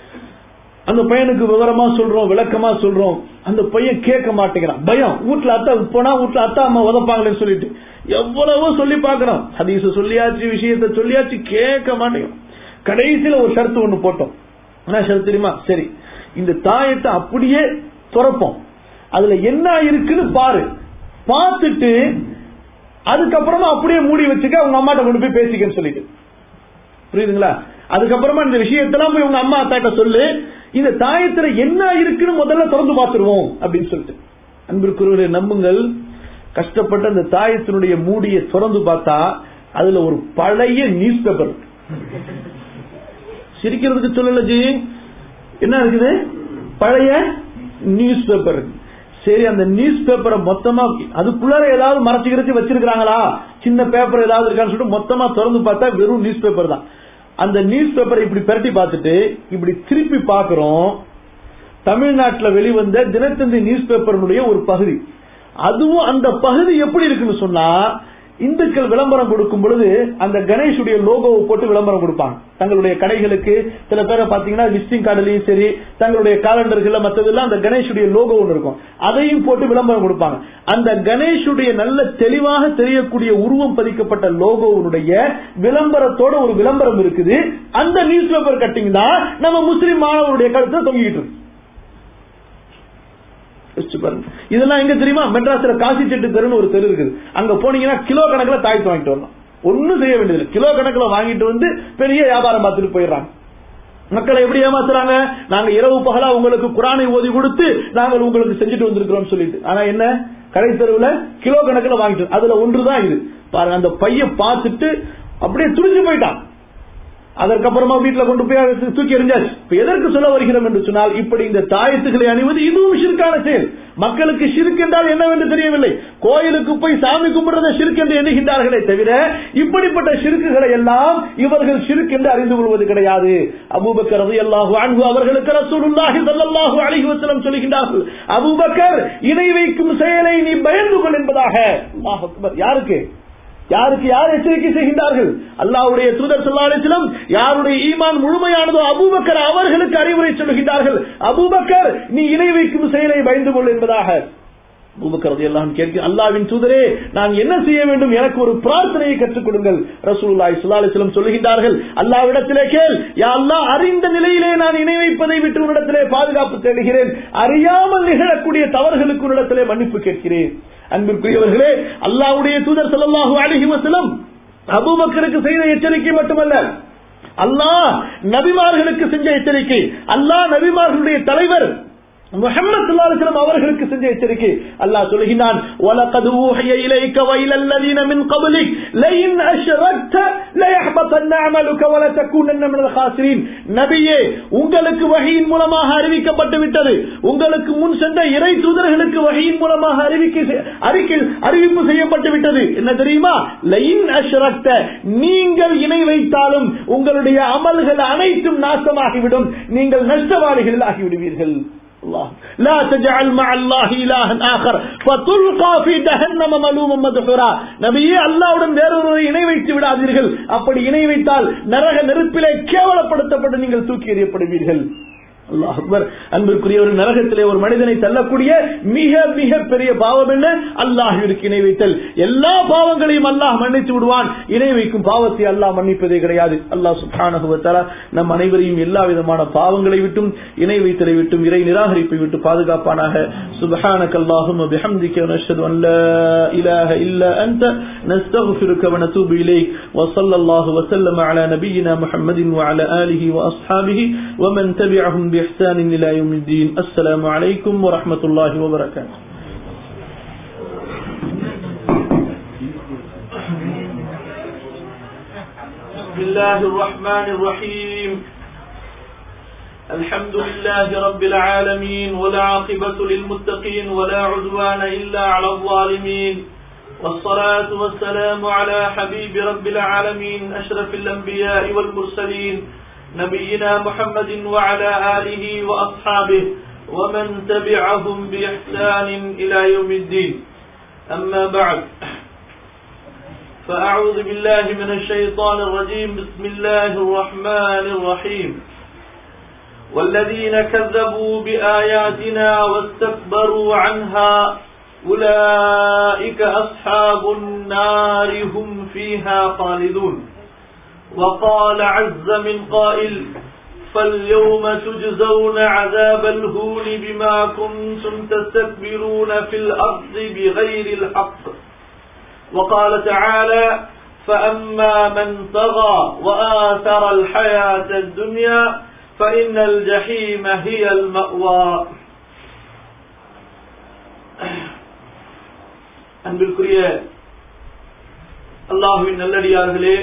அந்த பையனுக்கு விவரமா சொல்றோம் விளக்கமா சொல்றோம் அந்த பையன் கேட்க மாட்டேங்கிறான் பயம் வீட்டுல அத்தா போனா வீட்டுல அத்தா அம்மா உதப்பாங்களேன்னு சொல்லிட்டு எவ்வளவோ சொல்லி பார்க்கறோம் ஹதீஸ் சொல்லியாச்சு விஷயத்த சொல்லியாச்சு கேட்க மாட்டேங்கிறான் கடைசியில ஒரு ஷர்த்து ஒண்ணு போட்டோம் என்ன ஷர்த்து தெரியுமா சரி இந்த தாயத்தை அப்படியே துறப்போம் அதுல என்ன இருக்குன்னு பாரு பார்த்துட்டு அதுக்கப்புறமா அப்படியே மூடி வச்சுக்க உங்க அம்மாட்ட கொண்டு போய் பேசிக்கன்னு சொல்லிட்டு புரியுதுங்களா அதுக்கப்புறமா இந்த விஷயத்தெல்லாம் போய் உங்க அம்மா அத்தாட்ட சொல்லு இந்த தாயத்துல என்ன இருக்குன்னு முதல்ல திறந்து பார்த்துருவோம் அப்படின்னு சொல்லிட்டு அன்பிற்குரியவரை நம்புங்கள் கஷ்டப்பட்ட அந்த தாயத்தினுடைய மூடியை திறந்து பார்த்தா அதுல ஒரு பழைய நியூஸ் பேப்பர் சிரிக்கிறதுக்கு சொல்லல ஜி என்ன இருக்குது பழைய நியூஸ் பேப்பர் சரி அந்த நியூஸ் பேப்பரை மொத்தமா அதுக்குள்ளார ஏதாவது மறைச்சு கிடச்சி வச்சிருக்காங்களா சின்ன பேப்பர் ஏதாவது இருக்கான்னு சொல்லிட்டு மொத்தமா திறந்து பார்த்தா வெறும் நியூஸ் பேப்பர் தான் அந்த நியூஸ் பேப்பரை இப்படி பெரட்டி பார்த்துட்டு இப்படி திருப்பி பார்க்கிறோம் தமிழ்நாட்டில் வெளிவந்த தினத்தந்தி நியூஸ் பேப்பருடைய ஒரு பகுதி அதுவும் அந்த பகுதி எப்படி இருக்குன்னு சொன்னா இந்துக்கள் விளம்பரம் கொடுக்கும் பொழுது அந்த கணேஷுடைய லோகோவை போட்டு விளம்பரம் கொடுப்பாங்க தங்களுடைய கடைகளுக்கு சில பேரை பாத்தீங்கன்னா விசிட்டிங் கார்டுலயும் சரி தங்களுடைய காலண்டர்கள் மற்றதெல்லாம் அந்த கணேஷுடைய லோகோ ஒன்று இருக்கும் அதையும் போட்டு விளம்பரம் கொடுப்பாங்க அந்த கணேஷுடைய நல்ல தெளிவாக தெரியக்கூடிய உருவம் பதிக்கப்பட்ட லோகோவுடைய விளம்பரத்தோட ஒரு விளம்பரம் இருக்குது அந்த நியூஸ் பேப்பர் கட்டிங் தான் நம்ம முஸ்லிம் மாணவருடைய கருத்தை தொங்கிட்டு இருக்கு யோசிச்சு பாருங்க இதெல்லாம் எங்க தெரியுமா மெட்ராஸ்ல காசி செட்டு தெருன்னு ஒரு தெரு இருக்குது அங்க போனீங்கன்னா கிலோ கணக்குல தாய்த்து வாங்கிட்டு வரலாம் ஒன்னும் செய்ய வேண்டியது கிலோ கணக்குல வாங்கிட்டு வந்து பெரிய வியாபாரம் பார்த்துட்டு போயிடுறாங்க மக்களை எப்படி ஏமாத்துறாங்க நாங்க இரவு பகலா உங்களுக்கு குரானை ஓதி கொடுத்து நாங்கள் உங்களுக்கு செஞ்சுட்டு வந்திருக்கிறோம் சொல்லிட்டு ஆனா என்ன கடை தெருவுல கிலோ கணக்குல வாங்கிட்டு அதுல ஒன்றுதான் இது பாருங்க அந்த பைய பார்த்துட்டு அப்படியே துணிஞ்சு போயிட்டான் அதற்கப்புறமா வீட்டுல கொண்டு போய் அதை தூக்கி எறிஞ்சாச்சு இப்ப எதற்கு சொல்ல வருகிறோம் என்று சொன்னால் இப்படி இந்த தாயத்துக்களை அணிவது இதுவும் ஷிற்கான செயல் மக்களுக்கு ஷிர்க் என்றால் என்னவென்று தெரியவில்லை கோயிலுக்கு போய் சாமி கும்பிடுறத ஷிர்க் என்று எண்ணுகின்றார்களே தவிர இப்படிப்பட்ட ஷிர்க்குகளை எல்லாம் இவர்கள் ஷிர்க் என்று அறிந்து கொள்வது கிடையாது அபூபக்கர் ரலியல்லாஹு அன்ஹு அவர்களுக்கு ரசூலுல்லாஹி ஸல்லல்லாஹு அலைஹி வஸல்லம் சொல்லுகின்றார்கள் அபூபக்கர் இணை வைக்கும் செயலை நீ பயந்து கொள் என்பதாக அல்லாஹ் அக்பர் யாருக்கு யாருக்கு யார் எச்சரிக்கை செய்கின்றார்கள் அல்லாவுடைய தூதர் சொல்லாலும் யாருடைய ஈமான் முழுமையானதோ அபூபக்கர் அவர்களுக்கு அறிவுரை சொல்லுகின்றார்கள் அபூபக்கர் நீ இணை வைக்கும் செயலை பயந்து கொள் என்பதாக அபூபக்கர் எல்லாம் கேட்க அல்லாவின் தூதரே நான் என்ன செய்ய வேண்டும் எனக்கு ஒரு பிரார்த்தனையை கற்றுக் கொடுங்கள் ரசூலுல்லாஹி ஸல்லல்லாஹு அலைஹி வஸல்லம் சொல்லுகின்றார்கள் அல்லாஹ்விடத்திலே கேள் யா அல்லாஹ் அறிந்த நிலையிலே நான் இணை வைப்பதை விட்டு உன்னிடத்திலே பாதுகாப்பு தேடுகிறேன் அறியாமல் நிகழக்கூடிய தவறுகளுக்கு உன்னிடத்திலே மன்னிப்பு கேட்கிறேன் அன்பிற்குரியவர்களே அல்லாஹ்வுடைய தூதர் ஸல்லல்லாஹு அலைஹி வஸல்லம் அபூபக்கருக்கு செய்த எச்சரிக்கை மட்டுமல்ல அல்லாஹ் நபிமார்களுக்கு செஞ்ச எச்சரிக்கை அல்லாஹ் நபிமார்களுடைய தலைவர் முஹம்மது ஸல்லல்லாஹு அலைஹி வஸல்லம் அவர்களுக்கு செஞ்ச எச்சரிக்கை அல்லாஹ் சொல்கிறான் வலகத் ஊஹிய இலைக வஇல அல்லதீன மின் قبلك لئن اشركت ليحبطن عملك ولا تكونن من الخاسرين நபியே உங்களுக்கு வஹீயின் மூலமாக அறிவிக்கப்பட்டு விட்டது உங்களுக்கு முன் சென்ற இறை தூதர்களுக்கு வஹீயின் மூலமாக அறிவிக்கை அறிக்கை அறிவிப்பு செய்யப்பட்டு விட்டது என்ன தெரியுமா லைன் அஷ்ரக்த நீங்கள் இணை வைத்தாலும் உங்களுடைய அமல்கள் அனைத்தும் நாசமாகிவிடும் நீங்கள் நஷ்டவாளிகள் ஆகிவிடுவீர்கள் الله لا تجعل مع الله إلها آخر فتلقى في جهنم ملوما مدحورا நபியே அல்லாவுடன் வேறொருவரை இணை வைத்து விடாதீர்கள் அப்படி இணை வைத்தால் நரக நெருப்பிலே கேவலப்படுத்தப்பட்டு நீங்கள் தூக்கி எறியப்படுவீர்கள் அல்லாஹ் அக்பர் அன்பிற்குரிய ஒரு நரகத்திலே ஒரு மனிதனை தள்ளக்கூடிய மிக மிக பெரிய பாவம் என்ன அல்லாஹிற்கு இணை வைத்தல் எல்லா பாவங்களையும் அல்லாஹ் மன்னித்து விடுவான் இணை வைக்கும் பாவத்தை அல்லாஹ் மன்னிப்பதே கிடையாது அல்லாஹ் சுப்ஹானஹு நம் அனைவரையும் எல்லா விதமான பாவங்களை விட்டும் இணை வைத்தலை விட்டும் இறை நிராகரிப்பை விட்டு பாதுகாப்பானாக சுபஹானக அல்லாஹும்ம பிஹம்திக நஷ்ஹது அன் லா இலாஹ இல்லா அன்த நஸ்தக்ஃபிருக வ நதூபு இலைக் வ ஸல்லல்லாஹு வ ஸல்லம அலா நபியினா முஹம்மதின் வ அலா ஆலிஹி வ அஸ்ஹாபிஹி வ மன் தபிஅஹும் بإحسان إلى يوم الدين السلام عليكم ورحمة الله وبركاته بسم الله الرحمن الرحيم الحمد لله رب العالمين ولا عاقبة للمتقين ولا عدوان إلا على الظالمين والصلاة والسلام على حبيب رب العالمين أشرف الأنبياء والمرسلين نبينا محمد وعلى آله وأصحابه ومن تبعهم بإحسان إلى يوم الدين أما بعد فأعوذ بالله من الشيطان الرجيم بسم الله الرحمن الرحيم والذين كذبوا بآياتنا واستكبروا عنها أولئك أصحاب النار هم فيها خالدون وقال عز من قائل فاليوم تجزون عذاب الهون بما كنتم تستكبرون في الأرض بغير الحق وقال تعالى فأما من طغى وآثر الحياة الدنيا فإن الجحيم هي المأوى அன்பிற்குரிய அல்லாஹுவின் நல்லடியார்களே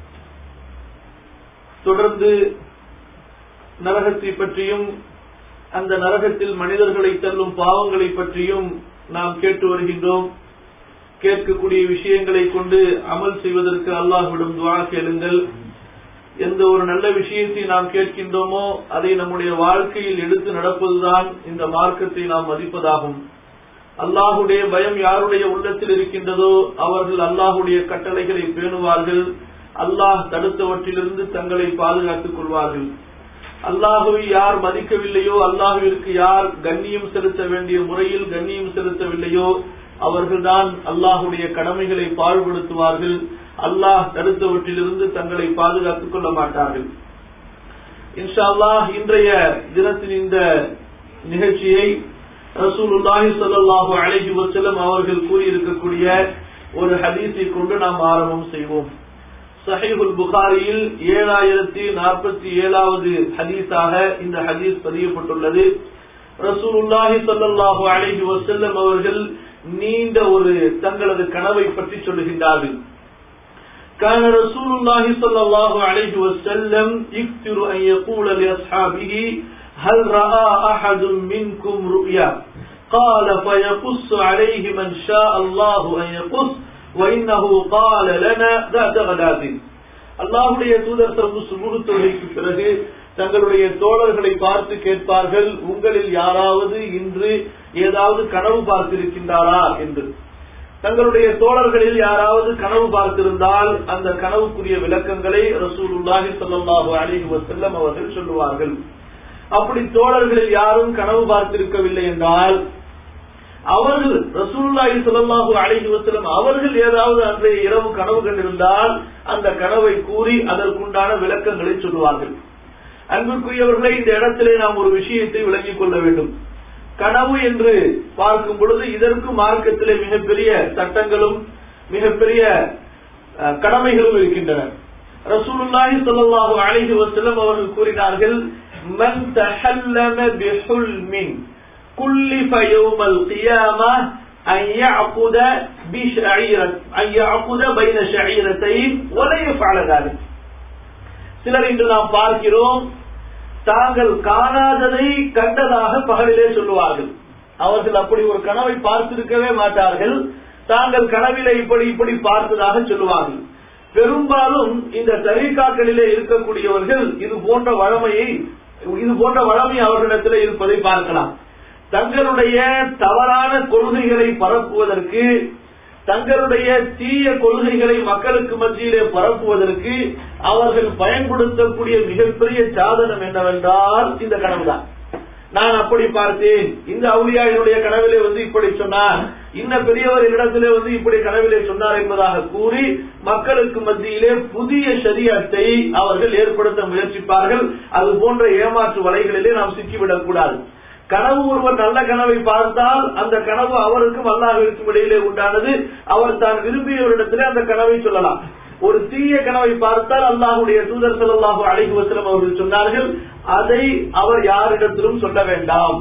தொடர்ந்து நரகத்தை பற்றியும் அந்த நரகத்தில் மனிதர்களை தள்ளும் பாவங்களை பற்றியும் நாம் கேட்டு வருகின்றோம் கேட்கக்கூடிய விஷயங்களை கொண்டு அமல் செய்வதற்கு அல்லாஹ்விடம் துவா கேளுங்கள் எந்த ஒரு நல்ல விஷயத்தை நாம் கேட்கின்றோமோ அதை நம்முடைய வாழ்க்கையில் எடுத்து நடப்பதுதான் இந்த மார்க்கத்தை நாம் மதிப்பதாகும் அல்லாஹுடைய பயம் யாருடைய உள்ளத்தில் இருக்கின்றதோ அவர்கள் அல்லாஹுடைய கட்டளைகளை பேணுவார்கள் அல்லாஹ் தடுத்தவற்றிலிருந்து தங்களை பாதுகாத்துக் கொள்வார்கள் அல்லாஹுவை யார் மதிக்கவில்லையோ அல்லாஹுவிற்கு யார் கண்ணியம் செலுத்த வேண்டிய முறையில் கண்ணியம் செலுத்தவில்லையோ அவர்கள்தான் அல்லாஹுடைய கடமைகளை பாழ்படுத்துவார்கள் அல்லாஹ் தடுத்தவற்றிலிருந்து தங்களை பாதுகாத்துக் கொள்ள மாட்டார்கள் இன்ஷா அல்லாஹ் இன்றைய தினத்தின் இந்த நிகழ்ச்சியை ரசூலுல்லாஹி ஸல்லல்லாஹு அலைஹி வஸல்லம் அவர்கள் கூறியிருக்கக்கூடிய ஒரு ஹதீஸை கொண்டு நாம் ஆரம்பம் செய்வோம் சஹீஹுல் புகாரியில் ஏழாயிரத்தி நாற்பத்தி ஏழாவது ஹதீஸாக இந்த ஹதீஸ் பதியப்பட்டுள்ளது ரசூலுல்லாஹி ஸல்லல்லாஹு அலைஹி வஸல்லம் அவர்கள் நீண்ட ஒரு தங்களது கனவை பற்றி சொல்லுகின்றார்கள் كان رسول الله صلى الله عليه وسلم يكثر أن يقول لأصحابه هل رأى أحد منكم رؤيا قال فيقص عليه من شاء الله أن يقص وإنه قال لنا ذات غداة அல்லாஹுடைய தூதர் தம்பு சுமுக தொழுகைக்கு பிறகு தங்களுடைய தோழர்களை பார்த்து கேட்பார்கள் உங்களில் யாராவது இன்று ஏதாவது கனவு பார்த்திருக்கின்றாரா என்று தங்களுடைய தோழர்களில் யாராவது கனவு பார்த்திருந்தால் அந்த கனவுக்குரிய விளக்கங்களை ரசூலுல்லாஹி ஸல்லல்லாஹு அலைஹி வஸல்லம் அவர்கள் சொல்லுவார்கள் அப்படி தோழர்களில் யாரும் கனவு பார்த்திருக்கவில்லை என்றால் அவர்கள் ரசூலுல்லாஹி ஸல்லல்லாஹு அலைஹி வஸல்லம் அவர்கள் ஏதாவது அன்றைய இரவு கனவு கண்டிருந்தால் அந்த கனவை கூறி அதற்குண்டான விளக்கங்களை சொல்லுவார்கள் அன்புக்குரியவர்களை இந்த இடத்திலே நாம் ஒரு விஷயத்தை விளங்கிக் கொள்ள வேண்டும் கனவு என்று பார்க்கும் பொழுது இதற்கு மார்க்கத்திலே மிகப்பெரிய சட்டங்களும் மிகப்பெரிய கடமைகளும் இருக்கின்றன ரசூலுல்லாஹி ஸல்லல்லாஹு அலைஹி வஸல்லம் அவர்கள் கூறினார்கள் மன் தஹல்லம பிஹுல்மின் குல்லிஃப யௌமல் கியாமah أن يعقد بشعيرة أن يعقد بين شعيرتين ولا يفعل ذلك சிலர் இன்று நாம் பார்க்கிறோம் தாங்கள் காணாததை கண்டதாக பகலிலே சொல்லுவார்கள் அவர்கள் அப்படி ஒரு கனவை பார்த்திருக்கவே மாட்டார்கள் தாங்கள் கனவிலே இப்படி இப்படி பார்த்ததாக சொல்லுவார்கள் பெரும்பாலும் இந்த தரீக்காக்களிலே இருக்கக்கூடியவர்கள் இது போன்ற வழமையை இது போன்ற வழமை அவர்களிடத்தில் இருப்பதை பார்க்கலாம் தங்களுடைய தவறான கொள்கைகளை பரப்புவதற்கு தங்களுடைய தீய கொள்கைகளை மக்களுக்கு மத்தியிலே பரப்புவதற்கு அவர்கள் பயன்படுத்தக்கூடிய மிகப்பெரிய சாதனம் என்னவென்றால் இந்த கனவுதான் நான் அப்படி பார்த்தேன் இந்த அவுளியாயினுடைய கனவிலே வந்து இப்படி சொன்னார் இன்ன பெரியவர் இடத்திலே வந்து இப்படி கனவிலே சொன்னார் என்பதாக கூறி மக்களுக்கு மத்தியிலே புதிய சரியத்தை அவர்கள் ஏற்படுத்த முயற்சிப்பார்கள் அது போன்ற ஏமாற்று வலைகளிலே நாம் சிக்கிவிடக் கூடாது கனவு ஒருவர் நல்ல கனவை பார்த்தால் அந்த கனவு அவருக்கும் அல்லாஹிற்கும் இடையிலே உண்டானது அவர் தான் விரும்பியவரிடத்திலே அந்த கனவை சொல்லலாம் ஒரு தீய கனவை பார்த்தால் அல்லாஹுடைய தூதர் செல்லாஹு அழைகு வசலம் அவர்கள் சொன்னார்கள் அதை அவர் யாரிடத்திலும் சொல்ல வேண்டாம்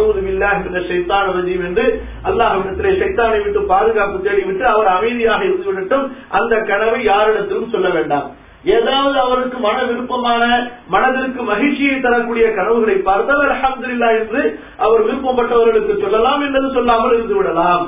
சைத்தான் ரஜீம் என்று அல்லாஹிடத்திலே சைத்தானை விட்டு பாதுகாப்பு தேடிவிட்டு அவர் அமைதியாக இருந்து விடட்டும் அந்த கனவை யாரிடத்திலும் சொல்ல வேண்டாம் ஏதாவது அவருக்கு மன விருப்பமான மனதிற்கு மகிழ்ச்சியை தரக்கூடிய கனவுகளை பார்த்தால் அலமதுல்லா என்று அவர் விருப்பப்பட்டவர்களுக்கு சொல்லலாம் என்றது சொல்லாமல் இருந்து விடலாம்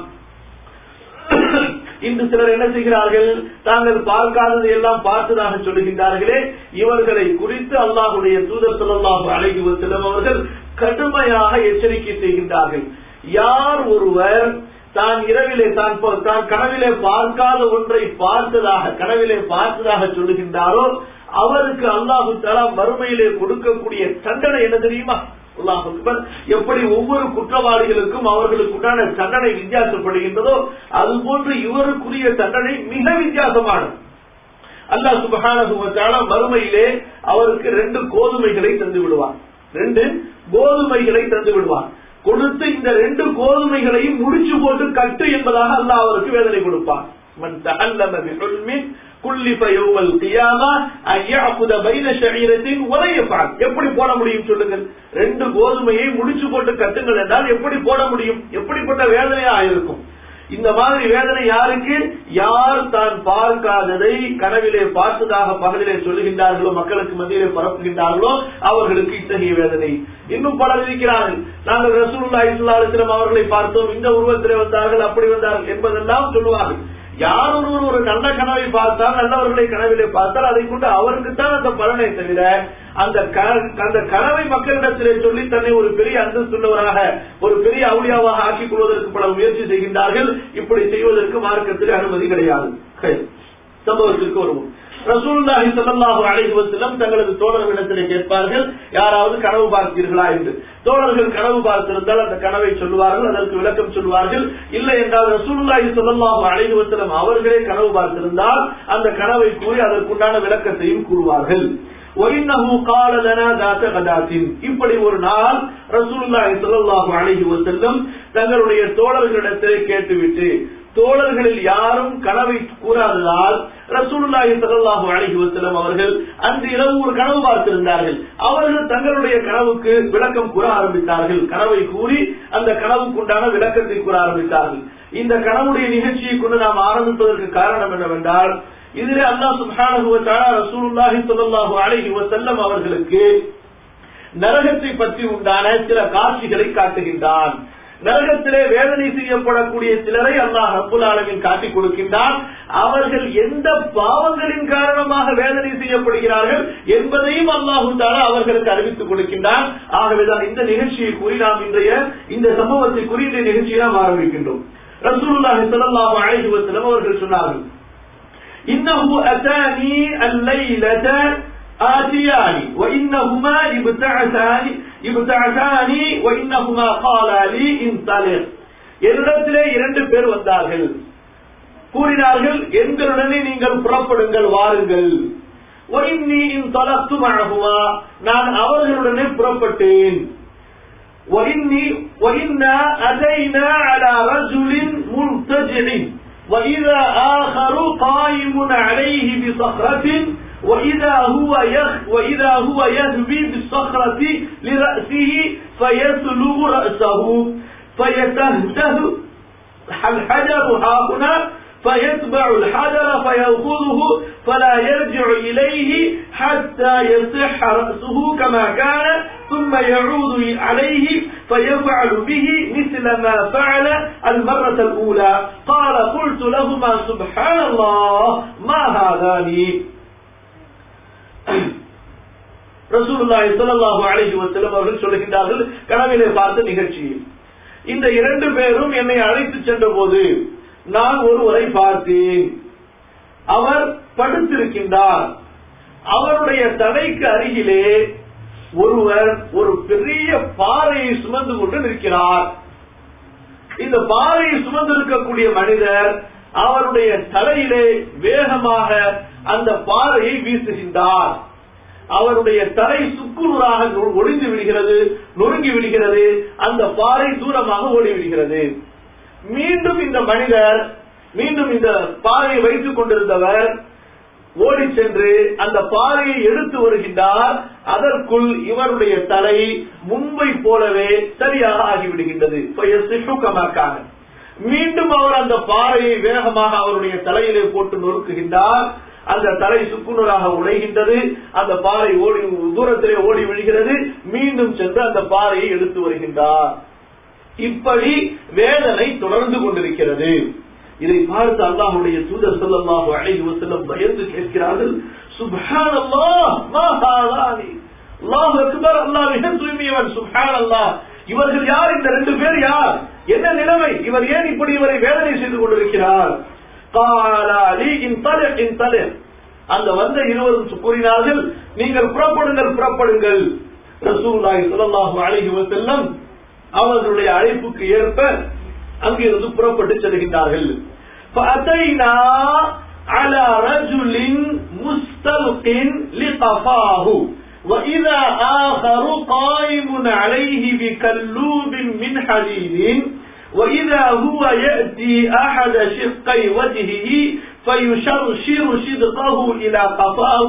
இன்று சிலர் என்ன செய்கிறார்கள் தாங்கள் பார்க்காததை எல்லாம் பார்த்ததாக சொல்லுகின்றார்களே இவர்களை குறித்து அல்லாஹுடைய தூதர் சொல்லலாக அழகி செல்லும் அவர்கள் கடுமையாக எச்சரிக்கை செய்கின்றார்கள் யார் ஒருவர் தான் இரவிலே தான் தான் கனவிலே பார்க்காத ஒன்றை பார்த்ததாக கனவிலே பார்த்ததாக சொல்லுகின்றாரோ அவருக்கு அல்லாஹு தலா மறுமையிலே கொடுக்கக்கூடிய தண்டனை என்ன தெரியுமா அல்லாஹ் எப்படி ஒவ்வொரு குற்றவாளிகளுக்கும் அவர்களுக்கு உண்டான தண்டனை வித்தியாசப்படுகின்றதோ அது போன்று இவருக்குரிய தண்டனை மிக வித்தியாசமானது அல்லாஹ் சுபகான மறுமையிலே அவருக்கு ரெண்டு கோதுமைகளை தந்து விடுவார் ரெண்டு கோதுமைகளை தந்து விடுவார் கொடுத்து இந்த ரெண்டு கோதுமைகளையும் முடிச்சு போட்டு கட்டு என்பதாக அல்லாஹ் அவருக்கு வேதனை கொடுப்பார் மன் தஅல்லம பிஹுல்மின் குல்லிஃப யௌமல் கியாமா அன் يأخذ بين شعيرة ولا يفعل எப்படி போட முடியும் சொல்லுங்கள் ரெண்டு கோதுமையை முடிச்சு போட்டு கட்டுங்கள் என்றால் எப்படி போட முடியும் எப்படிப்பட்ட வேதனையா இருக்கும் இந்த மாதிரி வேதனை யாருக்கு யார் தான் பார்க்காததை கனவிலே பார்த்ததாக பகலிலே சொல்லுகின்றார்களோ மக்களுக்கு மத்தியிலே பரப்புகின்றார்களோ அவர்களுக்கு இத்தகைய வேதனை இன்னும் பலர் இருக்கிறார்கள் நாங்கள் ரசூல்லா இஸ்லாத்திரம் அவர்களை பார்த்தோம் இந்த உருவத்திலே வந்தார்கள் அப்படி வந்தார்கள் என்பதெல்லாம் சொல்லுவார்கள் யார் ஒருவர் ஒரு நல்ல கனவை பார்த்தால் நல்லவர்களை கனவிலே பார்த்தால் அதை கொண்டு அவருக்குத்தான் அந்த பலனை தவிர அந்த அந்த கனவை மக்களிடத்திலே சொல்லி தன்னை ஒரு பெரிய அந்தஸ்துள்ளவராக ஒரு பெரிய அவுளியாவாக ஆக்கிக் கொள்வதற்கு பல முயற்சி செய்கின்றார்கள் இப்படி செய்வதற்கு மார்க்கத்தில் அனுமதி கிடையாது சம்பவத்திற்கு வருவோம் ரசூலுல்லாஹி ஸல்லல்லாஹு அலைஹி வஸல்லம் தங்களது தோழர்களிடத்திலே கேட்பார்கள் யாராவது கனவு பார்த்தீர்களா என்று தோழர்கள் கனவு பார்த்திருந்தால் அந்த கனவை சொல்லுவார்கள் அதற்கு விளக்கம் சொல்வார்கள் இல்லை என்றால் ரசூலுல்லாஹி ஸல்லல்லாஹு அலைஹி வஸல்லம் அவர்களே கனவு பார்த்திருந்தால் அந்த கனவை கூறி அதற்குண்டான விளக்கத்தையும் கூறுவார்கள் இப்படி ஒரு நாள் ரசூலுல்லாஹி ஸல்லல்லாஹு அலைஹி வஸல்லம் தங்களுடைய தோழர்களிடத்திலே கேட்டுவிட்டு தோழர்களில் யாரும் கனவை கூறாததால் ரசூலுல்லாஹி ஸல்லல்லாஹு அலைஹி வஸல்லம் அவர்கள் அன்று இரவு ஒரு கனவு பார்த்திருந்தார்கள் அவர்கள் தங்களுடைய கனவுக்கு விளக்கம் கூற ஆரம்பித்தார்கள் கனவை கூறி அந்த கனவுக்குண்டான விளக்கத்தை கூற ஆரம்பித்தார்கள் இந்த கனவுடைய நிகழ்ச்சியை கொண்டு நாம் ஆரம்பிப்பதற்கு காரணம் என்னவென்றால் இதிலே அல்லாஹ் சுப்ஹானஹு வ தஆலா ரசூலுல்லாஹி ஸல்லல்லாஹு அலைஹி வஸல்லம் அவர்களுக்கு நரகத்தை பற்றி உண்டான சில காட்சிகளை காட்டுகின்றான் நரகத்திலே வேதனை செய்யப்படக்கூடிய சிலரை அல்லாஹ் ரப்புல் ஆலமின் காட்டிக் கொடுக்கின்றான் அவர்கள் எந்த பாவங்களின் காரணமாக வேதனை செய்யப்படுகிறார்கள் என்பதையும் அல்லாஹு தாலா அவர்களுக்கு அறிவித்துக் கொடுக்கின்றான் ஆகவேதான் இந்த நிகழ்ச்சியை கூறி நாம் இன்றைய இந்த சம்பவத்தை கூறி இந்த நிகழ்ச்சியை நாம் ஆரம்பிக்கின்றோம் ரசூலுல்லாஹி ஸல்லல்லாஹு அலைஹி வஸல்லம் அவர்கள் சொன்னார்கள் இன்னஹு அதானி அல்லைலத آتيان وإنهما ابتعثان ابتعثاني وإنهما قالا لي انطلق என்னிடத்திலே இரண்டு பேர் வந்தார்கள் கூறினார்கள் எங்களுடனே நீங்கள் புறப்படுங்கள் வாருங்கள் நான் அவர்களுடனே புறப்பட்டேன் وإنا أتينا على رجل مرتجع وإذا آخر قائم عليه بصخرة وإذا هو يخ وإذا هو يهوي بالصخرة لرأسه فيسلغ رأسه فيتهته الحجر ها هنا فيتبع الحجر فيأخذه فلا يرجع إليه حتى يصح رأسه كما كان ثم يعود عليه فيفعل به مثل ما فعل المرة الأولى قال قلت لهما سبحان الله ما هذان ரசூலுல்லாஹி ஸல்லல்லாஹு அலைஹி வஸல்லம் அவர்கள் சொல்லுகின்றார்கள் கனவிலே பார்த்த நிகழ்ச்சியில் இந்த இரண்டு பேரும் என்னை அழைத்து சென்ற போது நான் ஒருவரை பார்த்தேன் அவர் படுத்திருக்கின்றார் அவருடைய தலைக்கு அருகிலே ஒருவர் ஒரு பெரிய பாறையை சுமந்து கொண்டு நிற்கிறார் இந்த பாறையை சுமந்து இருக்கக்கூடிய மனிதர் அவருடைய தலையிலே வேகமாக அந்த பாறையை வீசுகின்றார் அவருடைய தலை சுக்குநூறாக ஒளிந்து விடுகிறது நொறுங்கி விடுகிறது அந்த பாறை தூரமாக ஓடி விடுகிறது மீண்டும் இந்த மனிதர் மீண்டும் இந்த பாறையை வைத்துக் கொண்டிருந்தவர் ஓடி சென்று அந்த பாறையை எடுத்து வருகின்றார் அதற்குள் இவருடைய தலை முன்பை போலவே சரியாக ஆகிவிடுகின்றது மீண்டும் அவர் அந்த பாறையை வேகமாக அவருடைய தலையிலே போட்டு நொறுக்குகின்றார் அந்த தலை சுக்குநூறாக உடைகின்றது அந்த பாறை ஓடி தூரத்திலே ஓடி விழுகிறது மீண்டும் சென்று அந்த பாறையை எடுத்து வருகின்றார் இப்படி வேதனை தொடர்ந்து கொண்டிருக்கிறது இதை பார்த்து அல்லாஹுடைய தூதர் சொல்லல்லாஹு அலைஹி வஸல்லம் பயந்து கேட்கிறார்கள் சுப்ஹானல்லாஹ் மா ஹாதானி அல்லாஹ் அக்பர் அல்லாஹ் மிக தூய்மையவன் சுப்ஹானல்லாஹ் இவர்கள் யார் இந்த ரெண்டு பேர் யார் என்ன நிலைமை இவர் ஏன் இப்படி இவரை வேதனை செய்து கொண்டிருக்கிறார் அந்த வந்த இருவரும் கூறினார்கள் நீங்கள் புறப்படுங்கள் புறப்படுங்கள் ரசூல்லாய் சொல்லல்லாஹு அழகி செல்லம் அவர்களுடைய அழைப்புக்கு ஏற்ப அங்கிருந்து புறப்பட்டு செல்கின்றார்கள் على رجل مستلق لقفاه وإذا آخر قائم عليه بكلوب من حديد وإذا هو يأتي أحد شقي وجهه فيشرشر شدقه إلى قفاه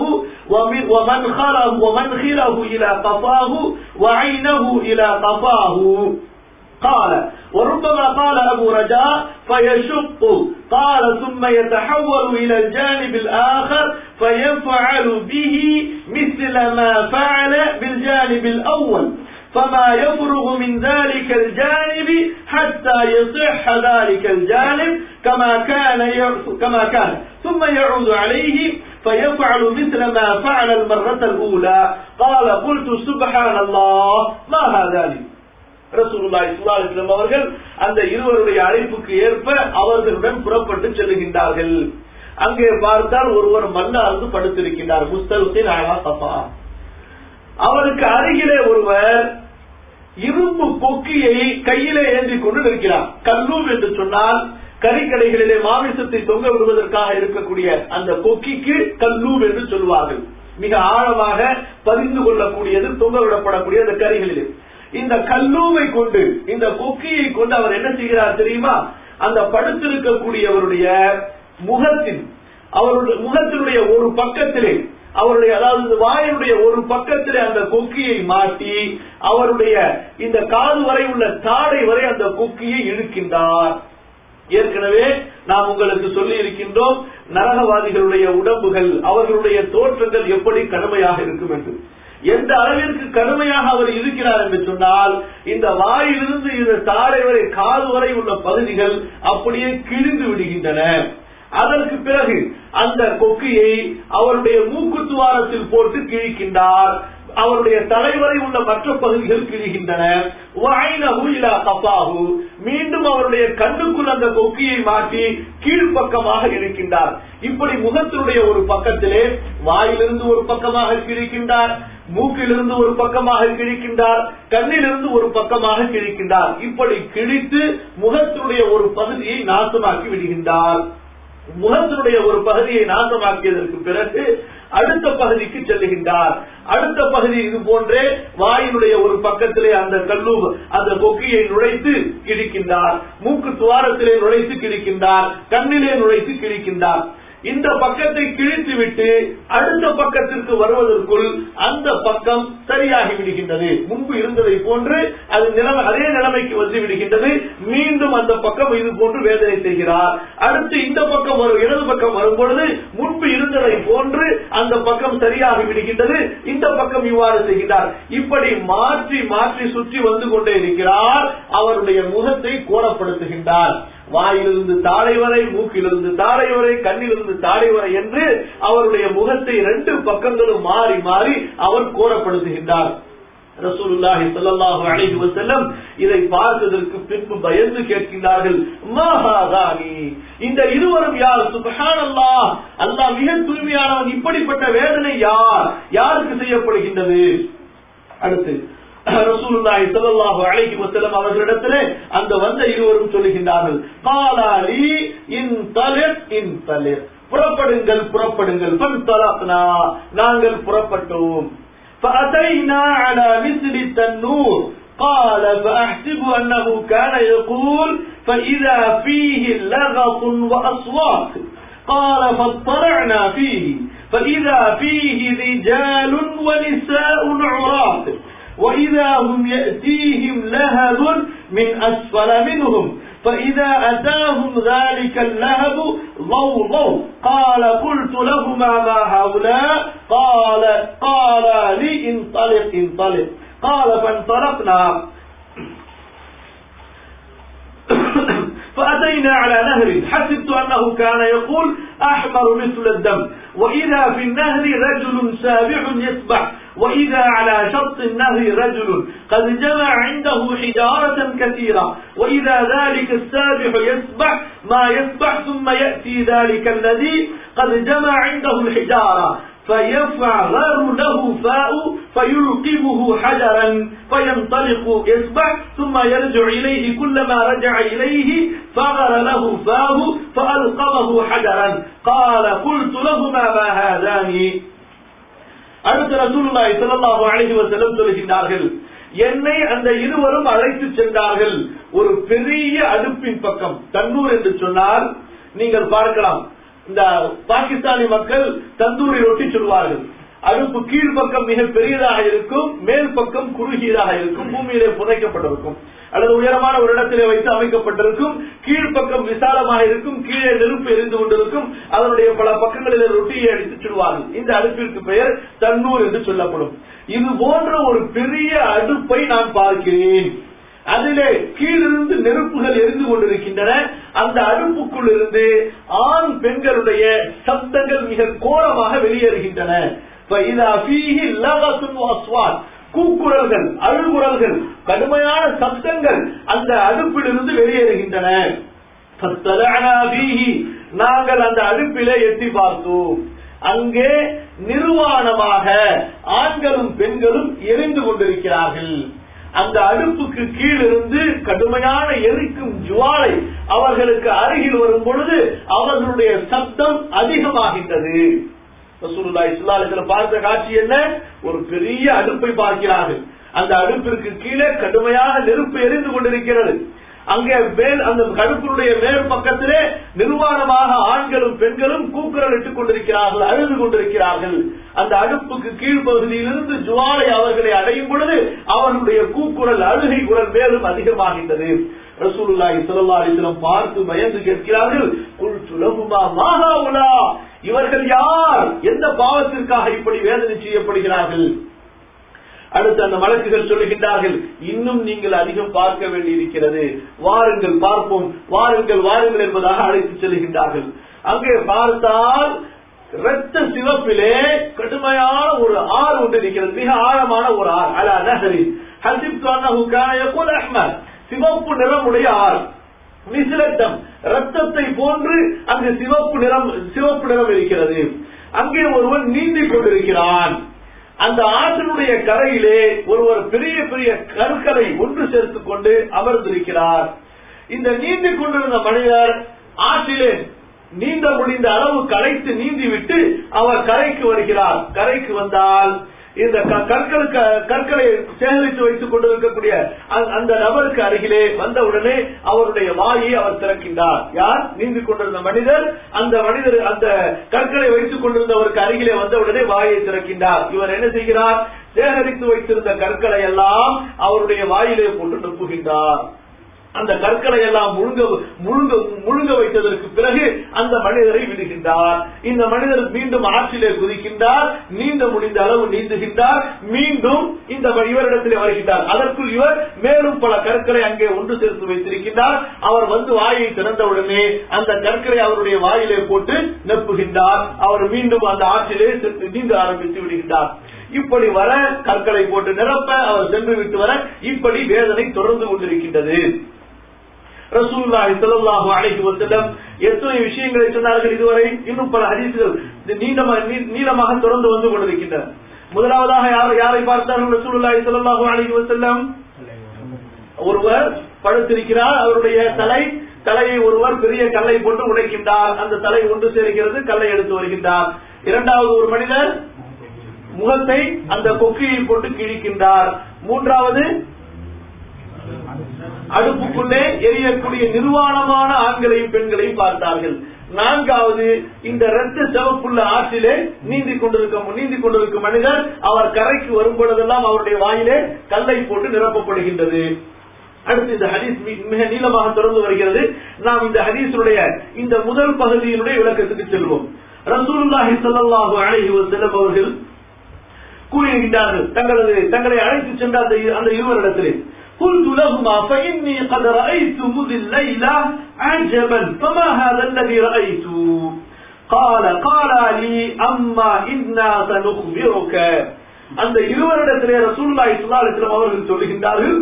ومنخره ومنخره إلى قفاه وعينه إلى قفاه قال وربما قال أبو رجاء فيشق قال ثم يتحول إلى الجانب الآخر فيفعل به مثل ما فعل بالجانب الأول فما يفرغ من ذلك الجانب حتى يصح ذلك الجانب كما كان كما كان ثم يعود عليه فيفعل مثل ما فعل المرة الأولى قال قلت سبحان الله ما هذا لي ரசூலுல்லாஹி ஸல்லல்லாஹு அலைஹி வஸல்லம் அவர்கள் அந்த இருவருடைய அழைப்புக்கு ஏற்ப அவர்களுடன் புறப்பட்டு செல்லுகின்றார்கள் அங்கே பார்த்தால் ஒருவர் மன்னார்ந்து படுத்திருக்கின்றார் முஸ்தல்கின் அலா சஃபா அவருக்கு அருகிலே ஒருவர் இரும்பு கொக்கியை கையிலே ஏந்தி கொண்டு நிற்கிறார் கல்லூர் என்று சொன்னால் கறிக்கடைகளிலே மாமிசத்தை தொங்க விடுவதற்காக இருக்கக்கூடிய அந்த கொக்கிக்கு கல்லூர் என்று சொல்வார்கள் மிக ஆழமாக பதிந்து கொள்ளக்கூடியது தொங்க விடப்படக்கூடிய அந்த கறிகளிலே இந்த கல்லூவை கொண்டு இந்த கொக்கியை கொண்டு அவர் என்ன செய்கிறார் தெரியுமா அந்த படுத்திருக்கக்கூடியவருடைய முகத்தின் அவருடைய முகத்தினுடைய ஒரு பக்கத்திலே அவருடைய அதாவது வாயினுடைய ஒரு பக்கத்திலே அந்த கொக்கியை மாட்டி அவருடைய இந்த காது வரை உள்ள தாடை வரை அந்த கொக்கியை இழுக்கின்றார் ஏற்கனவே நாம் உங்களுக்கு சொல்லி இருக்கின்றோம் நரகவாதிகளுடைய உடம்புகள் அவர்களுடைய தோற்றங்கள் எப்படி கடுமையாக இருக்கும் என்று எந்த அளவிற்கு கடுமையாக அவர் இருக்கிறார் என்று சொன்னால் இந்த வாயிலிருந்து இந்த தாடை வரை காது வரை உள்ள பகுதிகள் அப்படியே கிழிந்து விடுகின்றன அதற்கு பிறகு அந்த கொக்கியை அவருடைய மூக்கு துவாரத்தில் போட்டு கிழிக்கின்றார் அவருடைய தலைவரை உள்ள மற்ற பகுதிகள் கிழிகின்றன மீண்டும் அவருடைய கண்ணுக்குள் அந்த கொக்கியை மாட்டி கீழ்ப்பக்கமாக இருக்கின்றார் இப்படி முகத்தினுடைய ஒரு பக்கத்திலே வாயிலிருந்து ஒரு பக்கமாக கிழிக்கின்றார் மூக்கிலிருந்து ஒரு பக்கமாக கிழிக்கின்றார் கண்ணிலிருந்து ஒரு பக்கமாக கிழிக்கின்றார் இப்படி கிழித்து முகத்தினுடைய ஒரு பகுதியை நாசமாக்கி விடுகின்றார் முகத்தினுடைய ஒரு பகுதியை நாசமாக்கியதற்கு பிறகு அடுத்த பகுதிக்கு செல்லுகின்றார் அடுத்த பகுதி இது போன்றே வாயினுடைய ஒரு பக்கத்திலே அந்த கல்லு அந்த கொக்கியை நுழைத்து கிழிக்கின்றார் மூக்கு துவாரத்திலே நுழைத்து கிழிக்கின்றார் கண்ணிலே நுழைத்து கிழிக்கின்றார் இந்த பக்கத்தை கிழித்து விட்டு அடுத்த பக்கத்திற்கு வருவதற்குள் அந்த பக்கம் சரியாகி விடுகின்றது முன்பு இருந்ததை போன்று அது நிலைமை அதே நிலைமைக்கு வந்து விடுகின்றது மீண்டும் அந்த பக்கம் இது போன்று வேதனை செய்கிறார் அடுத்து இந்த பக்கம் வரும் இடது பக்கம் வரும் பொழுது முன்பு இருந்ததை போன்று அந்த பக்கம் சரியாகி விடுகின்றது இந்த பக்கம் இவ்வாறு செய்கிறார் இப்படி மாற்றி மாற்றி சுற்றி வந்து கொண்டே இருக்கிறார் அவருடைய முகத்தை கோரப்படுத்துகின்றார் வாயிலிருந்து தாடை வரை மூக்கிலிருந்து தாடை வரை கண்ணிலிருந்து தாடை வரை என்று அவருடைய முகத்தை ரெண்டு பக்கங்களும் மாறி மாறி அவர் கோரப்படுத்துகின்றார் ரசூலுல்லாஹி ஸல்லல்லாஹு அலைஹி வஸல்லம் இதை பார்த்ததற்கு பின்பு பயந்து கேட்கின்றார்கள் மாஹாதானி இந்த இருவரும் யார் சுப்ஹானல்லாஹ் அல்லாஹ் மிக தூய்மையானவன் இப்படிப்பட்ட வேதனை யார் யாருக்கு செய்யப்படுகின்றது அடுத்து ரசூலுல்லாஹி ஸல்லல்லாஹு அலைஹி வஸல்லம் அவர்களிடத்திலே அந்த வந்த இருவரும் சொல்லுகின்றார்கள் காலாலி இன் தலிர் இன் தலிர் புறப்படுங்கள் புறப்படுங்கள் பன் தலக்னா நாங்கள் புறப்பட்டோம் فأتينا على مثل التنور قال فأحسب أنه كان يقول فإذا فيه لغط وأصوات قال فاطلعنا فيه فإذا فيه رجال ونساء عراة وإذا هم يأتيهم لهب من أسفل منهم فإذا أتاهم ذلك اللهب ضوء ضوء قال قلت لهما ما هؤلاء قال قال لي انطلق انطلق قال فانطلقنا فأتينا على نهر حسبت أنه كان يقول أحمر مثل الدم وإذا في النهر رجل سابح يسبح وإذا على شط النهر رجل قد جمع عنده حجارة كثيرة وإذا ذلك السابح يسبح ما يسبح ثم يأتي ذلك الذي قد جمع عنده الحجارة فيفعغر له فاء فيلقمه حجرا فينطلق يسبح ثم يرجع إليه كلما رجع إليه فغر له فاه فألقمه حجرا قال قلت لهما ما هذان அடுத்த ரசூலுல்லாஹி ஸல்லல்லாஹு அலைஹி வஸல்லம் சொல்கின்றார்கள் என்னை அந்த இருவரும் அழைத்து சென்றார்கள் ஒரு பெரிய அடுப்பின் பக்கம் தன்னூர் என்று சொன்னால் நீங்கள் பார்க்கலாம் இந்த பாகிஸ்தானி மக்கள் தந்தூரி ரொட்டி சொல்வார்கள் அடுப்பு கீழ்ப்பக்கம் மிக பெரியதாக இருக்கும் மேல் பக்கம் குறுகியதாக இருக்கும் பூமியிலே புதைக்கப்பட்டிருக்கும் அல்லது உயரமான ஒரு இடத்திலே வைத்து அமைக்கப்பட்டிருக்கும் கீழ்ப்பக்கம் விசாலமாக இருக்கும் கீழே நெருப்பு எரிந்து கொண்டிருக்கும் அதனுடைய பல பக்கங்களில் ரொட்டியை அடித்து சுடுவார்கள் இந்த அடுப்பிற்கு பெயர் தன்னூர் என்று சொல்லப்படும் இது போன்ற ஒரு பெரிய அடுப்பை நான் பார்க்கிறேன் அதிலே கீழிருந்து நெருப்புகள் எரிந்து கொண்டிருக்கின்றன அந்த அடுப்புக்குள் இருந்து ஆண் பெண்களுடைய சப்தங்கள் மிக கோரமாக வெளியேறுகின்றன فَإِذَا فِيهِ لَغَةٌ وَأَصْوَاتٌ கூக்குரல்கள் அழுகுரல்கள் கடுமையான சப்தங்கள் அந்த அடுப்பிலிருந்து வெளியேறுகின்றன فَاطَّلَعْنَا فِيهِ நாங்கள் அந்த அடுப்பிலே எட்டி பார்த்தோம் அங்கே நிர்வாணமாக ஆண்களும் பெண்களும் எரிந்து கொண்டிருக்கிறார்கள் அந்த அடுப்புக்கு கீழிருந்து கடுமையான எரிக்கும் ஜுவாலை அவர்களுக்கு அருகில் வரும் பொழுது அவர்களுடைய சப்தம் அதிகமாகின்றது ரசூலுல்லாஹி ஸல்லல்லாஹு அலைஹி வஸல்லம் பார்த்த காட்சி என்ன ஒரு பெரிய அடுப்பை பார்க்கிறார்கள் அந்த அடுப்பிற்கு கீழே கடுமையாக நெருப்பு எரிந்து கொண்டிருக்கிறது அங்கே மேல் அந்த கடுப்பினுடைய மேல் பக்கத்திலே நிர்வாணமாக ஆண்களும் பெண்களும் கூக்குரல் இட்டுக் கொண்டிருக்கிறார்கள் அழுது கொண்டிருக்கிறார்கள் அந்த அடுப்புக்கு கீழ்ப்பகுதியிலிருந்து ஜுவாலை அவர்களை அடையும் பொழுது அவர்களுடைய கூக்குரல் அழுகை குரல் மேலும் அதிகமாகின்றது ரசூலுல்லாஹி ஸல்லல்லாஹு அலைஹி வஸல்லம் பார்த்து பயந்து கேட்கிறார்கள் குல்து லஹுமா மா ஹாவுலா இவர்கள் யார் எந்த பாவத்திற்காக இப்படி வேதனை செய்யப்படுகிறார்கள் அடுத்து அந்த வழக்குகள் சொல்லுகின்றார்கள் இன்னும் நீங்கள் அதிகம் பார்க்க வேண்டியிருக்கிறது வாருங்கள் பார்ப்போம் வாருங்கள் வாருங்கள் என்பதாக அழைத்து செல்கின்றார்கள் அங்கே பார்த்தால் இரத்த சிவப்பிலே கடுமையான ஒரு ஆறு ஒன்று இருக்கிறது மிக ஆழமான ஒரு ஆறு அலா நகரி ஹசிப் அஹ்மத் சிவப்பு நிறமுடைய ஆறு மிசிலட்டம் ரத்தத்தை போன்று அங்கு சிவப்பு நிறம் சிவப்பு நிறம் இருக்கிறது அங்கே ஒருவன் நீந்திக் கொண்டிருக்கிறான் அந்த ஆற்றினுடைய கரையிலே ஒருவர் பெரிய பெரிய கற்களை ஒன்று சேர்த்துக் கொண்டு அமர்ந்திருக்கிறார் இந்த நீந்திக் கொண்டிருந்த மனிதர் ஆற்றிலே நீந்த முடிந்த அளவு கரைத்து நீந்தி விட்டு அவர் கரைக்கு வருகிறார் கரைக்கு வந்தால் இந்த க- கற்களுக்கு கற்களை சேகரித்து வைத்துக் கொண்டிருக்கக்கூடிய அந்த- அந்த நபருக்கு அருகிலே வந்தவுடனே அவருடைய வாயை அவர் திறக்கின்றார் யார் நீந்தி கொண்டிருந்த மனிதர் அந்த மனிதர் அந்த கற்களை வைத்துக் கொண்டிருந்தவருக்கு அருகிலே வந்தவுடனே வாயை திறக்கின்றார் இவர் என்ன செய்கிறார் சேகரித்து வைத்திருந்த கற்களை எல்லாம் அவருடைய வாயிலே போட்டு நப்புகின்றார் அந்த கற்களை எல்லாம் முழுங்க முழுங்க முழுங்க வைத்ததற்கு பிறகு அந்த மனிதரை விடுகின்றார் இந்த மனிதர் மீண்டும் ஆற்றிலே குதிக்கின்றார் நீந்த முடிந்த அளவு நீந்துகின்றார் மீண்டும் இந்த ம- இவரிடத்திலே வருகின்றார் அதற்குள் இவர் மேலும் பல கற்களை அங்கே ஒன்று சேர்த்து வைத்திருக்கின்றார் அவர் வந்து வாயை திறந்தவுடனே அந்த கற்களை அவருடைய வாயிலே போட்டு நெப்புகின்றார் அவர் மீண்டும் அந்த ஆற்றிலே சென்று நீந்த ஆரம்பித்து விடுகின்றார் இப்படி வர கற்களை போட்டு நிரப்ப அவர் சென்று விட்டு வர இப்படி வேதனை தொடர்ந்து கொண்டிருக்கின்றது ரசூலுல்லாஹி ஸல்லல்லாஹு அலைஹி வஸல்லம் எத்தனை விஷயங்களை சொன்னார்கள் இதுவரை இன்னும் பல ஹதீஸ்கள் இது நீண்டமா- நீ- நீளமாக தொடர்ந்து வந்து கொண்டிருக்கின்றன முதலாவதாக யார் யாரை பார்த்தார்கள் ரசூலுல்லாஹி ஸல்லல்லாஹு அலைஹி வஸல்லம் ஒருவர் படுத்திருக்கிறார் அவருடைய தலை தலையை ஒருவர் பெரிய கல்லை போட்டு உடைக்கின்றார் அந்த தலை ஒன்று சேர்க்கிறது கல்லை எடுத்து வருகின்றார் இரண்டாவது ஒரு மனிதர் முகத்தை அந்த கொக்கியில் போட்டு கிழிக்கின்றார் மூன்றாவது அடுப்புக்குள்ளே எரியக்கூடிய நிர்வாணமான ஆண்களையும் பெண்களையும் பார்த்தார்கள் நான்காவது இந்த இரத்த சிவப்புள்ள ஆற்றிலே நீந்தி கொண்டிருக்கும் நீந்தி கொண்டிருக்கும் மனிதர் அவர் கரைக்கு வரும் பொழுதெல்லாம் அவருடைய வாயிலே கல்லை போட்டு நிரப்பப்படுகின்றது அடுத்து இந்த ஹதீஸ் மி- மிக நீளமாக தொடர்ந்து வருகிறது நாம் இந்த ஹதீஸுடைய இந்த முதல் பகுதியினுடைய விளக்கத்துக்கு செல்வோம் ரசூலுல்லாஹி ஸல்லல்லாஹு அலைஹி வஸல்லம் அவர்கள் கூறுகின்றார்கள் தங்களது தங்களை அழைத்து சென்ற அந்த இரு- அந்த இருவரிடத்திலே قلت لهما فإني قد رأيت مذ الليلة عجبا فما هذا الذي رأيت قال قال لي أما إنا سنخبرك அந்த இருவரிடத்திலே ரசூலுல்லாஹி ஸல்லல்லாஹு அலைஹி வஸல்லம் அவர்கள் சொல்லுகின்றார்கள்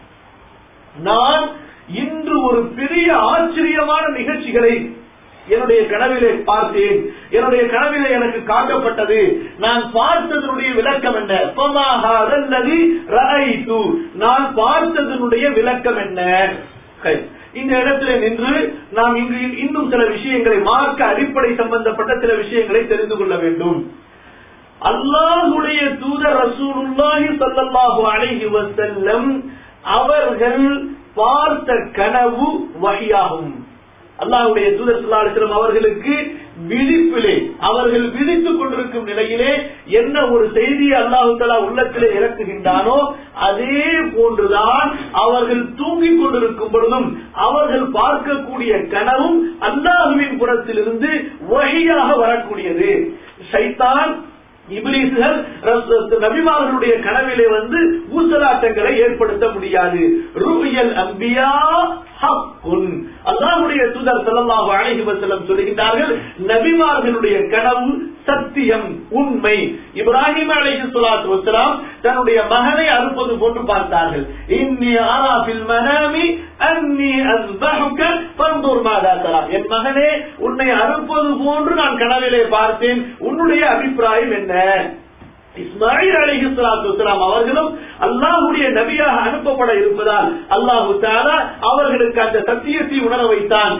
நான் இன்று ஒரு பெரிய ஆச்சரியமான நிகழ்ச்சிகளை என்னுடைய கனவிலே பார்த்தேன் என்னுடைய கனவிலே எனக்கு காட்டப்பட்டது நான் பார்த்ததனுடைய விளக்கம் என்ன ஃபமா ஹாதல்லதி ரஅய்து. நான் பார்த்ததனுடைய விளக்கம் என்ன சரி. இந்த இடத்துல நின்று நாம் இங்கு இன்னும் சில விஷயங்களை மார்க்க அடிப்படை சம்பந்தப்பட்ட சில விஷயங்களை தெரிந்து கொள்ள வேண்டும் அல்லாஹுடைய தூதர் ரசூலுல்லாஹி ஸல்லல்லாஹு அலைஹி வஸல்லம் அவர்கள் பார்த்த கனவு வகையாகும் அல்லாஹ்வுடைய தூதர் ஸல்லல்லாஹு அலைஹி வஸல்லம் அவர்களுக்கு விழிப்பிலே அவர்கள் விழித்துக் கொண்டிருக்கும் நிலையிலே என்ன ஒரு செய்தியை அல்லாஹு தலா உள்ளத்திலே இறக்குகின்றானோ அதே போன்றுதான் அவர்கள் தூங்கிக் கொண்டிருக்கும் பொழுதும் அவர்கள் பார்க்கக்கூடிய கனவும் அல்லாஹுவின் புறத்திலிருந்து வகையாக வரக்கூடியது சைத்தான் இபிலிசுகள் நபிமார்களுடைய கனவிலே வந்து ஊசலாட்டங்களை ஏற்படுத்த முடியாது ரூயல் அம்பியா அல்லாஹுடைய தூதர் செல்லல்லாஹு அழகி வசலம் சொல்லுகின்றார்கள் நபிமார்களுடைய கனவு சத்தியம் உண்மை இப்ராஹிம் அலைஹி ஸலாத்து வஸலாம் தன்னுடைய மகனை அறுப்பது போன்று பார்த்தார்கள் இன்னி அரா ஃபில் மனாமி அன்னி அஸ்பஹுக ஃபன்துர் மாதா தரா என் மகனே உன்னை அறுப்பது போன்று நான் கனவிலே பார்த்தேன் உன்னுடைய அபிப்பிராயம் என்ன இஸ்மாயில் அலிஹி சலாத்து வலாம் அவர்களும் அல்லாஹுடைய நபியாக அனுப்பப்பட இருப்பதால் அல்லாஹு தாலா அவர்களுக்கு அந்த சத்தியத்தை உணர வைத்தான்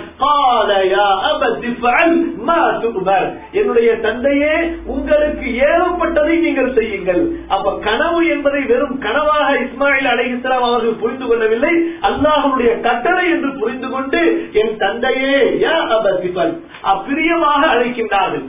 என்னுடைய தந்தையே உங்களுக்கு ஏவப்பட்டதை நீங்கள் செய்யுங்கள் அப்ப கனவு என்பதை வெறும் கனவாக இஸ்மாயில் அலிஹிஸ்லாம் அவர்கள் புரிந்து கொள்ளவில்லை அல்லாஹுடைய கட்டளை என்று புரிந்து கொண்டு என் தந்தையே யா அபசிபல் அப்பிரியமாக அழைக்கின்றார்கள்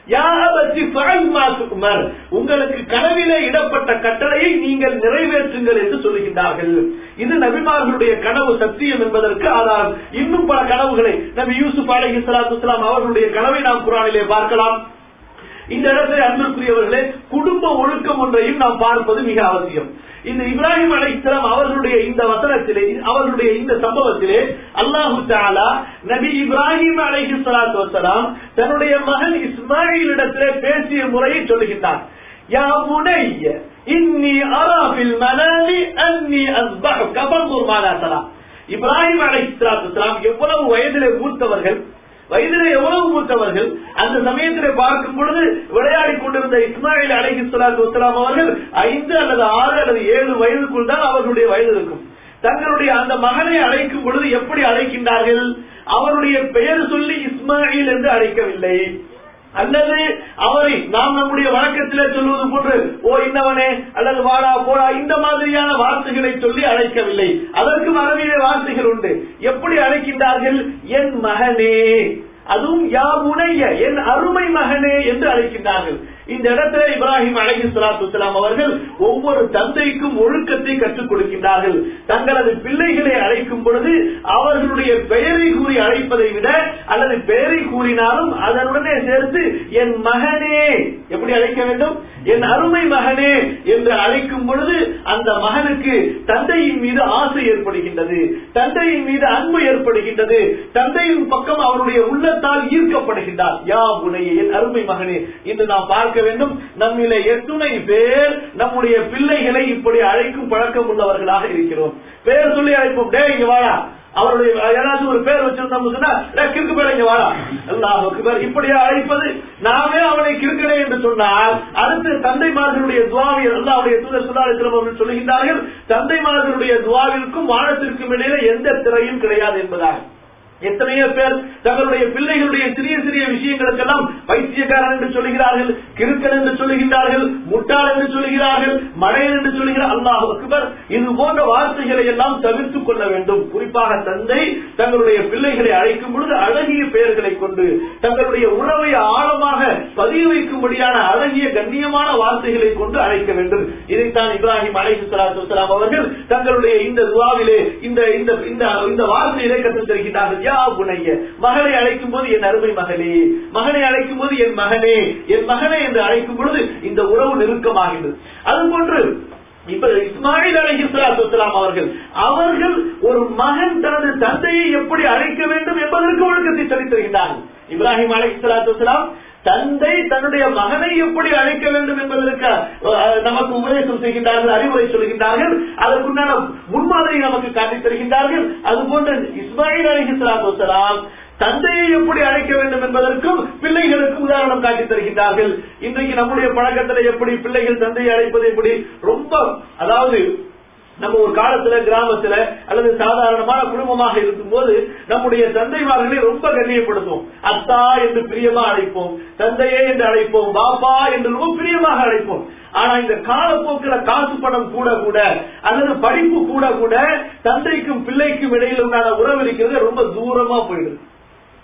உங்களுக்கு கனவிலே இடப்பட்ட கட்டளையை நீங்கள் நிறைவேற்றுங்கள் என்று சொல்லுகின்றார்கள் இது நபிமார்களுடைய கனவு சத்தியம் என்பதற்கு ஆதாரம் இன்னும் பல கனவுகளை நபி யூசுப் அலஹி சலாத்து அவர்களுடைய கனவை நாம் குரானிலே பார்க்கலாம் இந்த இடத்துல அன்பிற்குரியவர்களே குடும்ப ஒழுக்கம் ஒன்றையும் நாம் பார்ப்பது மிக அவசியம் இந்த இப்ராஹிம் அலைஹிஸ்லாம் அவர்களுடைய இந்த வசனத்திலே அவர்களுடைய இந்த சம்பவத்திலே அல்லாஹு தாலா நபி இப்ராஹிம் அலைஹி சலாத்து வசலாம் தன்னுடைய மகன் இஸ்மாயில் இடத்திலே பேசிய முறையை சொல்லுகின்றார் யா புனைய இன்னி அராபில் மனாலி அன்னி அஸ்பஹுக ஃபன்துர் மாதா தரா இப்ராஹிம் அலைஹிஸ்ஸலாத்து வஸலாம் எவ்வளவு வயதிலே மூத்தவர்கள் வயதிலே எவ்வளவு மூத்தவர்கள் அந்த சமயத்திலே பார்க்கும் பொழுது விளையாடி கொண்டிருந்த இஸ்மாயில் அலஹி சலாத்து வசலாம் அவர்கள் ஐந்து அல்லது ஆறு அல்லது ஏழு வயதுக்குள் தான் அவர்களுடைய வயது இருக்கும் தங்களுடைய அந்த மகனை அழைக்கும் பொழுது எப்படி அழைக்கின்றார்கள் அவருடைய பெயர் சொல்லி இஸ்மாயில் என்று அழைக்கவில்லை அல்லது அவரை நாம் நம்முடைய வழக்கத்திலே சொல்வது போன்று ஓ இன்னவனே அல்லது வாடா போடா இந்த மாதிரியான வார்த்தைகளை சொல்லி அழைக்கவில்லை அதற்கும் அரபியிலே வார்த்தைகள் உண்டு எப்படி அழைக்கின்றார்கள் என் மகனே அதுவும் யாவுனைய என் அருமை மகனே என்று அழைக்கின்றார்கள் இந்த இடத்துல இப்ராஹிம் அலஹி சலாத்து அவர்கள் ஒவ்வொரு தந்தைக்கும் ஒழுக்கத்தை கற்றுக் கொடுக்கின்றார்கள் தங்களது பிள்ளைகளை அழைக்கும் பொழுது அவர்களுடைய பெயரை கூறி அழைப்பதை விட அல்லது பெயரை கூறினாலும் அதனுடனே சேர்த்து என் மகனே எப்படி அழைக்க வேண்டும் என் அருமை மகனே என்று அழைக்கும் பொழுது அந்த மகனுக்கு தந்தையின் மீது ஆசை ஏற்படுகின்றது தந்தையின் மீது அன்பு ஏற்படுகின்றது தந்தையின் பக்கம் அவருடைய உள்ளத்தால் ஈர்க்கப்படுகின்றார் யா உனைய என் அருமை மகனே என்று நாம் பார்க்க வேண்டும் நம்மிலே எத்துணை பேர் நம்முடைய பிள்ளைகளை இப்படி அழைக்கும் பழக்கம் உள்ளவர்களாக இருக்கிறோம் பேர் சொல்லி அழைப்போம் டே இங்க வாடா அவருடைய யாராவது ஒரு பேர் வச்சிருந்தோம் சொன்னா கிறுக்கு பேர் இங்க வாடா அல்லாஹுக்கு பேர் இப்படியா அழைப்பது நாமே அவனை கிறுக்கனே என்று சொன்னால் அடுத்து தந்தைமார்களுடைய துவாவில் அல்லாவுடைய தூதர் சுல்லாலிஸ்லம் அவர்கள் சொல்லுகின்றார்கள் தந்தைமார்களுடைய துவாவிற்கும் வானத்திற்கும் இடையில எந்த திரையும் கிடையாது என்பதாக எத்தனையோ பேர் தங்களுடைய பிள்ளைகளுடைய சிறிய சிறிய விஷயங்களுக்கெல்லாம் பைத்தியக்காரன் என்று சொல்லுகிறார்கள் கிறுக்கன் என்று சொல்லுகின்றார்கள் முட்டாள் என்று சொல்லுகிறார்கள் மழையன் என்று சொல்லுகிறார் அல்லாஹ் அக்பர் இது போன்ற வார்த்தைகளை எல்லாம் தவிர்த்துக் கொள்ள வேண்டும் குறிப்பாக தந்தை தங்களுடைய பிள்ளைகளை அழைக்கும் பொழுது அழகிய பெயர்களை கொண்டு தங்களுடைய உறவை ஆழமாக பதிய வைக்கும்படியான அழகிய கண்ணியமான வார்த்தைகளை கொண்டு அழைக்க வேண்டும் இதைத்தான் இப்ராஹிம் அலைஹி சலாத்து வலாம் அவர்கள் தங்களுடைய இந்த துவாவிலே இந்த இந்த இந்த வார்த்தையிலே கற்றுத் தருகிறார்கள் யா புனைய மகனை அழைக்கும் போது என் அருமை மகனே மகனை அழைக்கும் போது என் மகனே என் மகனே என்று அழைக்கும் பொழுது இந்த உறவு நெருக்கமாகின்றது அதுபோன்று இப்ப இஸ்மாயில் அலஹி சலாத்துலாம் அவர்கள் அவர்கள் ஒரு மகன் தனது தந்தையை எப்படி அழைக்க வேண்டும் என்பதற்கு ஒழுக்கத்தை சொல்லித் தருகின்றார்கள் இப்ராஹிம் அலஹி சலாத்துலாம் தந்தை தன்னுடைய மகனை எப்படி அழைக்க வேண்டும் என்பதற்கு நமக்கு உபதேசம் செய்கின்றார்கள் அறிவுரை சொல்கின்றார்கள் அதற்குண்டான முன்மாதிரி நமக்கு காட்டித் தருகின்றார்கள் அதுபோன்று இஸ்மாயில் அலஹி சலாத்துலாம் தந்தையை எப்படி அழைக்க வேண்டும் என்பதற்கும் பிள்ளைகளுக்கு உதாரணம் காட்டி தருகின்றார்கள் இன்றைக்கு நம்முடைய பழக்கத்தில் எப்படி பிள்ளைகள் தந்தையை அழைப்பது எப்படி ரொம்ப அதாவது நம்ம ஒரு காலத்துல கிராமத்துல அல்லது சாதாரணமான குடும்பமாக இருக்கும் போது நம்முடைய தந்தைமார்களை ரொம்ப கண்ணியப்படுத்துவோம் அத்தா என்று பிரியமா அழைப்போம் தந்தையே என்று அழைப்போம் பாப்பா என்று ரொம்ப பிரியமாக அழைப்போம் ஆனா இந்த காலப்போக்கில் காசு பணம் கூட கூட அல்லது படிப்பு கூட கூட தந்தைக்கும் பிள்ளைக்கும் இடையில் உண்டான உறவு இருக்கிறது ரொம்ப தூரமா போயிடுது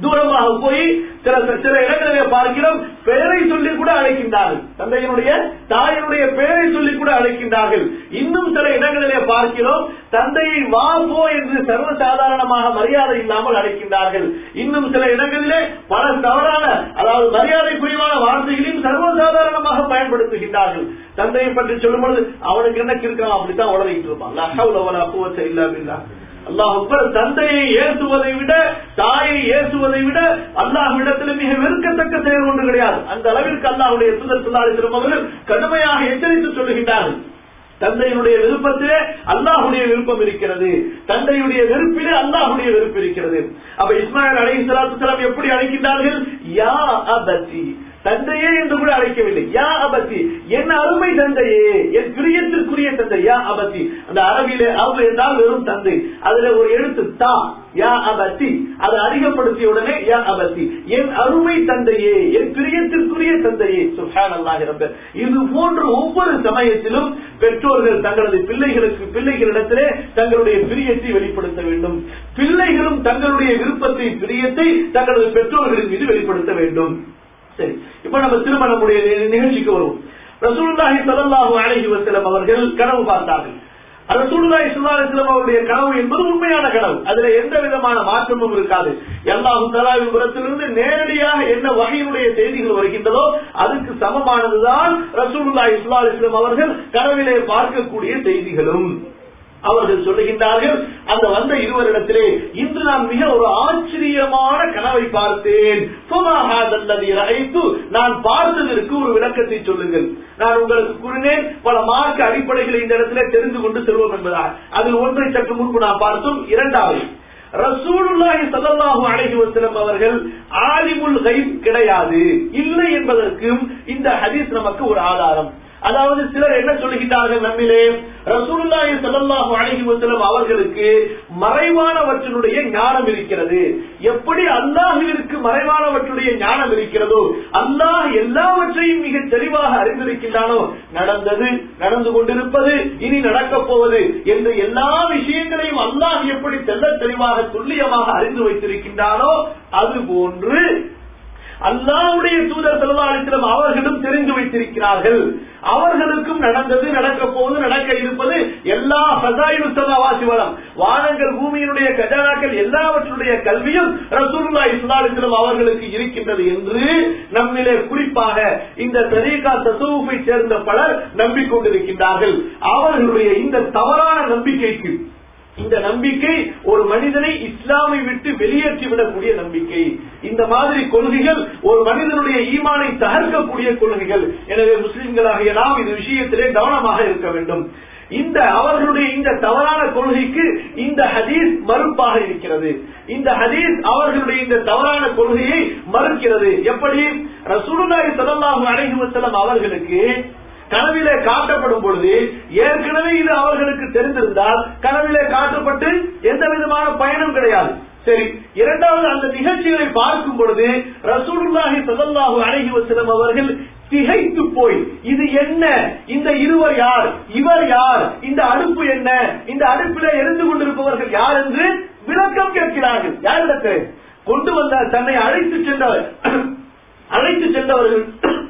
தூரமாக போய் சில சில இடங்களிலே பார்க்கிறோம் பெயரை சொல்லி கூட அழைக்கின்றார்கள் தந்தையினுடைய தாயினுடைய பெயரை சொல்லி கூட அழைக்கின்றார்கள் இன்னும் சில இடங்களிலே பார்க்கிறோம் தந்தையை வா போ என்று சர்வசாதாரணமாக மரியாதை இல்லாமல் அழைக்கின்றார்கள் இன்னும் சில இடங்களிலே பல தவறான அதாவது மரியாதை குறைவான வார்த்தைகளையும் சர்வசாதாரணமாக பயன்படுத்துகின்றார்கள் தந்தையை பற்றி சொல்லும் பொழுது அவனுக்கு என்ன இருக்கான் அப்படித்தான் உடலிட்டு இருப்பான் லா ஹவ்ல வலா குவத்த இல்லா பில்லாஹ். அல்லாஹ் அக்பர் தந்தையை ஏசுவதை விட தாயை ஏசுவதை விட அல்லாஹ்விடத்தில் மிக வெறுக்கத்தக்க செயல் ஒன்று கிடையாது அந்த அளவிற்கு அல்லாஹுடைய சுதர் சுல்லாலிசிரம் அவர்கள் கடுமையாக எச்சரித்து சொல்லுகின்றார்கள் தந்தையினுடைய விருப்பத்திலே அல்லாஹுடைய விருப்பம் இருக்கிறது தந்தையுடைய வெறுப்பிலே அல்லாஹுடைய வெறுப்பு இருக்கிறது அப்ப இஸ்மாயில் அலை சலாத்து எப்படி அழைக்கின்றார்கள் யா அபதி தந்தையே என்று கூட அழைக்கவில்லை யா அபத்தி என் அருமை தந்தையே என் பிரியத்திற்குரிய தந்தை யா அபத்தி அந்த அரபியிலே அரபு என்றால் வெறும் தந்தை அதுல ஒரு எழுத்து தா யா அபத்தி அதை அதிகப்படுத்திய உடனே யா அபத்தி என் அருமை தந்தையே என் பிரியத்திற்குரிய தந்தையே சுஹான் அல்லாஹ் இது போன்று ஒவ்வொரு சமயத்திலும் பெற்றோர்கள் தங்களது பிள்ளைகளுக்கு பிள்ளைகளிடத்திலே தங்களுடைய பிரியத்தை வெளிப்படுத்த வேண்டும் பிள்ளைகளும் தங்களுடைய விருப்பத்தை பிரியத்தை தங்களது பெற்றோர்களின் மீது வெளிப்படுத்த வேண்டும் சரி இப்ப நம்ம திருமணமுடைய நிகழ்ச்சிக்கு வருவோம் ரசூலுல்லாஹி ஸல்லல்லாஹு அலைஹி வஸல்லம் அவர்கள் கனவு பார்த்தார்கள் ரசூலுல்லாஹி ஸல்லல்லாஹு அலைஹி வஸல்லம் அவருடைய கனவு என்பது உண்மையான கனவு அதுல எந்த விதமான மாற்றமும் இருக்காது அல்லாஹ் தஆலாவின் புறத்திலிருந்து நேரடியாக என்ன வகையினுடைய செய்திகள் வருகின்றதோ அதுக்கு சமமானதுதான் ரசூலுல்லாஹி ஸல்லல்லாஹு அலைஹி வஸல்லம் அவர்கள் கனவிலே பார்க்கக்கூடிய செய்திகளும் அவர்கள் சொல்லுகின்றார்கள் அந்த வந்த இருவரிடத்திலே இன்று நான் மிக ஒரு ஆச்சரியமான கனவை பார்த்தேன் நான் பார்த்ததற்கு ஒரு விளக்கத்தை சொல்லுங்கள் நான் உங்களுக்கு கூறினேன் பல மார்க்க அடிப்படைகளை இந்த இடத்துல தெரிந்து கொண்டு செல்வோம் என்பதா அதில் ஒன்றை சற்று முன்பு நான் பார்த்தோம் இரண்டாவது ரசூலுல்லாஹி ஸல்லல்லாஹு அலைஹி வஸல்லம் அவர்கள் ஆலிமுல் கைப் கிடையாது இல்லை என்பதற்கும் இந்த ஹதீஸ் நமக்கு ஒரு ஆதாரம் அதாவது சிலர் என்ன சொல்லுகின்றார்கள் நம்மிலே ரசூலுல்லாஹி ஸல்லல்லாஹு அலைஹி வஸல்லம் அவர்களுக்கு மறைவானவற்றினுடைய ஞானம் இருக்கிறது எப்படி அல்லாஹ்விற்கு மறைவானவற்றுடைய ஞானம் இருக்கிறதோ அல்லாஹ் எல்லாவற்றையும் மிக தெளிவாக அறிந்திருக்கின்றானோ நடந்தது நடந்து கொண்டிருப்பது இனி நடக்கப் போவது என்ற எல்லா விஷயங்களையும் அல்லாஹ் எப்படி தெல்ல தெளிவாக துல்லியமாக அறிந்து வைத்திருக்கின்றானோ அது போன்று அல்லாவுடைய தூதர் செல்வாளித்திரம் அவர்களும் தெரிந்து வைத்திருக்கிறார்கள் அவர்களுக்கும் நடந்தது நடக்க போவது நடக்க இருப்பது எல்லா சதாயுத்தமாவாசி வளம் வானங்கள் பூமியினுடைய கஜானாக்கள் எல்லாவற்றுடைய கல்வியும் ரசூல்லா இஸ்லாலித்திரம் அவர்களுக்கு இருக்கின்றது என்று நம்மிலே குறிப்பாக இந்த தரீகா தசவுப்பை சேர்ந்த பலர் நம்பிக்கொண்டிருக்கின்றார்கள் அவர்களுடைய இந்த தவறான நம்பிக்கைக்கு இந்த நம்பிக்கை ஒரு மனிதனை இஸ்லாமை விட்டு வெளியேற்றி விடக்கூடிய நம்பிக்கை இந்த மாதிரி கொள்கைகள் ஒரு மனிதனுடைய ஈமானை தகர்க்கக்கூடிய கொள்கைகள் எனவே முஸ்லிம்களாகிய நாம் இந்த விஷயத்திலே கவனமாக இருக்க வேண்டும் இந்த அவர்களுடைய இந்த தவறான கொள்கைக்கு இந்த ஹதீஸ் மறுப்பாக இருக்கிறது இந்த ஹதீஸ் அவர்களுடைய இந்த தவறான கொள்கையை மறுக்கிறது எப்படி ரசூலுல்லாஹி ஸல்லல்லாஹு அலைஹி வஸல்லம் அவர்களுக்கு கனவிலே காட்டப்படும் பொழுது ஏற்கனவே இது அவர்களுக்கு தெரிந்திருந்தால் கனவிலே காட்டப்பட்டு எந்த விதமான பயனும் கிடையாது சரி இரண்டாவது அந்த நிகழ்ச்சிகளை பார்க்கும் பொழுது ரசூலுல்லாஹி ஸல்லல்லாஹு அலைஹி வஸல்லம் அவர்கள் திகைத்து போய் இது என்ன இந்த இருவர் யார் இவர் யார் இந்த அடுப்பு என்ன இந்த அடுப்பில எரிந்து கொண்டிருப்பவர்கள் யார் என்று விளக்கம் கேட்கிறார்கள் யாரிடத்து கொண்டு வந்த தன்னை அழைத்து சென்றவர் அழைத்து சென்றவர்கள்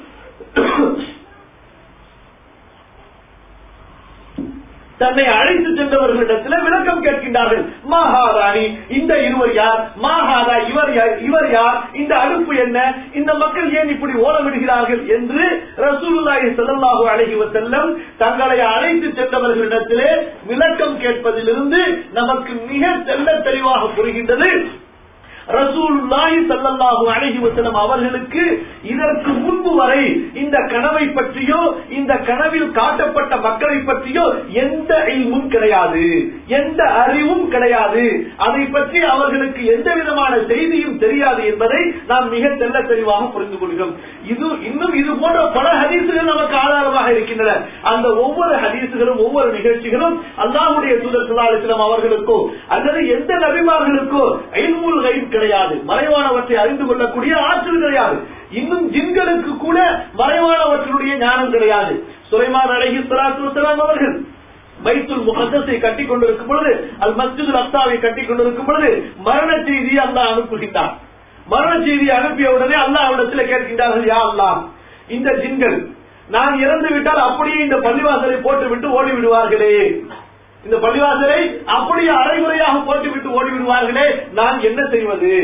தன்னை அழைத்து சென்றவர்களிடத்தில் விளக்கம் கேட்கின்றார்கள் மாஹாராணி இந்த இருவர் யார் மாஹாரா இவர் யார் இவர் யார் இந்த அடுப்பு என்ன இந்த மக்கள் ஏன் இப்படி ஓலமிடுகிறார்கள் என்று ரசூலுல்லாஹி ஸல்லல்லாஹு அலைஹி வஸல்லம் தங்களை அழைத்து சென்றவர்களிடத்திலே விளக்கம் கேட்பதிலிருந்து நமக்கு மிக தெல்ல தெளிவாக புரிகின்றது ரசூலுல்லாஹி ஸல்லல்லாஹு அலைஹி வஸல்லம் அவர்களுக்கு இதற்கு முன்பு வரை இந்த கனவை பற்றியோ இந்த கனவில் காட்டப்பட்ட மக்களை பற்றியோ எந்த இல்மும் கிடையாது எந்த அறிவும் கிடையாது அதை பற்றி அவர்களுக்கு எந்த விதமான செய்தியும் தெரியாது என்பதை நாம் மிக தெல்ல தெளிவாக புரிந்து கொள்கிறோம் இது இன்னும் இது போன்ற பல ஹதீசுகள் நமக்கு ஆதாரமாக இருக்கின்றன அந்த ஒவ்வொரு ஹதீசுகளும் ஒவ்வொரு நிகழ்ச்சிகளும் அல்லாஹுடைய தூதர் சுல்லாலிஸ்லாம் அவர்களுக்கோ அல்லது எந்த நபிமார்களுக்கோ ஐநூறு கைப் கிடையாது மறைவானவற்றை அறிந்து கொள்ளக்கூடிய ஆற்றல் கிடையாது இன்னும் ஜின்களுக்கு கூட மறைவானவற்றினுடைய ஞானம் கிடையாது சுலைமான் அழகி சலாத்து வசலாம் அவர்கள் பைத்துல் முகத்தத்தை கட்டிக் கொண்டிருக்கும் பொழுது அல் மஸ்ஜிதுல் அக்தாவை கட்டிக் கொண்டிருக்கும் பொழுது மரண செய்தியை அல்லா அனுப்புகின்றார் மரண செய்தியை அனுப்பிய உடனே அல்லாஹ்விடத்தில் கேட்கின்றார்கள் யா அல்லாஹ் இந்த ஜின்கள் நான் இறந்து விட்டால் அப்படியே இந்த பள்ளிவாசலை போட்டு விட்டு ஓடி விடுவார்களே இந்த பள்ளிவாசலை அப்படியே அரைகுறையாக போட்டு விட்டு ஓடி விடுவார்களே நான் என்ன செய்வது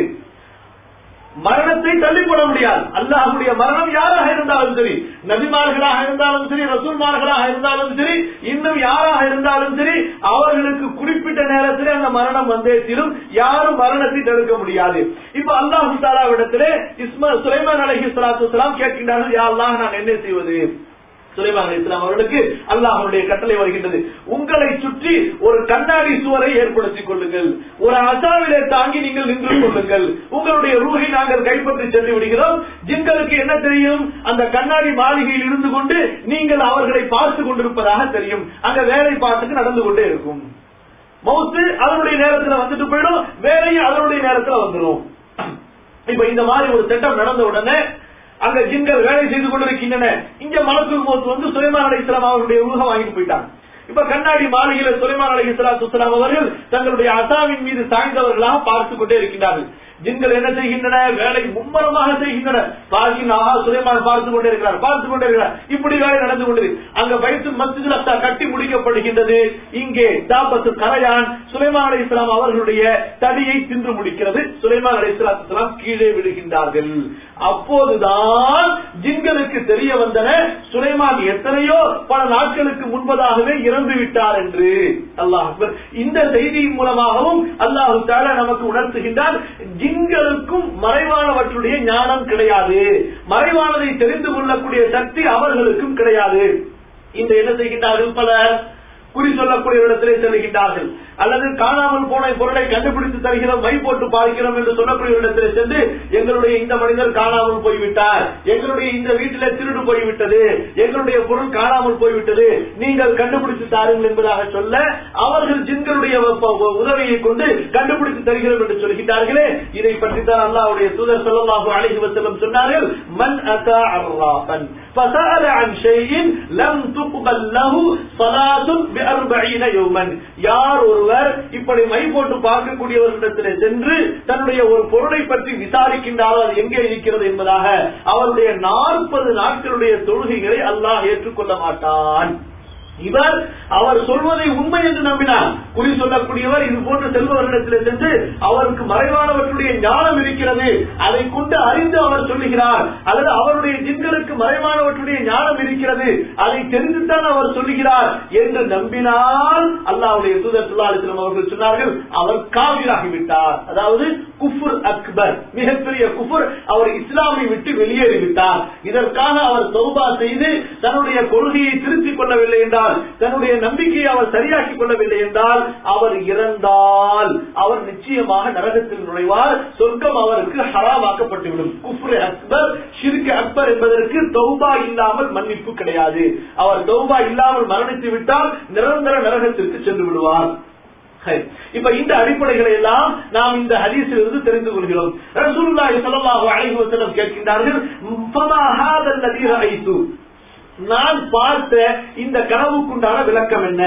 மரணத்தை தள்ளிப்பட முடியாது அல்லாஹுடைய மரணம் யாராக இருந்தாலும் சரி நபிமார்களாக இருந்தாலும் சரி ரசூல்மார்களாக இருந்தாலும் சரி இன்னும் யாராக இருந்தாலும் சரி அவர்களுக்கு குறிப்பிட்ட நேரத்தில் அந்த மரணம் வந்தே தீரும் யாரும் மரணத்தை தடுக்க முடியாது இப்ப அல்லாஹு தாலாவிடத்திலே இஸ்மா சுலைமான் அலஹி சலாத்து வலாம் கேட்கின்றார்கள் யா அல்லாஹ் நான் என்ன செய்வது சுலைமான் அலி இஸ்லாம் அவர்களுக்கு அல்லாஹனுடைய கட்டளை வருகின்றது உங்களை சுற்றி ஒரு கண்ணாடி சுவரை ஏற்படுத்திக் கொள்ளுங்கள் ஒரு அசாவிலே தாங்கி நீங்கள் நின்று கொள்ளுங்கள் உங்களுடைய ரூகை நாங்கள் கைப்பற்றி சென்று விடுகிறோம் ஜின்களுக்கு என்ன தெரியும் அந்த கண்ணாடி மாளிகையில் இருந்து கொண்டு நீங்கள் அவர்களை பார்த்து கொண்டிருப்பதாக தெரியும் அங்க வேலை பார்த்துக்கு நடந்து கொண்டே இருக்கும் மவுத்து அதனுடைய நேரத்துல வந்துட்டு போயிடும் வேலையும் அதனுடைய நேரத்துல வந்துடும் இப்ப இந்த மாதிரி ஒரு திட்டம் நடந்த உடனே அங்க ஜின்கள் வேலை செய்து கொண்டிருக்கின்றன இங்க மலக்குள் மோத்து வந்து சுலைமான் அலை இஸ்லாம் அவருடைய ஊகம் வாங்கிட்டு போயிட்டாங்க இப்ப கண்ணாடி மாளிகையில சுலைமான் அலை இஸ்லாம் அவர்கள் தங்களுடைய அசாவின் மீது சாய்ந்தவர்களாக பார்த்துக் கொண்டே இருக்கின்றார்கள் ஜின்கள் என்ன செய்கின்றன வேலை மும்மரமாக செய்கின்றன பாகின் ஆஹா சுலைமான் பார்த்து கொண்டே இருக்கிறார் பார்த்து கொண்டே இருக்கிறார் இப்படி வேலை நடந்து கொண்டது அங்க வயிற்று மஸ்ஜித் அக்ஸா கட்டி முடிக்கப்படுகின்றது இங்கே தாபத்து கரையான் சுலைமான் அலை இஸ்லாம் அவர்களுடைய தடியை தின்று முடிக்கிறது சுலைமான் அலை இஸ்லாம் கீழே விடுகின்றார்கள் அப்போதுதான் ஜின்களுக்கு தெரிய வந்தன சுலைமான் எத்தனையோ பல நாட்களுக்கு முன்பதாகவே இறந்து விட்டார் என்று அல்லாஹ் அக்பர். இந்த செய்தியின் மூலமாகவும் அல்லாஹு தாலா நமக்கு உணர்த்துகின்றார் ஜின்களுக்கும் மறைவானவற்றுடைய ஞானம் கிடையாது மறைவானதை தெரிந்து கொள்ளக்கூடிய சக்தி அவர்களுக்கும் கிடையாது இந்த என்ன செய்கின்றார்கள் பல குறி சொல்லக்கூடிய இடத்திலே செல்கின்றார்கள் அல்லது காணாமல் போன பொருளை கண்டுபிடித்து தருகிறோம் மை போட்டு பார்க்கிறோம் என்று சொல்லக்கூடிய இடத்திலே சென்று எங்களுடைய இந்த மனிதர் காணாமல் போய்விட்டார் எங்களுடைய இந்த வீட்டிலே திருடு போய்விட்டது எங்களுடைய பொருள் காணாமல் போய்விட்டது நீங்கள் கண்டுபிடித்து தாருங்கள் என்பதாக சொல்ல அவர்கள் ஜின்களுடைய வ- உதவியை கொண்டு கண்டுபிடித்து தருகிறோம் என்று சொல்கின்றார்களே இதை பற்றி தான் அல்லாஹ்வுடைய தூதர் ஸல்லல்லாஹு அலைஹி வஸல்லம் சொன்னார்கள் மன் அத்தா அர்ராஃபன் فسأل عن شيء لم تقبل له صلاة بأربعين يوما யார் ஒருவர் இப்படி மை போட்டு பார்க்கக்கூடியவர்களிடத்திலே சென்று தன்னுடைய ஒரு பொருளை பற்றி விசாரிக்கின்றாரோ அது எங்கே இருக்கிறது என்பதாக அவருடைய நாற்பது நாட்களுடைய தொழுகைகளை அல்லாஹ் ஏற்றுக்கொள்ள மாட்டான் இவர் அவர் சொல்வதை உண்மை என்று நம்பினார் குறி சொல்லக்கூடியவர் இது போன்ற செல்பவர்களிடத்தில் சென்று அவருக்கு மறைவானவற்றுடைய ஞானம் இருக்கிறது அதை கொண்டு அறிந்து அவர் சொல்லுகிறார் அல்லது அவருடைய ஜின்களுக்கு மறைவானவற்றுடைய ஞானம் இருக்கிறது அதை தெரிந்துதான் அவர் சொல்லுகிறார் என்று நம்பினால் அல்லாவுடைய தூதர் சுல்லாலிஸ்லம் அவர்கள் சொன்னார்கள் அவர் காவிராகிவிட்டார் அதாவது குஃபுர் அக்பர் மிகப்பெரிய குஃபுர் அவர் இஸ்லாமை விட்டு வெளியேறிவிட்டார் இதற்காக அவர் தௌபா செய்து தன்னுடைய கொள்கையை திருத்திக் கொள்ளவில்லை என்றால் தன்னுடைய நம்பிக்கையை அவர் சரியாக்கிக் கொள்ளவில்லை என்றால் அவர் இறந்தால் அவர் நிச்சயமாக நரகத்தில் நுழைவார் சொர்க்கம் அவருக்கு ஹராமாக்கப்பட்டுவிடும் குஃப்ரு அக்பர் ஷிர்க் அக்பர் என்பதற்கு தௌபா இல்லாமல் மன்னிப்பு கிடையாது அவர் தௌபா இல்லாமல் மரணித்து விட்டால் நிரந்தர நரகத்திற்கு சென்று விடுவார் சரி. இப்ப இந்த அடிப்படைகளை எல்லாம் நாம் இந்த ஹதீஸில் இருந்து தெரிந்து கொள்கிறோம் ரசூலுல்லாஹி ஸல்லல்லாஹு அலைஹி வஸல்லம் கேட்கின்றார்கள் ஃபமா ஹாதல் லதீ ரஅய்து நான் பார்த்த இந்த கனவுக்குண்டான விளக்கம் என்ன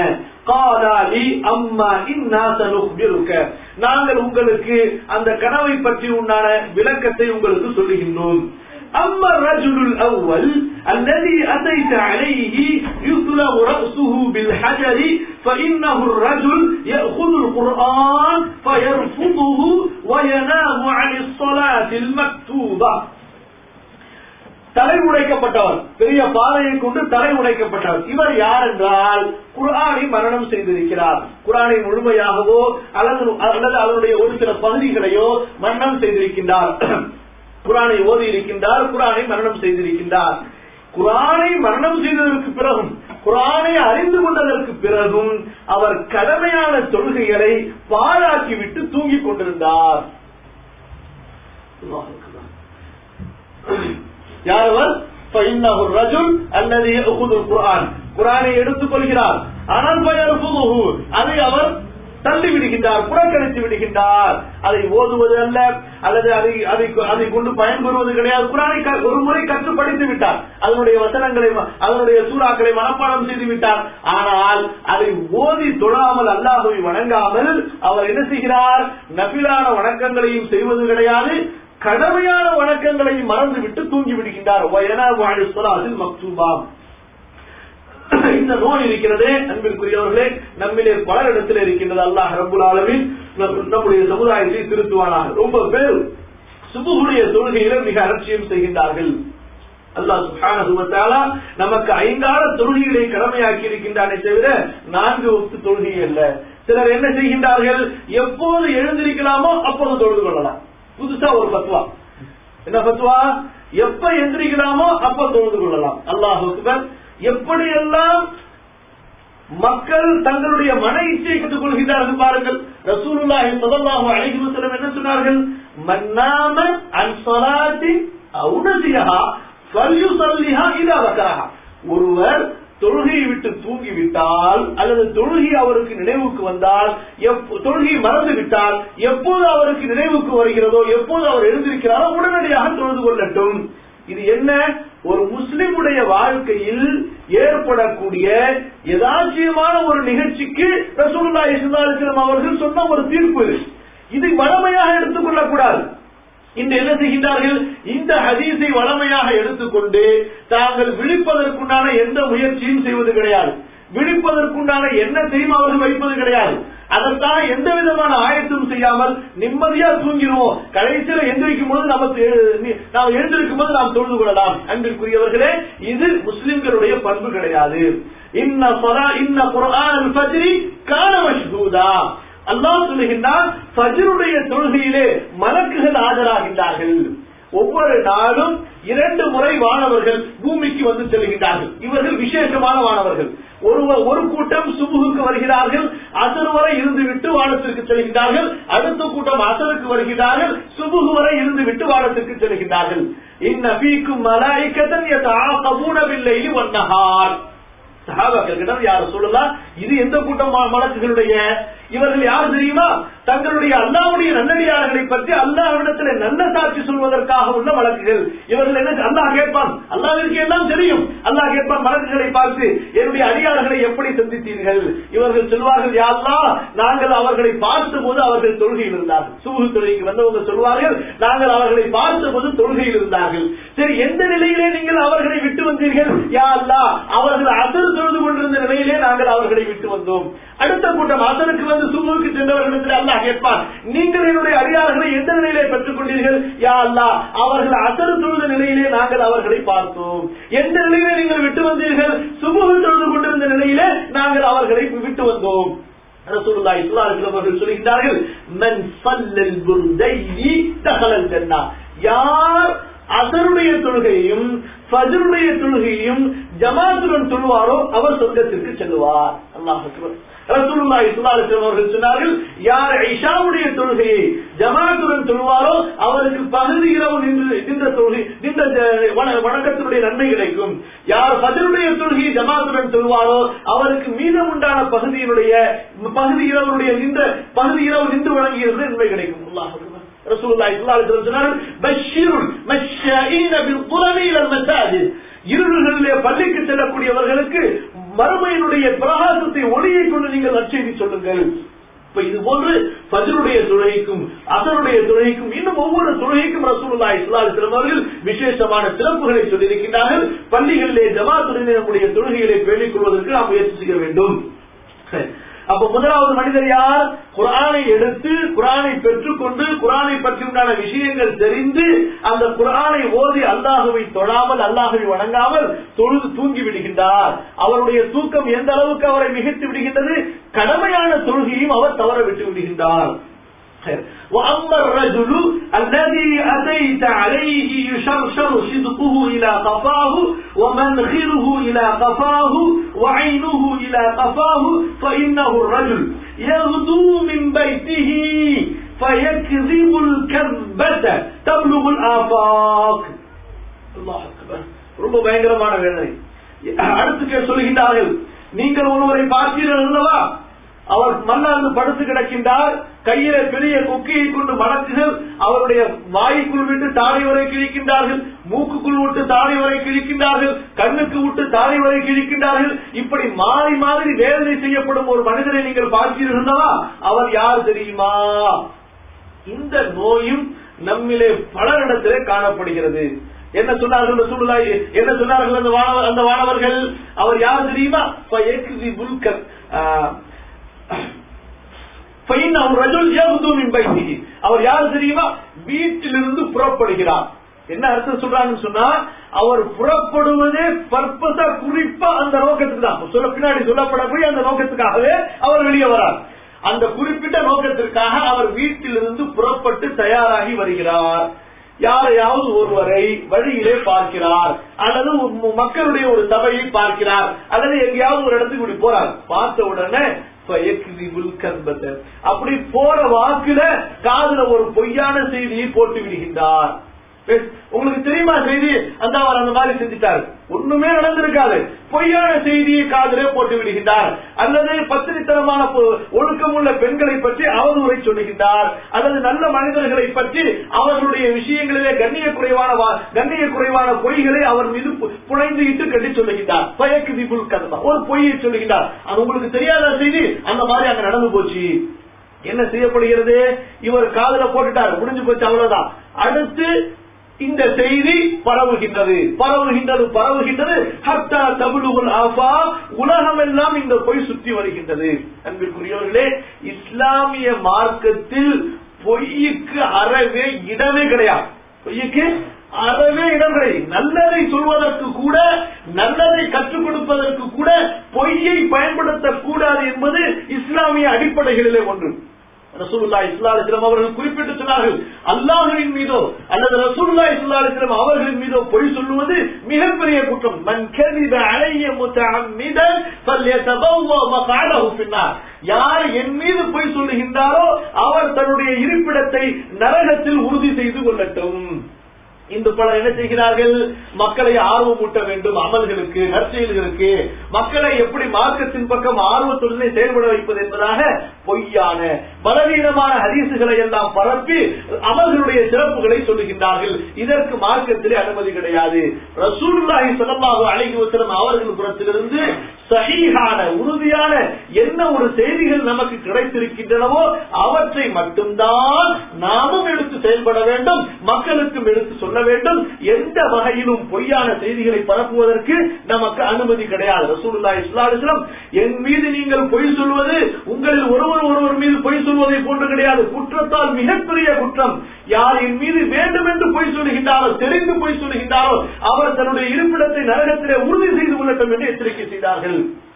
காலாலி அம்மா இன்னா சனுக்பிருக்க நாங்கள் உங்களுக்கு அந்த கனவை பற்றி உண்டான விளக்கத்தை உங்களுக்கு சொல்லுகின்றோம் أما الرجل الأول الذي أتيت عليه يطلع رأسه بالحجر فإنه الرجل يأخذ القرآن فيرفضه وينام عن الصلاة المكتوبة தலை உடைக்கப்பட்டவர் பெரிய பாதையை கொண்டு தலை உடைக்கப்பட்டவர் இவர் யார் என்றால் குர்ஆனை மரணம் செய்திருக்கிறார் குர்ஆனை முழுமையாகவோ அல்லது அல்லது அதனுடைய ஒரு சில பகுதிகளையோ மரணம் செய்திருக்கின்றார் குர்ஆனை ஓதி இருக்கின்றார் குர்ஆனை மரணம் செய்திருக்கின்றார் குர்ஆனை மரணம் செய்ததற்கு பிறகும் குர்ஆனை அறிந்து கொண்டதற்கு பிறகும் அவர் கடமையான தொழுகைகளை பாழாக்கிவிட்டு தூங்கிக் கொண்டிருந்தார் அல்லாஹ் அக்பர். யார் அவர் فإنه الرجل الذي يأخذ القرآن குரானை எடுத்துக் கொள்கிறார் ஆனால் பயர்புதுஹு அதை அவர் தள்ளி விடுகின்றார் புறக்கணித்து விடுகின்றார் அதை ஓதுவது அல்ல அல்லது அதை அதை அதை கொண்டு பயன்பெறுவது கிடையாது குரானை க- ஒரு முறை கற்று படித்து விட்டார் அதனுடைய வசனங்களை ம- அதனுடைய சூறாக்களை மனப்பாடம் செய்து விட்டார் ஆனால் அதை ஓதி தொழாமல் அல்லாஹுவை வணங்காமல் அவர் என்ன செய்கிறார் நபிலான வணக்கங்களையும் செய்வது கிடையாது கடமையான வணக்கங்களை மறந்துவிட்டு தூங்கி விடுகின்றார் வயனாவு அலி ஸலாத்தில் மக்தூபாம் இந்த நோய் இருக்கிறது அன்பிற்குரியவர்களே நம்மிலே பலரிடத்தில் இருக்கின்றது அல்லாஹ் ரபுல் ஆலமின் நம்முடைய சமுதாயத்தை திருத்துவானாக ரொம்ப பேர் சுபுகுடைய தொழுகையில மிக அலட்சியம் செய்கின்றார்கள் அல்லாஹ் சுப்ஹானஹு வ தஆலா நமக்கு ஐந்தாறு தொழுகைகளை கடமையாக்கி இருக்கின்றானே தவிர நான்கு வக்து தொழுகை அல்ல சிலர் என்ன செய்கின்றார்கள் எப்போது எழுந்திருக்கலாமோ அப்போது தொழுது கொள்ளலாம் புதுசா ஒரு பத்துவா என்ன பத்துவா எப்ப எந்திரிக்கலாமோ அப்ப தொழுது கொள்ளலாம் அல்லாஹ் அக்பர் எப்படியெல்லாம் மக்கள் தங்களுடைய மன இச்சையை கற்றுக் கொள்கிறார்கள் பாருங்கள் ரசூலுல்லாஹி ஸல்லல்லாஹு அலைஹி வஸல்லம் என்ன சொன்னார்கள் மன்னாம அன் ஸலாத்தி அவு நசியஹா ஃபல்யுஸல்லிஹா இதா வக்கரஹா ஒருவர் தொழுகையை விட்டு தூங்கிவிட்டால் அல்லது தொழுகை அவருக்கு நினைவுக்கு வந்தால் எப்ப- தொழுகை மறந்து விட்டால் எப்போது அவருக்கு நினைவுக்கு வருகிறதோ எப்போது அவர் எழுந்திருக்கிறாரோ உடனடியாக தொழுது கொள்ளட்டும் இது என்ன ஒரு முஸ்லிமுடைய வாழ்க்கையில் ஏற்படக்கூடிய யதார்ச்சியமான ஒரு நிகழ்ச்சிக்கு ரசூலுல்லாஹி ஸல்லல்லாஹு அலைஹி வஸல்லம் அவர்கள் சொன்ன ஒரு தீர்ப்பு இது. இதை வளமையாக எடுத்துக்கொள்ளக் கூடாது இன்று என்ன செய்கின்றார்கள் இந்த ஹதீஸை வளமையாக எடுத்துக்கொண்டு தாங்கள் விழிப்பதற்குண்டான எந்த முயற்சியும் செய்வது கிடையாது விழிப்பதற்குண்டான எண்ணத்தையும் அவர்கள் வைப்பது கிடையாது அதற்காக எந்த விதமான ஆயத்தும் செய்யாமல் நிம்மதியா தூங்கிடுவோம் கடைசியில எந்திரிக்கும் போது நமக்கு எழு- நாம் எழுந்திருக்கும் போது நாம் தொழுது கொள்ளலாம் அன்பிற்குரியவர்களே இது முஸ்லிம்களுடைய பண்பு கிடையாது இன்ன சொலா இன்ன குர்ஆன் ஃபஜ்ரி கான மஷ்ஹூதா அல்லாஹ் சொல்லுகின்றான் ஃபஜ்ருடைய தொழுகையிலே மலக்குகள் ஆஜராகின்றார்கள் ஒவ்வொரு நாளும் இரண்டு முறை வானவர்கள் பூமிக்கு வந்து செல்கின்றார்கள் இவர்கள் விசேஷமான வானவர்கள் ஒரு ஒரு கூட்டம் சுபுகுக்கு வருகிறார்கள் அசர் வரை இருந்து விட்டு வானத்திற்கு செல்கின்றார்கள் அடுத்த கூட்டம் அசருக்கு வருகிறார்கள் சுபுகு வரை இருந்து விட்டு வானத்திற்கு செல்கின்றார்கள் இந்நபீக்கும் மலாய்க்கத்தன் ஆகபூனவில்லை ஒன்னஹார் சஹாபாக்களிடம் யார சொல்லலாம் இது எந்த கூட்டம் ம- மலக்குகளுடைய இவர்கள் யார் தெரியுமா தங்களுடைய அல்லாவுடைய நன்னடியார்களை பற்றி அல்லாஹ்விடத்தில் நல்ல சாட்சி சொல்வதற்காக உள்ள வழக்குகள் இவர்கள் என்ன அல்லாஹ் கேட்பான் அல்லாஹ்விற்கு எல்லாம் தெரியும் அல்லாஹ் கேட்பான் வழக்குகளை பார்த்து என்னுடைய அடியார்களை எப்படி சந்தித்தீர்கள் இவர்கள் சொல்வார்கள் யா அல்லாஹ் நாங்கள் அவர்களை பார்த்த போது அவர்கள் தொழுகையில் இருந்தார்கள் சுபு தொழுகைக்கு வந்தவங்க சொல்வார்கள் நாங்கள் அவர்களை பார்த்த போது தொழுகையில் இருந்தார்கள் சரி எந்த நிலையிலே நீங்கள் அவர்களை விட்டு வந்தீர்கள் யா அல்லாஹ் அவர்கள் அசர் தொழுது கொண்டிருந்த நிலையிலே நாங்கள் அவர்களை விட்டு வந்தோம் அடுத்த கூட்டம் அசருக்கு வந்து சுபுக்கு சென்றவர்களிடத்தில் அல்லாஹ் கேட்பான் நீங்கள் என்னுடைய அடியார்களை எந்த நிலையிலே பெற்றுக் கொண்டீர்கள் யா அல்லாஹ் அவர்கள் அசர் தொழுத நிலையிலே நாங்கள் அவர்களை பார்த்தோம் எந்த நிலையிலே நீங்கள் விட்டு வந்தீர்கள் சுபுகு தொழுது கொண்டிருந்த நிலையிலே நாங்கள் அவர்களை விட்டு வந்தோம் ரசூலுல்லாஹி ஸல்லல்லாஹு அலைஹி வஸல்லம் அவர்கள் சொல்கிறார்கள் மன் ஸல்லல் புர்தைனி தஹலல் ஜன்னah யார் அசருடைய தொழுகையையும் ஃபஜ்ருடைய தொழுகையையும் ஜமாத்துடன் தொழுவாரோ அவர் சொர்க்கத்திற்கு செல்வார் அல்லாஹ் அக்பர் ரசூலுல்லாஹி ஸல்லல்லாஹு அலைஹி வஸல்லம் அவர்கள் சொன்னார்கள் யார் இஷாவுடைய தொழுகையை ஜமாத்துடன் தொழுவாரோ அவருக்கு பகுதி இரவு நின்று நின்ற தொழுகை நின்ற ஜ- வண- வணக்கத்தினுடைய நன்மை கிடைக்கும் யார் ஃபஜ்ருடைய தொழுகையை ஜமாத்துடன் தொழுவாரோ அவருக்கு மீதம் உண்டான பகுதியினுடைய பகுதி இரவுடைய நின்ற பகுதி இரவு நின்று வழங்கியது நன்மை கிடைக்கும் அல்லாஹ் அக்பர் ரசூலுல்லாஹி ஸல்லல்லாஹு அலைஹி வஸல்லம் சொன்னார்கள் பஷ்ஷிருல் மஷ்ஷாஈன பில் குரமி இலல் மசாஜித் இருள்களிலே பள்ளிக்கு செல்லக்கூடியவர்களுக்கு மறுமையினுடைய பிரகாசத்தை ஒளியை கொண்டு நீங்கள் நற்செய்தி சொல்லுங்கள் இப்ப இது போன்று ஃபஜ்ருடைய தொழுகைக்கும் அசருடைய தொழுகைக்கும் இன்னும் ஒவ்வொரு தொழுகைக்கும் ரசூலுல்லாஹி ஸல்லல்லாஹு அலைஹி வஸல்லம் அவர்கள் விசேஷமான சிறப்புகளை சொல்லியிருக்கின்றார்கள் பள்ளிகளிலே ஜமாத்துடன் நம்முடைய தொழுகைகளை பேணிக் கொள்வதற்கு நாம் முயற்சி செய்ய வேண்டும் அப்ப முதலாவது மனிதர் யார் குரானை எடுத்து குரானை பெற்றுக்கொண்டு குரானை பற்றி உண்டான விஷயங்கள் தெரிந்து அந்த குரானை ஓதி அல்லாஹுவை தொழாமல் அல்லாஹுவை வணங்காமல் தொழுது தூங்கி விடுகின்றார் அவருடைய தூக்கம் எந்த அளவுக்கு அவரை மிகைத்து விடுகின்றது கடமையான தொழுகையும் அவர் தவற விட்டு விடுகின்றார் وأما الرجل الذي أتيت عليه يشرشر صدقه إلى قفاه ومنخره إلى قفاه وعينه إلى قفاه فإنه الرجل يغدو من بيته فيكذب الكذبة تبلغ الآفاق الله أكبر ரொம்ப பயங்கரமான வேதனை அடுத்து சொல்லுகின்றார்கள் நீங்கள் ஒருவரை பார்த்தீர்கள் அல்லவா அவர் மல்லாந்து படுத்து கிடக்கின்றார் கையில பெரிய கொக்கியை கொண்டு மலக்குகள் அவருடைய வாய்க்குள் விட்டு தாழை வரை கிழிக்கின்றார்கள் மூக்குக்குள் விட்டு தாழை வரை கிழிக்கின்றார்கள் கண்ணுக்கு விட்டு தாழை வரை கிழிக்கின்றார்கள் இப்படி மாறி மாதிரி வேதனை செய்யப்படும் ஒரு மனிதரை நீங்கள் பார்த்தீர்கள் அல்லவா அவர் யார் தெரியுமா இந்த நோயும் நம்மிலே பலரிடத்திலே காணப்படுகிறது என்ன சொன்னார்கள் ரசூலுல்லாஹி என்ன சொன்னார்கள் அந்த வானவர் அந்த வானவர்கள் அவர் யார் தெரியுமா ஃபயக்ஸிபுல் கத் ஃபைன்னஹு ரஜுல் யஹ்து மின் பைத்திஹி அவர் யார் தெரியுமா வீட்டிலிருந்து புறப்படுகிறார் என்ன அர்த்தம் சொல்றாங்கன்னு சொன்னா அவர் புறப்படுவதே பர்பஸா குறிப்பா அந்த நோக்கத்துக்கு தான் சொல்ல பின்னாடி சொல்லப்படக்கூடிய அந்த நோக்கத்துக்காகவே அவர் வெளியே வரார் அந்த குறிப்பிட்ட நோக்கத்திற்காக அவர் வீட்டிலிருந்து புறப்பட்டு தயாராகி வருகிறார் யாரையாவது ஒருவரை வழியிலே பார்க்கிறார் அல்லது ஒரு மக்களுடைய ஒரு சபையை பார்க்கிறார் அல்லது எங்கேயாவது ஒரு இடத்துக்கு இப்படி போறார் பார்த்த உடனே ஃபயக்ஸிபுல் கர்பத்த. அப்படி போற வாக்குல காதுல ஒரு பொய்யான செய்தியை போட்டு விடுகின்றார் பெஸ், உங்களுக்கு தெரியுமா செய்தி அந்த அவர் அந்த மாதிரி செஞ்சுட்டார் ஒண்ணுமே நடந்திருக்காது பொய்யான செய்தியை காதிலே போட்டு விடுகின்றார் அல்லது பத்திரித்தனமான பொ- ஒழுக்கமுள்ள பெண்களை பற்றி அவதூறை சொல்லுகின்றார் அல்லது நல்ல மனிதர்களை பற்றி அவர்களுடைய விஷயங்களிலே கண்ணிய குறைவான வா- கண்ணிய குறைவான பொய்களை அவர் மீது பு- புனைந்து இட்டு கட்டி சொல்லுகின்றார் பயக்கு திபுல் கதமா ஒரு பொய்யை சொல்லுகின்றார் அது உங்களுக்கு தெரியாத செய்தி அந்த மாதிரி அங்க நடந்து போச்சு என்ன செய்யப்படுகிறது இவர் காதுல போட்டுட்டார் முடிஞ்சு போச்சு அவ்வளவுதான் அடுத்து இந்த செய்தி பரவுகின்றது பரவுகின்றது பரவுகின்றது ஹத்தா தபுலுகுல் ஆஃபா உலகமெல்லாம் இந்த பொய் சுற்றி வருகின்றது அன்பிற்குரியவர்களே இஸ்லாமிய மார்க்கத்தில் பொய்யுக்கு அறவே இடமே கிடையாது பொய்யுக்கு அறவே இடம் கிடையாது நல்லதை சொல்வதற்கு கூட நல்லதை கற்றுக் கொடுப்பதற்கு கூட பொய்யை பயன்படுத்தக் கூடாது என்பது இஸ்லாமிய அடிப்படைகளிலே ஒன்று ரசூலுல்லா இஸ்லாலிஸ்லாம் அவர்கள் குறிப்பிட்டு சொன்னார்கள் அல்லாஹுவின் மீதோ அல்லது ரசூலுல்லா இஸ்லாலிஸ்லாம் அவர்களின் மீதோ பொய் சொல்லுவது மிகப்பெரிய குற்றம் மன் கதிப அலைய முத்தஅம்மிதன் ஃபல்யதபவ்வ மக்அதஹு ஃபின்னார் யார் என் மீது பொய் சொல்லுகின்றாரோ அவர் தன்னுடைய இருப்பிடத்தை நரகத்தில் உறுதி செய்து கொள்ளட்டும் இன்று பலர் என்ன செய்கிறார்கள் மக்களை ஆர்வமூட்ட வேண்டும் அமல்களுக்கு நற்செயல்களுக்கு மக்களை எப்படி மார்க்கத்தின் பக்கம் ஆர்வத்துடனே செயல்பட வைப்பது என்பதாக பொய்யான பலவீனமான ஹதீசுகளை எல்லாம் பரப்பி அமல்களுடைய சிறப்புகளை சொல்லுகின்றார்கள் இதற்கு மார்க்கத்திலே அனுமதி கிடையாது ரசூலுல்லாஹி ஸல்லல்லாஹு அலைஹி வஸல்லம் அவர்கள் புறத்திலிருந்து சஹீஹான உறுதியான என்ன ஒரு செய்திகள் நமக்கு கிடைத்திருக்கின்றனவோ அவற்றை மட்டும்தான் நாமும் எடுத்து செயல்பட வேண்டும் மக்களுக்கும் எடுத்து சொல்ல வேண்டும் எந்த வகையிலும் பொய்யான செய்திகளை பரப்புவதற்கு நமக்கு அனுமதி கிடையாது ரசூலுல்லாஹி ஸல்லல்லாஹு அலைஹி வஸல்லம் என் மீது நீங்கள் பொய் சொல்வது உங்களில் ஒருவர் ஒருவர் மீது பொய் சொல்வதை போன்று கிடையாது குற்றத்தால் மிகப்பெரிய குற்றம் யார் என் மீது வேண்டும் என்று பொய் சொல்லுகின்றாரோ தெரிந்து பொய் சொல்லுகின்றாரோ அவர் தன்னுடைய இருப்பிடத்தை நரகத்திலே உறுதி செய்து கொள்ளட்டும் என்று எச்சரிக்கை செய்தார்கள்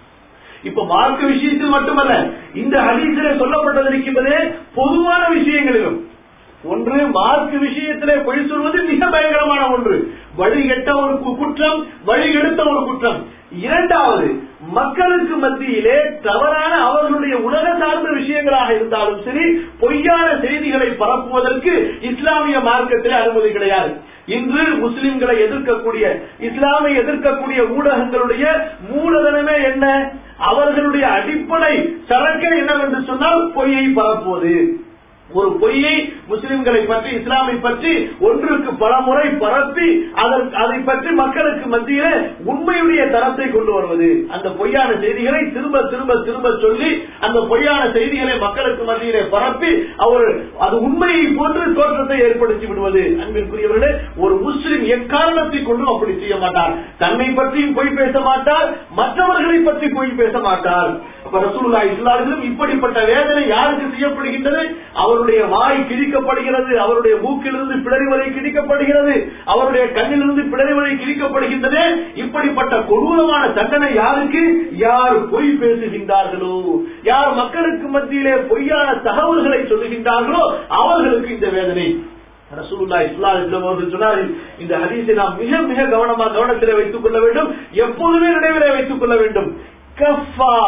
இப்ப மார்க்க விஷயத்தில் மட்டுமல்ல இந்த ஹதீஸிலே சொல்லப்பட்டதிருக்கின்றதே பொதுவான விஷயங்களிலும் ஒன்று மார்க்க விஷயத்திலே பொய் சொல்வது மிக பயங்கரமான ஒன்று வழிகட்ட ஒரு கு- குற்றம் வழிகெடுத்த ஒரு குற்றம் இரண்டாவது மக்களுக்கு மத்தியிலே தவறான அவர்களுடைய உலக சார்ந்த விஷயங்களாக இருந்தாலும் சரி பொய்யான செய்திகளை பரப்புவதற்கு இஸ்லாமிய மார்க்கத்திலே அனுமதி கிடையாது இன்று முஸ்லிம்களை எதிர்க்கக்கூடிய இஸ்லாமை எதிர்க்கக்கூடிய ஊடகங்களுடைய மூலதனமே என்ன அவர்களுடைய அடிப்படை சரக்கு என்னவென்று சொன்னால் பொய்யை பரப்புவது ஒரு பொய்யை முஸ்லிம்களை பற்றி இஸ்லாமை பற்றி ஒன்றுக்கு பல முறை பரப்பி அதற்கு அதை பற்றி மக்களுக்கு மத்தியிலே உண்மையுடைய தரத்தை கொண்டு வருவது அந்த பொய்யான செய்திகளை திரும்ப திரும்ப திரும்ப சொல்லி அந்த பொய்யான செய்திகளை மக்களுக்கு மத்தியிலே பரப்பி அவர் அது உண்மையை போன்று தோற்றத்தை ஏற்படுத்தி விடுவது அன்பிற்குரியவர்களே ஒரு முஸ்லிம் எக்காரணத்தை கொண்டும் அப்படி செய்ய மாட்டார் தன்னை பற்றியும் பொய் பேச மாட்டார் மற்றவர்களை பற்றி பொய் பேச மாட்டார் அப்ப ரசூலுல்லா இஸ்லாமிலும் இப்படிப்பட்ட வேதனை யாருக்கு செய்யப்படுகின்றது அவருடைய வாய் கிழிக்கப்படுகிறது அவருடைய மூக்கிலிருந்து பிடரி வரை கிழிக்கப்படுகிறது அவருடைய கண்ணிலிருந்து பிடரி வரை கிழிக்கப்படுகின்றது இப்படிப்பட்ட கொடூரமான தண்டனை யாருக்கு யார் பொய் பேசுகின்றார்களோ யார் மக்களுக்கு மத்தியிலே பொய்யான தகவல்களை சொல்லுகின்றார்களோ அவர்களுக்கு இந்த வேதனை ரசூலுல்லா இஸ்லாம் அவர்கள் சொன்னார்கள் இந்த ஹதீஸை நாம் மிக மிக கவனமாக கவனத்திலே வைத்துக் கொள்ள வேண்டும் எப்போதுமே நினைவிலே வைத்துக் கொள்ள வேண்டும் கஃபா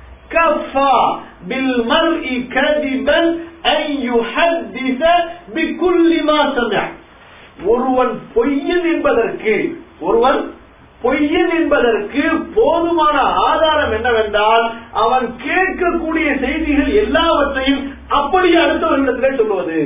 கஃபா பில் மர்இ கதிபன் அன் யுஹத்திஸ பிகுல்லி மா சமஅ ஒருவன் பொய்யன் என்பதற்கு ஒருவன் பொய்யன் என்பதற்கு போதுமான ஆதாரம் என்னவென்றால் அவன் கேட்கக்கூடிய செய்திகள் எல்லாவற்றையும் அப்படியே அடுத்தவர்களிடத்திலே சொல்லுவது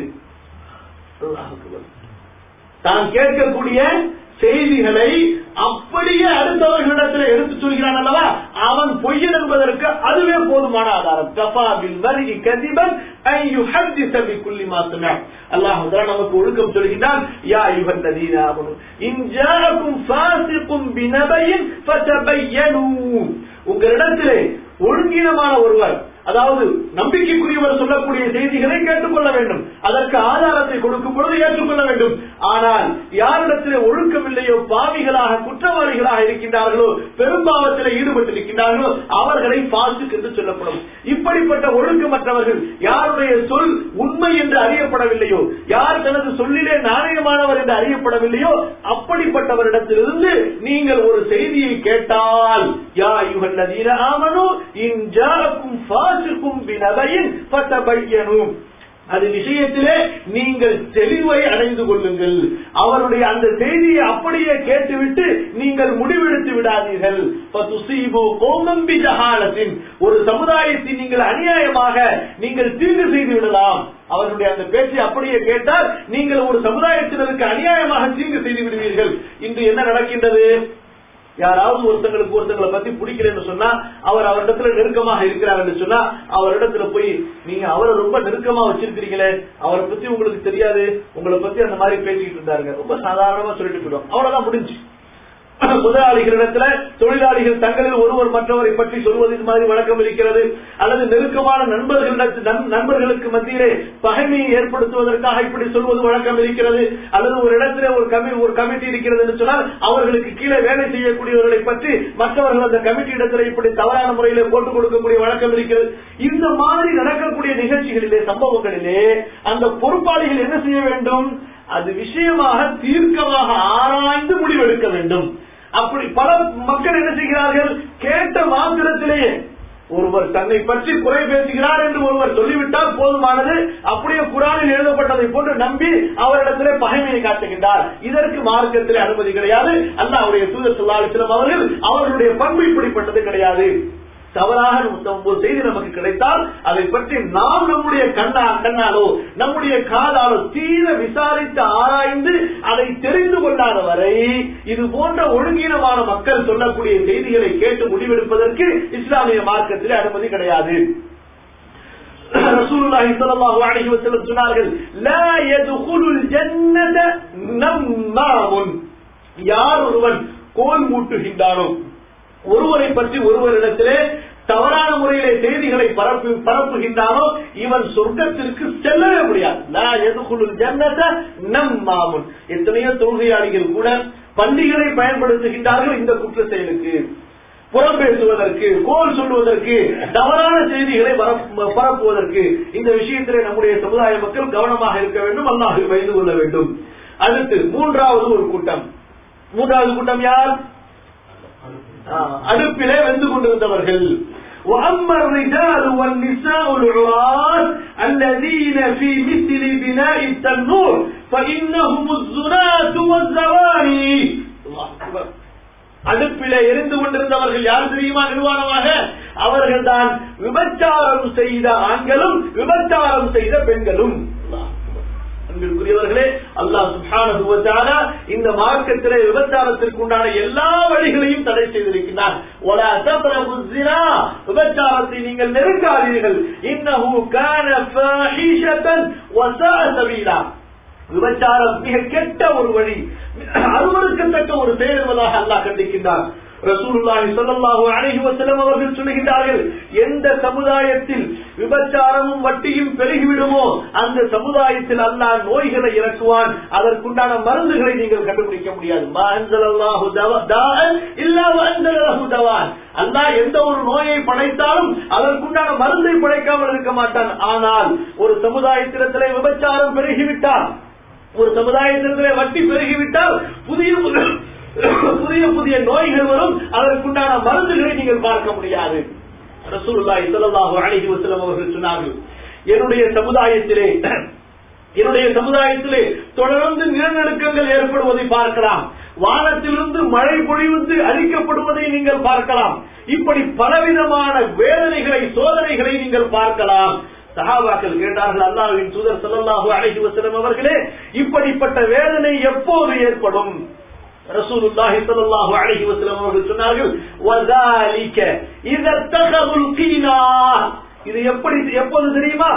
அல்லாஹ் அக்பர். தான் கேட்கக்கூடிய செய்திகளை அப்படியே அடுத்தவர்களிடத்தில் எடுத்து சொல்கிறான் அல்லவா அவன் பொய்யன் என்பதற்கு அதுவே போதுமான ஆதாரம் கஃபா பில் மர்இ கதிபன் அன் யுஹத்திஸ பிகுல்லி மா சமிஅ அல்லாஹ் முதல்ல நமக்கு ஒழுக்கம் சொல்கிறான் யா அய்யுஹல்லதீன ஆமனு இன் ஜாஅக்கும் ஃபாசிகும் பினபையின் ஃபதபையனு உங்களிடத்திலே ஒழுங்கீனமான ஒருவர் அதாவது நம்பிக்கைக்குரியவர் சொல்லக்கூடிய செய்திகளை கேட்டுக்கொள்ள வேண்டும் அதற்கு ஆதாரத்தை கொடுக்கும் பொழுது ஏற்றுக்கொள்ள வேண்டும் ஆனால் யாரிடத்திலே ஒழுக்கம் இல்லையோ பாவிகளாக குற்றவாளிகளாக இருக்கின்றார்களோ பெரும்பாவத்திலே ஈடுபட்டிருக்கின்றார்களோ அவர்களை பாசுக்கு என்று சொல்லப்படும் இப்படிப்பட்ட ஒழுக்கமற்றவர்கள் யாருடைய சொல் உண்மை என்று அறியப்படவில்லையோ யார் தனது சொல்லிலே நாணயமானவர் என்று அறியப்படவில்லையோ அப்படிப்பட்டவரிடத்திலிருந்து நீங்கள் ஒரு செய்தியை கேட்டால் யா யுகல்லதீன ஆமனு இன் ஜாஅக்கும் ஃபாசிகும் பினபையின் ஃபதபையனும் அது விஷயத்திலே நீங்கள் தெளிவை அடைந்து கொள்ளுங்கள் அவருடைய அந்த செய்தியை அப்படியே கேட்டுவிட்டு நீங்கள் முடிவெடுத்து விடாதீர்கள் ஃபதுஸீபு கௌமம் பிஜஹாலத்தின். ஒரு சமுதாயத்தை நீங்கள் அநியாயமாக நீங்கள் தீங்கு செய்து விடலாம் அவருடைய அந்த பேச்சை அப்படியே கேட்டால் நீங்கள் ஒரு சமுதாயத்தினருக்கு அநியாயமாக தீங்கு செய்து விடுவீர்கள் இன்று என்ன நடக்கின்றது யாராவது ஒருத்தங்களுக்கு ஒருத்தங்களை பத்தி பிடிக்கலன்னு சொன்னா அவர் அவரிடத்துல நெருக்கமாக இருக்கிறார் என்று சொன்னா அவரிடத்துல போய் நீங்க அவரை ரொம்ப நெருக்கமா வச்சிருக்கிறீங்களே அவரை பத்தி உங்களுக்கு தெரியாது உங்களை பத்தி அந்த மாதிரி பேசிக்கிட்டு இருந்தாருங்க ரொம்ப சாதாரணமா சொல்லிட்டு போயிடும் அவ்வளவுதான் முடிஞ்சு முதலாளிகளிடத்துல தொழிலாளிகள் தங்களில் ஒருவர் மற்றவரை பற்றி சொல்வது இது மாதிரி வழக்கம் இருக்கிறது அல்லது நெருக்கமான நண்பர்களிடத்து நண்- நண்பர்களுக்கு மத்தியிலே பகைமையை ஏற்படுத்துவதற்காக இப்படி சொல்வது வழக்கம் இருக்கிறது அல்லது ஒரு இடத்துல ஒரு கமி ஒரு கமிட்டி இருக்கிறது என்று சொன்னால் அவர்களுக்கு கீழே வேலை செய்யக்கூடியவர்களை பற்றி மற்றவர்கள் அந்த கமிட்டி இடத்துல இப்படி தவறான முறையிலே போட்டுக் கொடுக்கக்கூடிய வழக்கம் இருக்கிறது இந்த மாதிரி நடக்கக்கூடிய நிகழ்ச்சிகளிலே சம்பவங்களிலே அந்த பொறுப்பாளிகள் என்ன செய்ய வேண்டும் அது விஷயமாக தீர்க்கமாக ஆராய்ந்து முடிவெடுக்க வேண்டும் அப்படி பல மக்கள் என்ன செய்கிறார்கள் கேட்ட மாத்திரத்திலேயே ஒருவர் தன்னை பற்றி குறை பேசுகிறார் என்று ஒருவர் சொல்லிவிட்டால் போதுமானது அப்படியே குரானில் எழுதப்பட்டதை போன்று நம்பி அவரிடத்திலே பகைமையை காட்டுகின்றார் இதற்கு மார்க்கத்திலே அனுமதி கிடையாது அல்லாவுடைய தூதர் சொல்லாலிசிலம் அவர்கள் அவர்களுடைய பண்பு இப்படிப்பட்டது கிடையாது தவறாக நம்ம ஒரு செய்தி நமக்கு கிடைத்தால் அதை பற்றி நாம் நம்முடைய கண்ணா கண்ணாலோ நம்முடைய காதாலோ தீர விசாரித்து ஆராய்ந்து அதை தெரிந்து கொள்ளாத வரை இது போன்ற ஒழுங்கீனமான மக்கள் சொல்லக்கூடிய செய்திகளை கேட்டு முடிவெடுப்பதற்கு இஸ்லாமிய மார்க்கத்திலே அனுமதி கிடையாது ரசூலுல்லாஹி ஸல்லல்லாஹு அலைஹி வஸல்லம் சொன்னார்கள் லா யதுகுலுல் ஜன்னத நம்மாமுன் யார் ஒருவன் கோல் மூட்டுகின்றானோ ஒருவரை பற்றி ஒருவரிடத்திலே தவறான முறையிலே செய்திகளை பரப்பு பரப்புகின்றானோ இவன் சொர்க்கத்திற்கு செல்லவே முடியாது நான் எதுக்குள்ளும் ஜன்னத நம் மாமுன் எத்தனையோ தொழுகையாளிகள் கூட பள்ளிகளை பயன்படுத்துகின்றார்கள் இந்த குற்ற செயலுக்கு புறம் பேசுவதற்கு கோல் சொல்வதற்கு தவறான செய்திகளை பரப்பு- பரப்புவதற்கு இந்த விஷயத்திலே நம்முடைய சமுதாய மக்கள் கவனமாக இருக்க வேண்டும் அல்லாஹ் வைந்து கொள்ள வேண்டும் அடுத்து மூன்றாவது ஒரு கூட்டம் மூன்றாவது கூட்டம் யார் ஆஹ், அடுப்பிலே வெந்து கொண்டிருந்தவர்கள் وأما الرجال والنساء العراة الذين في مثل بناء التنور فإنهم الزناة والزواني الله أكبر அடுப்பிலே எரிந்து கொண்டிருந்தவர்கள் யார் தெரியுமா நிர்வாணமாக அவர்கள் தான் விபச்சாரம் செய்த ஆண்களும் விபச்சாரம் செய்த பெண்களும் அன்பிற்குரியவர்களே அல்லாஹ் சுப்ஹானஹு வ தஆலா இந்த மார்க்கத்திலே விபச்சாரத்திற்கு உண்டான எல்லா வழிகளையும் தடை செய்திருக்கிறார் வலா தக்ரபு ஸினா விபச்சாரத்தை நீங்கள் நெருங்காதீர்கள் இன்னஹு கான ஃபாஹிஷத்தன் வ ஸாஅ சபீலா விபச்சாரம் மிக கெட்ட ஒரு வழி அருவருக்கத்தக்க ஒரு செயல் என்பதாக அல்லாஹ் கண்டிக்கின்றார் ரசூலுல்லாஹி ஸல்லல்லாஹு அலைஹி வஸல்லம் அவர்கள் சொல்லுகின்றார்கள் எந்த சமுதாயத்தில் விபச்சாரமும் வட்டியும் பெருகிவிடுமோ அந்த சமுதாயத்தில் அல்லாஹ் நோய்களை இறக்குவான் அதற்குண்டான மருந்துகளை நீங்கள் கண்டுபிடிக்க முடியாது மா அன்ஸலல்லாஹு தவ- தாஅன் இல்லா வ அன்ஸலஹு தவான் அல்லாஹ் எந்த ஒரு நோயை படைத்தாலும் அதற்குண்டான மருந்தை படைக்காமல் இருக்க மாட்டான் ஆனால் ஒரு சமுதாயத்திடத்திலே விபச்சாரம் பெருகிவிட்டால் ஒரு சமுதாயத்திலே வட்டி பெருகிவிட்டால் புதிய புதிய- புதிய புதிய நோய்கள் வரும் அதற்குண்டான மருந்துகளை நீங்கள் பார்க்க முடியாது ரசூலுல்லாஹி ஸல்லல்லாஹு அலைஹி வஸல்லம் அவர்கள் சொன்னார்கள் என்னுடைய சமுதாயத்திலே என்னுடைய சமுதாயத்திலே தொடர்ந்து நிலநடுக்கங்கள் ஏற்படுவதை பார்க்கலாம் வானத்திலிருந்து மழை பொழிவுந்து அழிக்கப்படுவதை நீங்கள் பார்க்கலாம் இப்படி பலவிதமான வேதனைகளை சோதனைகளை நீங்கள் பார்க்கலாம் சஹாபாக்கள் கேட்டார்கள் அல்லாஹ்வின் தூதர் ஸல்லல்லாஹு அலைஹி வஸல்லம் அவர்களே இப்படிப்பட்ட வேதனை எப்போது ஏற்படும் ரசூலுல்லாஹி ஸல்லல்லாஹு அலைஹி வஸல்லம் அவர்கள் சொன்னார்கள் வதாலிக இதா தகதுல் கீனா இது எப்படி எப்போது தெரியுமா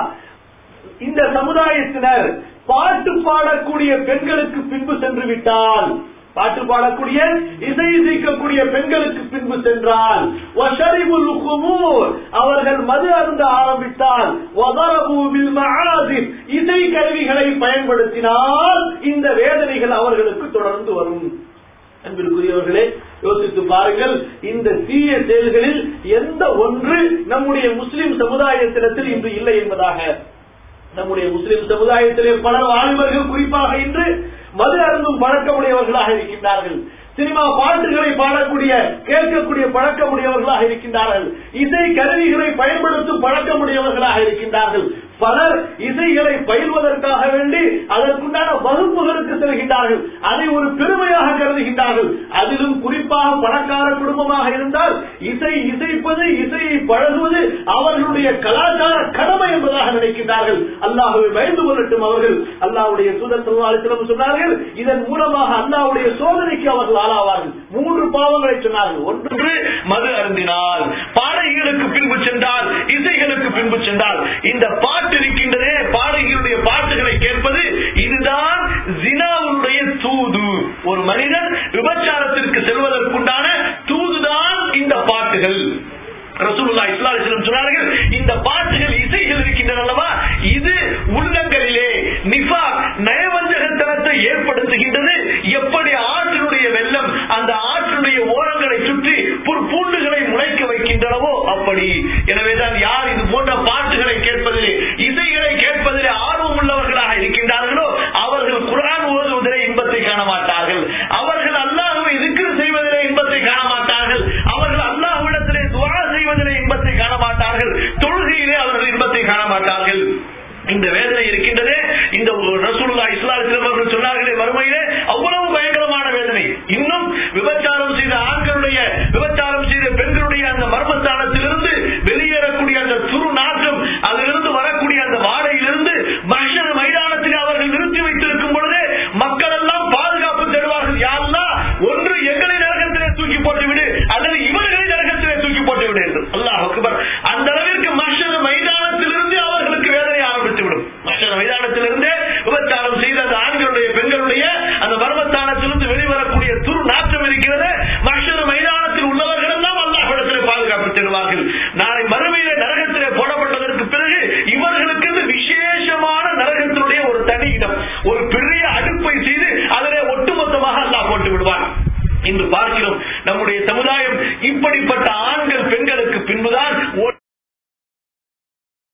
இந்த சமுதாயத்தினர் பாட்டு பாடக்கூடிய பெண்களுக்கு பின்பு சென்று விட்டால் பாட்டு பாடக்கூடிய இசை இசைக்கக்கூடிய பெண்களுக்கு பின்பு சென்றால் வஷரிபுல் குமூர் அவர்கள் மது அருந்த ஆரம்பித்தால் வதரபு பில் மஆசிப் இசை கருவிகளை பயன்படுத்தினால் இந்த வேதனைகள் அவர்களுக்கு தொடர்ந்து வரும் அன்பிற்குரியவர்களே யோசித்து பாருங்கள் இந்த தீய செயல்களில் எந்த ஒன்று நம்முடைய முஸ்லிம் சமுதாயத்தினத்தில் இன்று இல்லை என்பதாக நம்முடைய முஸ்லிம் சமுதாயத்திலே பல வாலிபர்கள் குறிப்பாக இன்று மது அருந்தும் பழக்கமுடையவர்களாக இருக்கின்றார்கள் சினிமா பாட்டுகளை பாடக்கூடிய கேட்கக்கூடிய பழக்கமுடையவர்களாக இருக்கின்றார்கள் இசை கருவிகளை பயன்படுத்தும் பழக்கமுடையவர்களாக இருக்கின்றார்கள் பலர் இசைகளை பயில்வதற்காக வேண்டி அதற்குண்டான வகுப்புகளுக்கு செல்கின்றார்கள் அதை ஒரு பெருமையாக கருதுகின்றார்கள் அதிலும் குறிப்பாக பணக்கார குடும்பமாக இருந்தால் இசை இசைப்பது இசையை பழகுவது அவர்களுடைய கலாச்சார கடமை என்பதாக நினைக்கின்றார்கள் அல்லாஹுவை பயந்து கொள்ளட்டும் அவர்கள் அல்லாஹ்வுடைய தூதர் தொழிலாளர்களும் சொன்னார்கள் இதன் மூலமாக அல்லாஹ்வுடைய சோதனைக்கு அவர்கள் ஆளாவார்கள் மூன்று பாவங்களை சொன்னார்கள் ஒன்று மது அருந்தினால் பாடகிகளுக்கு பின்பு சென்றால் இசைகளுக்கு பின்பு சென்றால் இந்த பாட்டு இருக்கின்றதே பாடகிகளுடைய பாட்டுகளை கேட்பது இதுதான் ஜினாவுடைய தூது ஒரு மனிதன் விபச்சாரத்திற்கு செல்வதற்குண்டான தூதுதான் இந்த பாட்டுகள் ரசூலுல்லாஹி ஸல்லல்லாஹு அலைஹி வஸல்லம் சொன்னார்கள் இந்த பாட்டுகள் இசைகள் இருக்கின்றன அல்லவா இது உள்ளங்களிலே நிஃபா நயவஞ்சகத்தனத்தை ஏற்படுத்துகின்றது எப்படி ஆற்றினுடைய வெள்ளம் அந்த ஆற்றினுடைய ஓரங்களை சுற்றி புற்பூண்டுகளை முளைக்க வைக்கின்றனவோ அப்படி எனவேதான் யார் இது போன்ற பாட்டுகளை கேட்பதிலே இசைகளை கேட்பதிலே ஆர்வம் உள்ளவர்களாக இருக்கின்றார்களோ அவர்கள் குரான் ஓதுவதிலே இன்பத்தை காண மாட்டார்கள் அவர்கள் அல்லாஹுவை திக்ர் செய்வதிலே இன்பத்தை காண மாட்டார்கள் அவர்கள் அல்லாஹ்விடத்திலே துவா செய்வதிலே இன்பத்தை காண மாட்டார்கள் தொழுகையிலே அவர்கள் இன்பத்தை காண மாட்டார்கள் இந்த வேதனை இருக்கின்றதே இந்த ரசூலுல்லா இஸ்லாமியம் அவர்கள் சொன்னார்களே வறுமையிலே அவ்வளவு பயங்கரமான வேதனை இன்னும் விபச்சாரம் செய்த ஆண்களுடைய விபச்சாரம் செய்த பெண்களுடைய அந்த மர்மஸ்தானத்திலிருந்து வெளியேறக்கூடிய அந்த துரு நாற்றம் அதிலிருந்து வரக்கூடிய அந்த வாடையிலிருந்து மகிஷன மைதானத்தில் அவர்கள் நிறுத்தி வைத்திருக்கும் பொழுதே மக்கள் எல்லாம் பாதுகாப்பு தேடுவார்கள் யாரெல்லாம் ஒன்று எங்களை நரகத்திலே தூக்கி போட்டு விடு அல்லது இவர்களை நரகத்திலே தூக்கி போட்டு விடு என்று அல்லாஹ் அக்பர் அந்த அளவிற்கு மஷன மைதானத்திலிருந்து அவர்களுக்கு வேதனை ஆரம்பித்து விடும் மஷன மைதானத்திலிருந்தே விபச்சாரம் செய்த அந்த ஆண்களுடைய பெண்களுடைய அந்த மர்மஸ்தானத்திலிருந்து வெளிவரக்கூடிய துரு நாற்றம் இருக்கிறது மஷன மைதானத்தில் உள்ளவர்கள் எல்லாம் அல்லாஹிடத்திலே பாதுகாப்பு தேடுவார்கள் நாளை மறுமையிலே நரகத்திலே போடப்பட்டதற்கு பிறகு இவர்களுக்கு இது விசேஷமான நரகத்தினுடைய ஒரு தனி இடம் ஒரு பெரிய அடுப்பை செய்து அதிலே ஒட்டுமொத்தமாக அல்லாஹ் போட்டு விடுவான் இன்று பார்க்கிறோம் நம்முடைய சமுதாயம் இப்படிப்பட்ட ஆண்கள் பெண்களுக்கு பின்புதான்